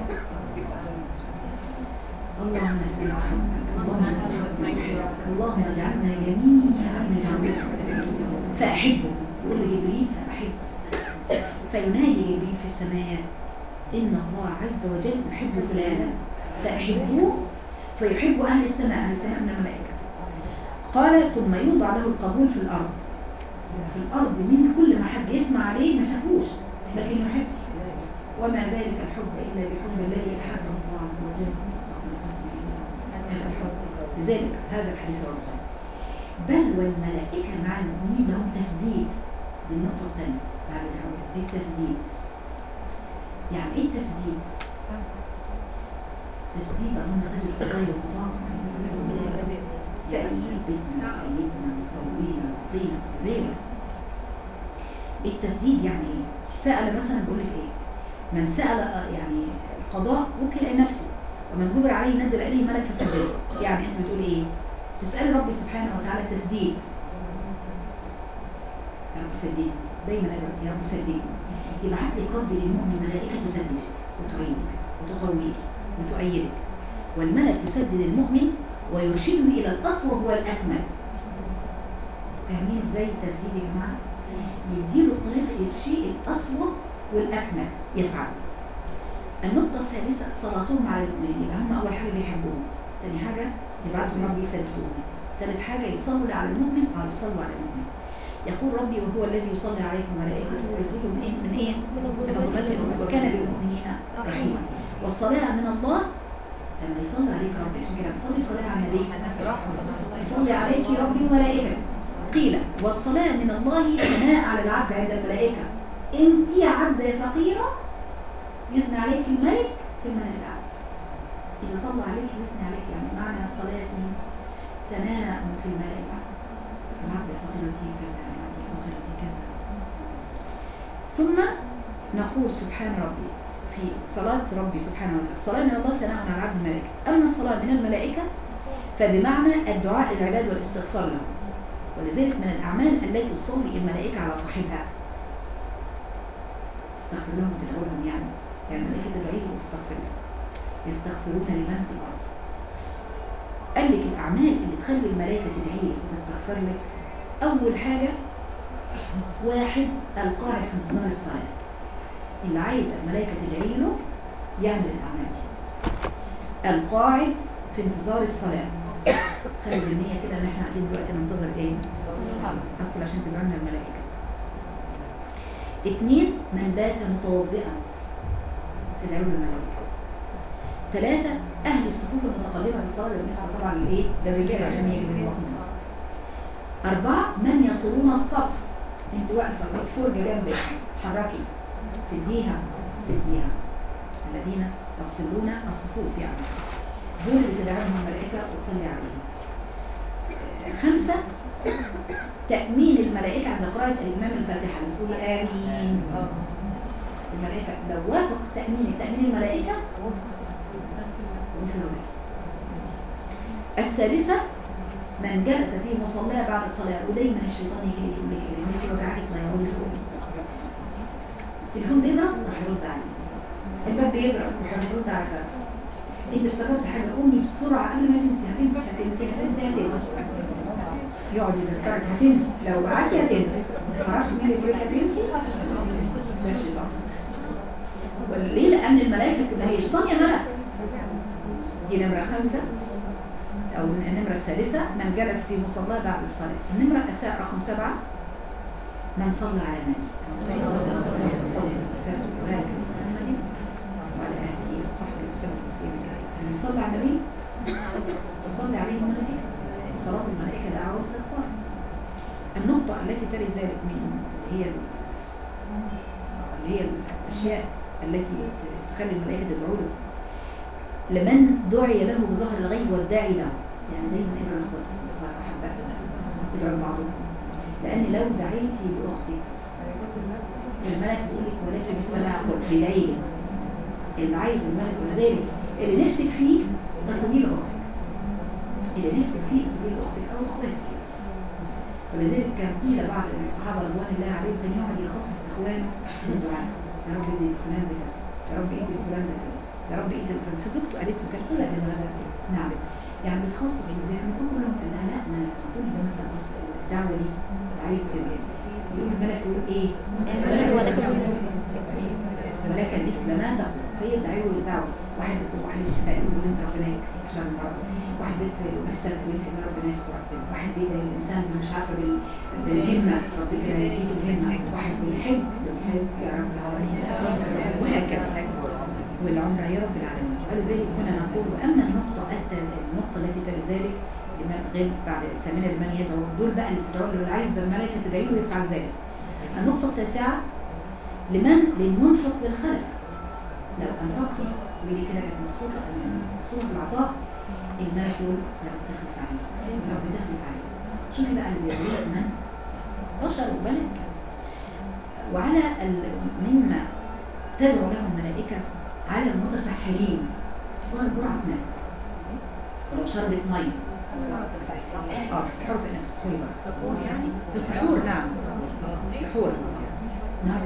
اللهم اسمك حبك اللهم حبك اللهم اجعلنا جميعا من حبك فأحبه يقول لجبريل فأحبه فينادي جبريل في السماء إن الله عز وجل يحب فلانا فأحبوه فيحب أهل السماء أهل السماء من الملائكة قال ثم يوضع له القبول في الأرض في الأرض من كل ما حد يسمع عليه ما شافوش لكن يحب وما ذلك الحب إلا بحب الذي أحبه الله عز وجل هذا الحب لذلك هذا الحديث هو البخاري بل والملائكة مع المؤمنين لهم تسديد بالنقطة الثانية بعد الحب التسديد يعني ايه التسديد؟ تسديد اللهم سدد خطايا وخطاهم يعني ثبتنا أيدنا قوينا وعطينا زينا التسديد يعني ايه؟ سأل مثلا بقول لك ايه؟ من سأل آه، يعني القضاء وكل إلى نفسه ومن جبر عليه نزل إليه ملك فسدده يعني أنت بتقول ايه؟ تسألي ربي سبحانه وتعالى تسديد يا رب سديد دايما يا رب سديد يبعت لك ربي للمؤمن ملائكة تسدد وتعينك وتقويك وتؤيدك والملك يسدد المؤمن ويرشده إلى الأصل وهو الأكمل فاهمين ازاي التسديد يا جماعة؟ يديله الطريق الشيء الأصوب والأكمل يفعل النقطة الثالثة صلاتهم على المؤمنين يبقى هم أول حاجة بيحبوهم ثاني حاجة يبعثوا ربي يسددوهم ثالث حاجة يصلوا على المؤمن أو يصلوا على المؤمن يقول ربي وهو الذي يصلي عليكم ملائكته ويخرجكم من إيه؟ من إيه؟ من ظلمات النور وكان بالمؤمنين رحيما والصلاة من الله لما يصلي عليك ربي عشان كده بتصلي صلاة على النبي يصلي عليك ربي وملائكته قيل والصلاة من الله ثناء على العبد عند الملائكة انت يا عبد يا فقيرة يثنى عليك الملك ثم العبد إذا صلى عليك يثنى عليك يعني معنى صلاتي ثناء في الملائكة عبد فضيلتي كذا عبد فضيلتي كذا ثم نقول سبحان ربي في صلاة ربي سبحانه وتعالى صلاة من الله ثناء على عبد الملائكة أما الصلاة من الملائكة فبمعنى الدعاء للعباد والاستغفار لهم ولذلك من الأعمال التي تصلي الملائكة على صاحبها تستغفر لهم وتدعو لهم يعني يعني الملائكة تدعي له وتستغفر له يستغفرون لمن في الأرض قال لك الأعمال اللي تخلي الملائكة تدعي لك وتستغفر لك أول حاجة واحد القاعد في انتظار الصلاة اللي عايز الملائكة تدعي له يعمل الأعمال دي القاعد في انتظار الصلاة خلي بالنية كده ان احنا قاعدين دلوقتي ننتظر ايه؟ اصل عشان تدعو لنا الملائكة اتنين من بات متوضئا تدعو له الملائكة ثلاثة أهل الصفوف المتقلبة بالصلاة بالنسبة طبعا للإيه؟ للرجال عشان يجي من الوقت أربعة من يصلون الصف أنت واقفة فرجة جنبك حركي سديها سديها الذين يصلون الصفوف يعني دول اللي تدعوهم الملائكة وتصلي عليهم آه، خمسة تأمين الملائكة عند قراءة الإمام الفاتحة بتقول آمين الملائكة لو وافق تأمين تأمين الملائكة غفر له الثالثة من جلس في مصلاه بعد الصلاة ودايما الشيطان يجي لك يقول لك ايه يقول لك وجعك لا يقول فوق التليفون بيضرب راح يرد عليه الباب بيزرق راح يرد على الفرس انت افتكرت حاجة قومي بسرعة قبل ما تنسي هتنسي هتنسي هتنسي هتنسي يقعد يذكرك هتنسي لو قعدتي هتنسي عرفت مين اللي بيقول لك هتنسي؟ ده الشيطان وليه؟ لأن الملائكة كده هي شيطان يا ملك دي نمرة خمسة أو النمرة الثالثة من جلس في مصلاه بعد الصلاة النمرة الساعة رقم سبعة من صلى على النبي وعلى آله وصحبه وسلم تسليما من صلى على النبي وصلي عليه الملائكة صلاة الملائكة دعوة واستغفار النقطة التي تلي ذلك من هي اللي هي الأشياء التي تخلي الملائكة تدعو له لمن دعي له بظهر الغيب والداعي له يعني دايما ابن الاخوة احبائنا تدعو بعضهم لان لو دعيتي لاختك الملك بيقول لك ولكن مثل ما اقول بليل اللي عايز الملك ولذلك اللي نفسك فيه اطلبيه لاختك اللي نفسك فيه اطلبيه لاختك او اخواتك ولذلك كان قيل بعض الصحابه رضوان الله عليهم كان يقعد يخصص اخوانه بالدعاء يا رب ادي فلان ده كذا يا رب ادي فلان ده كذا يا رب ايد الفلان فزوجته قالت له كان كلها بالغداء نعم يعني بتخصص ازاي كان كل كلهم قال لها لا انا تقول ده مثلا بص الدعوه دي عايز كده يقول الملك يقول ايه؟ ولك مثل ما تقول فهي دعوه لدعوه واحد بيطلب واحد الشفاء يقول له انت ربنا يكفيك عشان المرض واحد بيدفع بالسلب ويدفع ان ربنا يستر ربنا واحد بيدعي الانسان مش عارفه بال- بالهمه ربنا يديك الهمه واحد بيحب بيحب يا رب العالمين وهكذا والعمر يا رب العالمين ولذلك كنا نقول واما النقطه الت- النقطه التي تلي ذلك لمن غير بعد استعمال لمن يدعو دول بقى اللي بتدعو له اللي عايز ده الملائكه تدعي له يفعل ذلك النقطه التاسعه لمن للمنفق بالخلف لو انفقتي ولي كده كانت مبسوطه مبسوطه بالعطاء الملك يقول يا رب تخلف عليه يا رب تخلف عليه شوفي بقى اللي بيدعو من بشر وملك وعلى ال- مما تدعو له الملائكة على المتسحرين سواء جرعة ماء ولو شربت مية اه السحور في في السحور بس في السحور نعم السحور نعم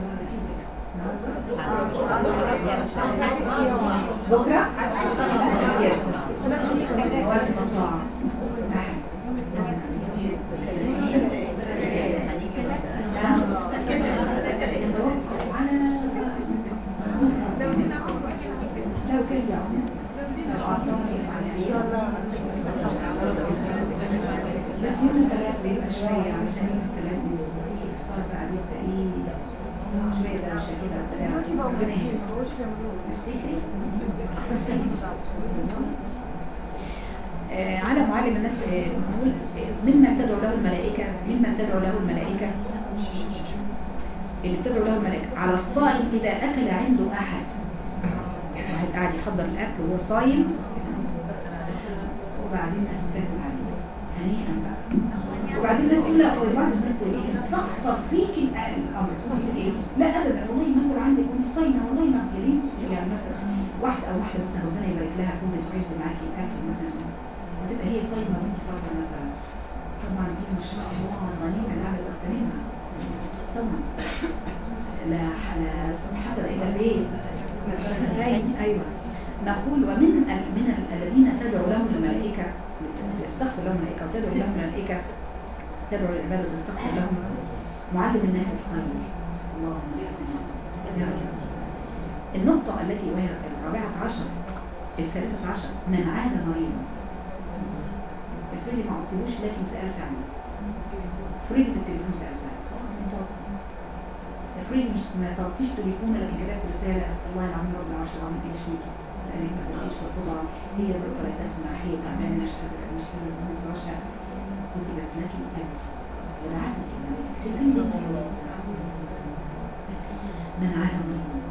بكرة مواسم الطاعة لو كيف يعني بس يوم الثلاث بيبقى شوية عشان يوم الثلاث بيبقى فيه إفطار بقى بيبقى إيه شوية دوشة كده وبتاع ربنا يهديك. تفتكري؟ آه، على معلم الناس آه، نقول آه، مما تدعو له الملائكة مما تدعو له الملائكة اللي بتدعو له الملائكة على الصائم إذا أكل عنده أحد واحد قاعد يحضر الأكل وهو صايم وبعدين ناس بتاكل عليه وبعدين الناس تقول لا هو بعض الناس تقول ايه استقصر فيك ال- الامر تقول لك ايه لا ابدا والله ما هو عندك وانت صايمه والله ما يا ريت يعني مثلا واحده او واحده مثلا ربنا يبارك لها تكون بتحب معاكي الاكل مثلا وتبقى هي صايمه وانت فاطره مثلا طبعا دي ما شاء الله غنيمه لا تغتنمها طبعا لا لا حسن الا بايه؟ حسنتين ايوه نقول ومن ال- من ال- الذين تدعو لهم الملائكه يستغفر لهم الملائكه وتدعو لهم الملائكه تدعو العباد وتستغفر لهم معلم الناس الخير اللهم يا رب. النقطة التي وهي الرابعة عشر الثالثة عشر من عاد مريضا افرضي ما عدتلوش لكن سألت عنه افرضي بالتليفون سألت عنه خلاص انت افرضي مش ما طلبتيش تليفون لكن كتبت رسالة اسأل الله العظيم رب العرش العظيم ايش فيكي لانك ما تبقيش في القدرة هي سوف لا تسمع هي تعبانة مش قادرة مش قادرة تقوم فراشة كتبت لك الأجر ولعلك تكتبين لي من عاد مريضا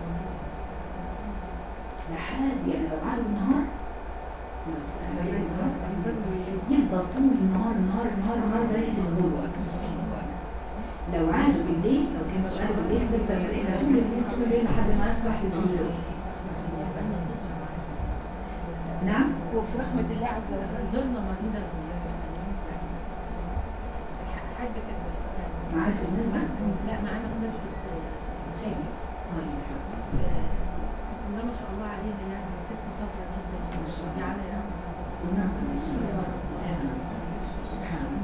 لحد يعني لو عاد النهار لو سأل يفضل طول النهار النهار النهار النهار لغاية الغروب لو عادوا بالليل لو كان سؤال بالليل تفضل ملاقيها طول الليل طول الليل لحد ما أصبح تدعي نعم وفي رحمة الله عز وجل زرنا مريضا حاجة كده معاك في النسبة لا معانا في مسجد شيء طيب بسم الله ما شاء الله عليها يعني ست صفرة جدا ما شاء الله. يعني ونعم سبحان الله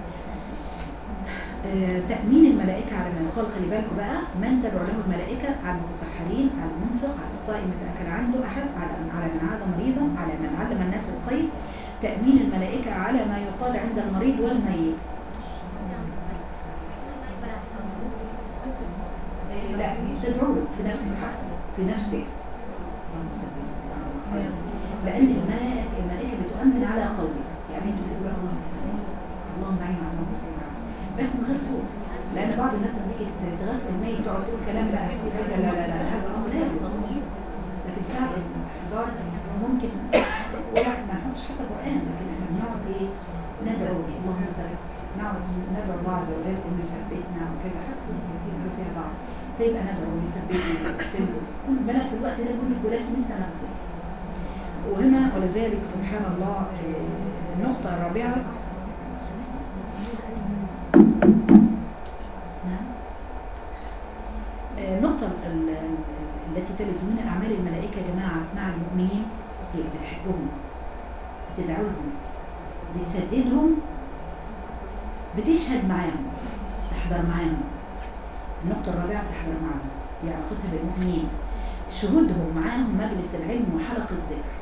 آه، تأمين الملائكة على ما يقال خلي بالكم بقى من تدعو له الملائكة على المتسحرين على المنفق على الصائم إذا كان عنده أحد على على من عاد مريضا على من علم الناس الخير تأمين الملائكة على ما يقال عند المريض والميت آه، لا تدعو له في نفسك في نفسك اللهم صل وسلم. لأن الملائكة الملائكة بتؤمن على قولك يعني انتوا بتقولوا اللهم صل اللهم اعين على الموت وسلم بس من غير صوت لأن بعض الناس لما تيجي تغسل ميت تقعد تقول كلام بقى كتير لا لا لا لا هذا أمر لا يجوز لكن ساعة الإحضار ممكن ولا ما نحطش حتى قرآن لكن احنا بنقعد ايه ندعو اللهم صل نقعد ندعو الله عز وجل انه يثبتنا وكذا حتى سنة كتير قالوا فيها بعض فيبقى ندعو ويثبتنا ويغفر كل بلد في الوقت ده يقول لك ولكن مثل نقدر وهنا ولذلك سبحان الله آه، النقطة الرابعة نعم. آه، النقطة ال- ال- التي تلي من أعمال الملائكة يا جماعة مع المؤمنين هي بتحبهم بتدعوهم بتسددهم بتشهد معاهم تحضر معاهم النقطة الرابعة تحضر معاهم دي علاقتها بالمؤمنين شهودهم معاهم مجلس العلم وحلق الذكر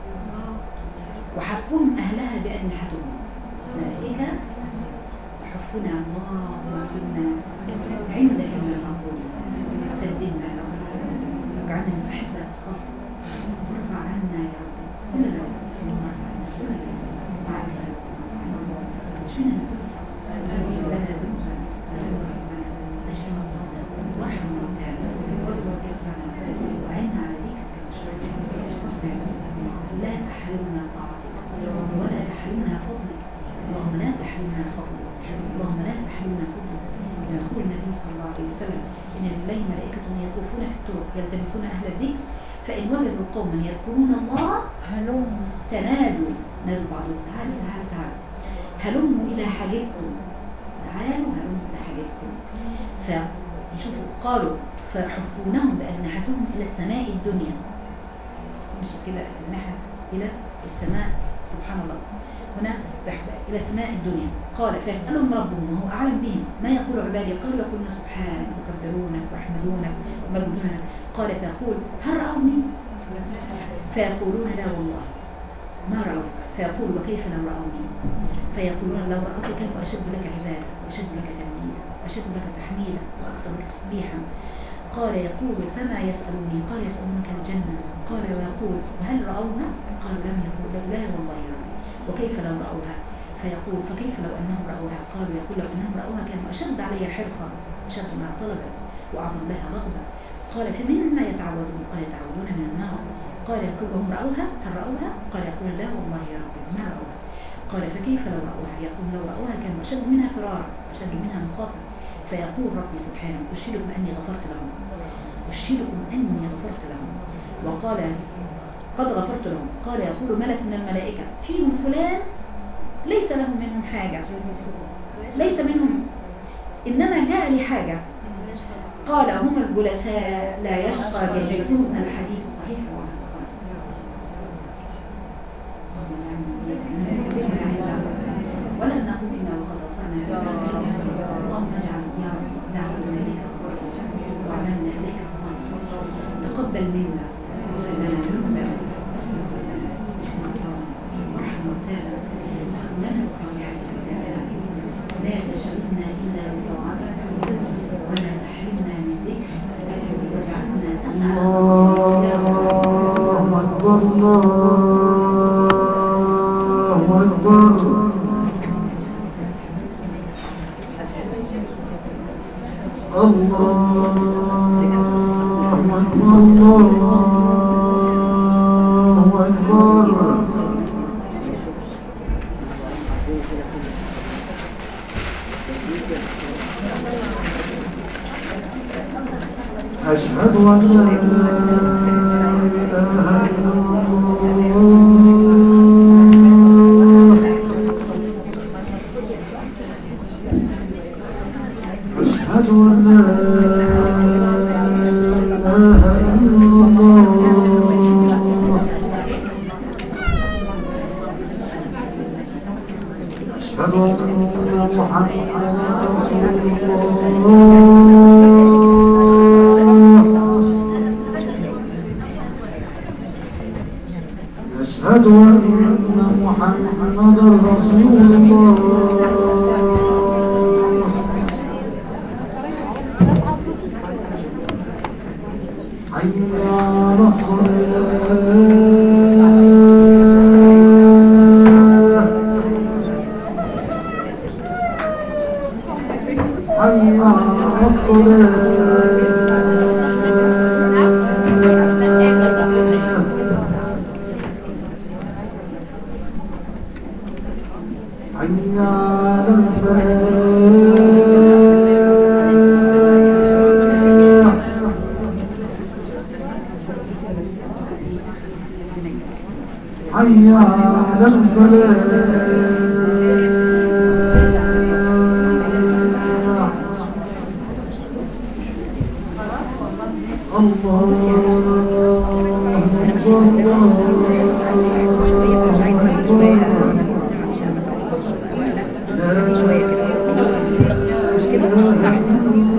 وحفهم أهلها بأجنحتهم ملائكة تحفنا الله وكنا عندك من العقول سددنا يا رب واجعلنا من أحباب خلق وارفع عنا يا رب كل ذنب وارفع عنا كل ذنب وعافنا اشفنا من كل سقط واغفر لنا ذنوبنا واسر ربنا اشف مرضانا وارحم موتانا واجبر كسرنا وعنا على ذكرك واصبر لا تحرمنا طاعتك ولا تحرمنا فضلك اللهم لا تحرمنا فضلك اللهم لا تحرمنا فضلك يقول النبي صلى الله عليه وسلم ان لله ملائكه يطوفون في الطرق يلتمسون اهل الذكر فان وجدوا قوما يذكرون الله هلم تنادوا نادوا بعضهم تعالوا تعالوا تعالوا هلموا الى حاجتكم تعالوا هلموا الى حاجتكم فشوفوا قالوا فحفونهم باجنحتهم الى السماء الدنيا مش كده الناحيه الى السماء سبحان الله هنا بحب- الى السماء الدنيا قال فيسالهم ربهم وهو اعلم بهم ما يقول عبادي قالوا يقولون سبحانك يكبرونك ويحمدونك ويمجدونك قال فيقول هل راوني فيقولون لا والله ما رأوا فيقول وكيف لو رأوني فيقولون لو رأوك كيف أشد لك عبادة وأشد لك تمجيدا وأشد لك تحميدا وأكثر لك تسبيحا قال يقول فما يسألوني قال يسألونك الجنة قال ويقول وهل رأوها قالوا لم يقول لا والله يا ربي وكيف لو رأوها فيقول فكيف لو أنهم رأوها قالوا يقول لو أنهم رأوها كانوا أشد علي حرصا أشد ما طلبا وأعظم لها رغبة قال فمما يتعوذون قال يتعوذون من النار قال يقول هم رأوها هل رأوها قال يقول لا والله يا ربي ما رأوها قال فكيف لو رأوها يقول لو رأوها كانوا أشد منها فرارا أشد منها مخافة فيقول ربي سبحانه أشهدكم أني غفرت لهم أشهدكم أني غفرت لهم وقال قد غفرت لهم قال يقول ملك من الملائكة فيهم فلان ليس له منهم حاجة ليس منهم إنما جاء لحاجة قال هم الجلساء لا يشقى جالسون الحديث صحيح ولا ولن نقول إنا وقد غفرنا اللهم اجعل يا رب دعوتنا إليك خالصا وعملنا إليك خالصا تقبل منا واغفر لنا ذنوبنا واستغفر لنا واحسن وتابا لنا الصالحات لا تشغلنا إلا بطاعتك ولا تحرمنا من ذكرك واجعلنا أسعد الله أكبر الله أكبر الله أكبر الله أكبر أشهد أن لا إله إلا الله أشهد أن لا إله إلا الله أشهد أن محمدا رسول الله أشهد أن محمدا رسول الله حي على الصلاة حي على الصلاة حي على الفلاح حي على الفلاح الله أكبر لا إله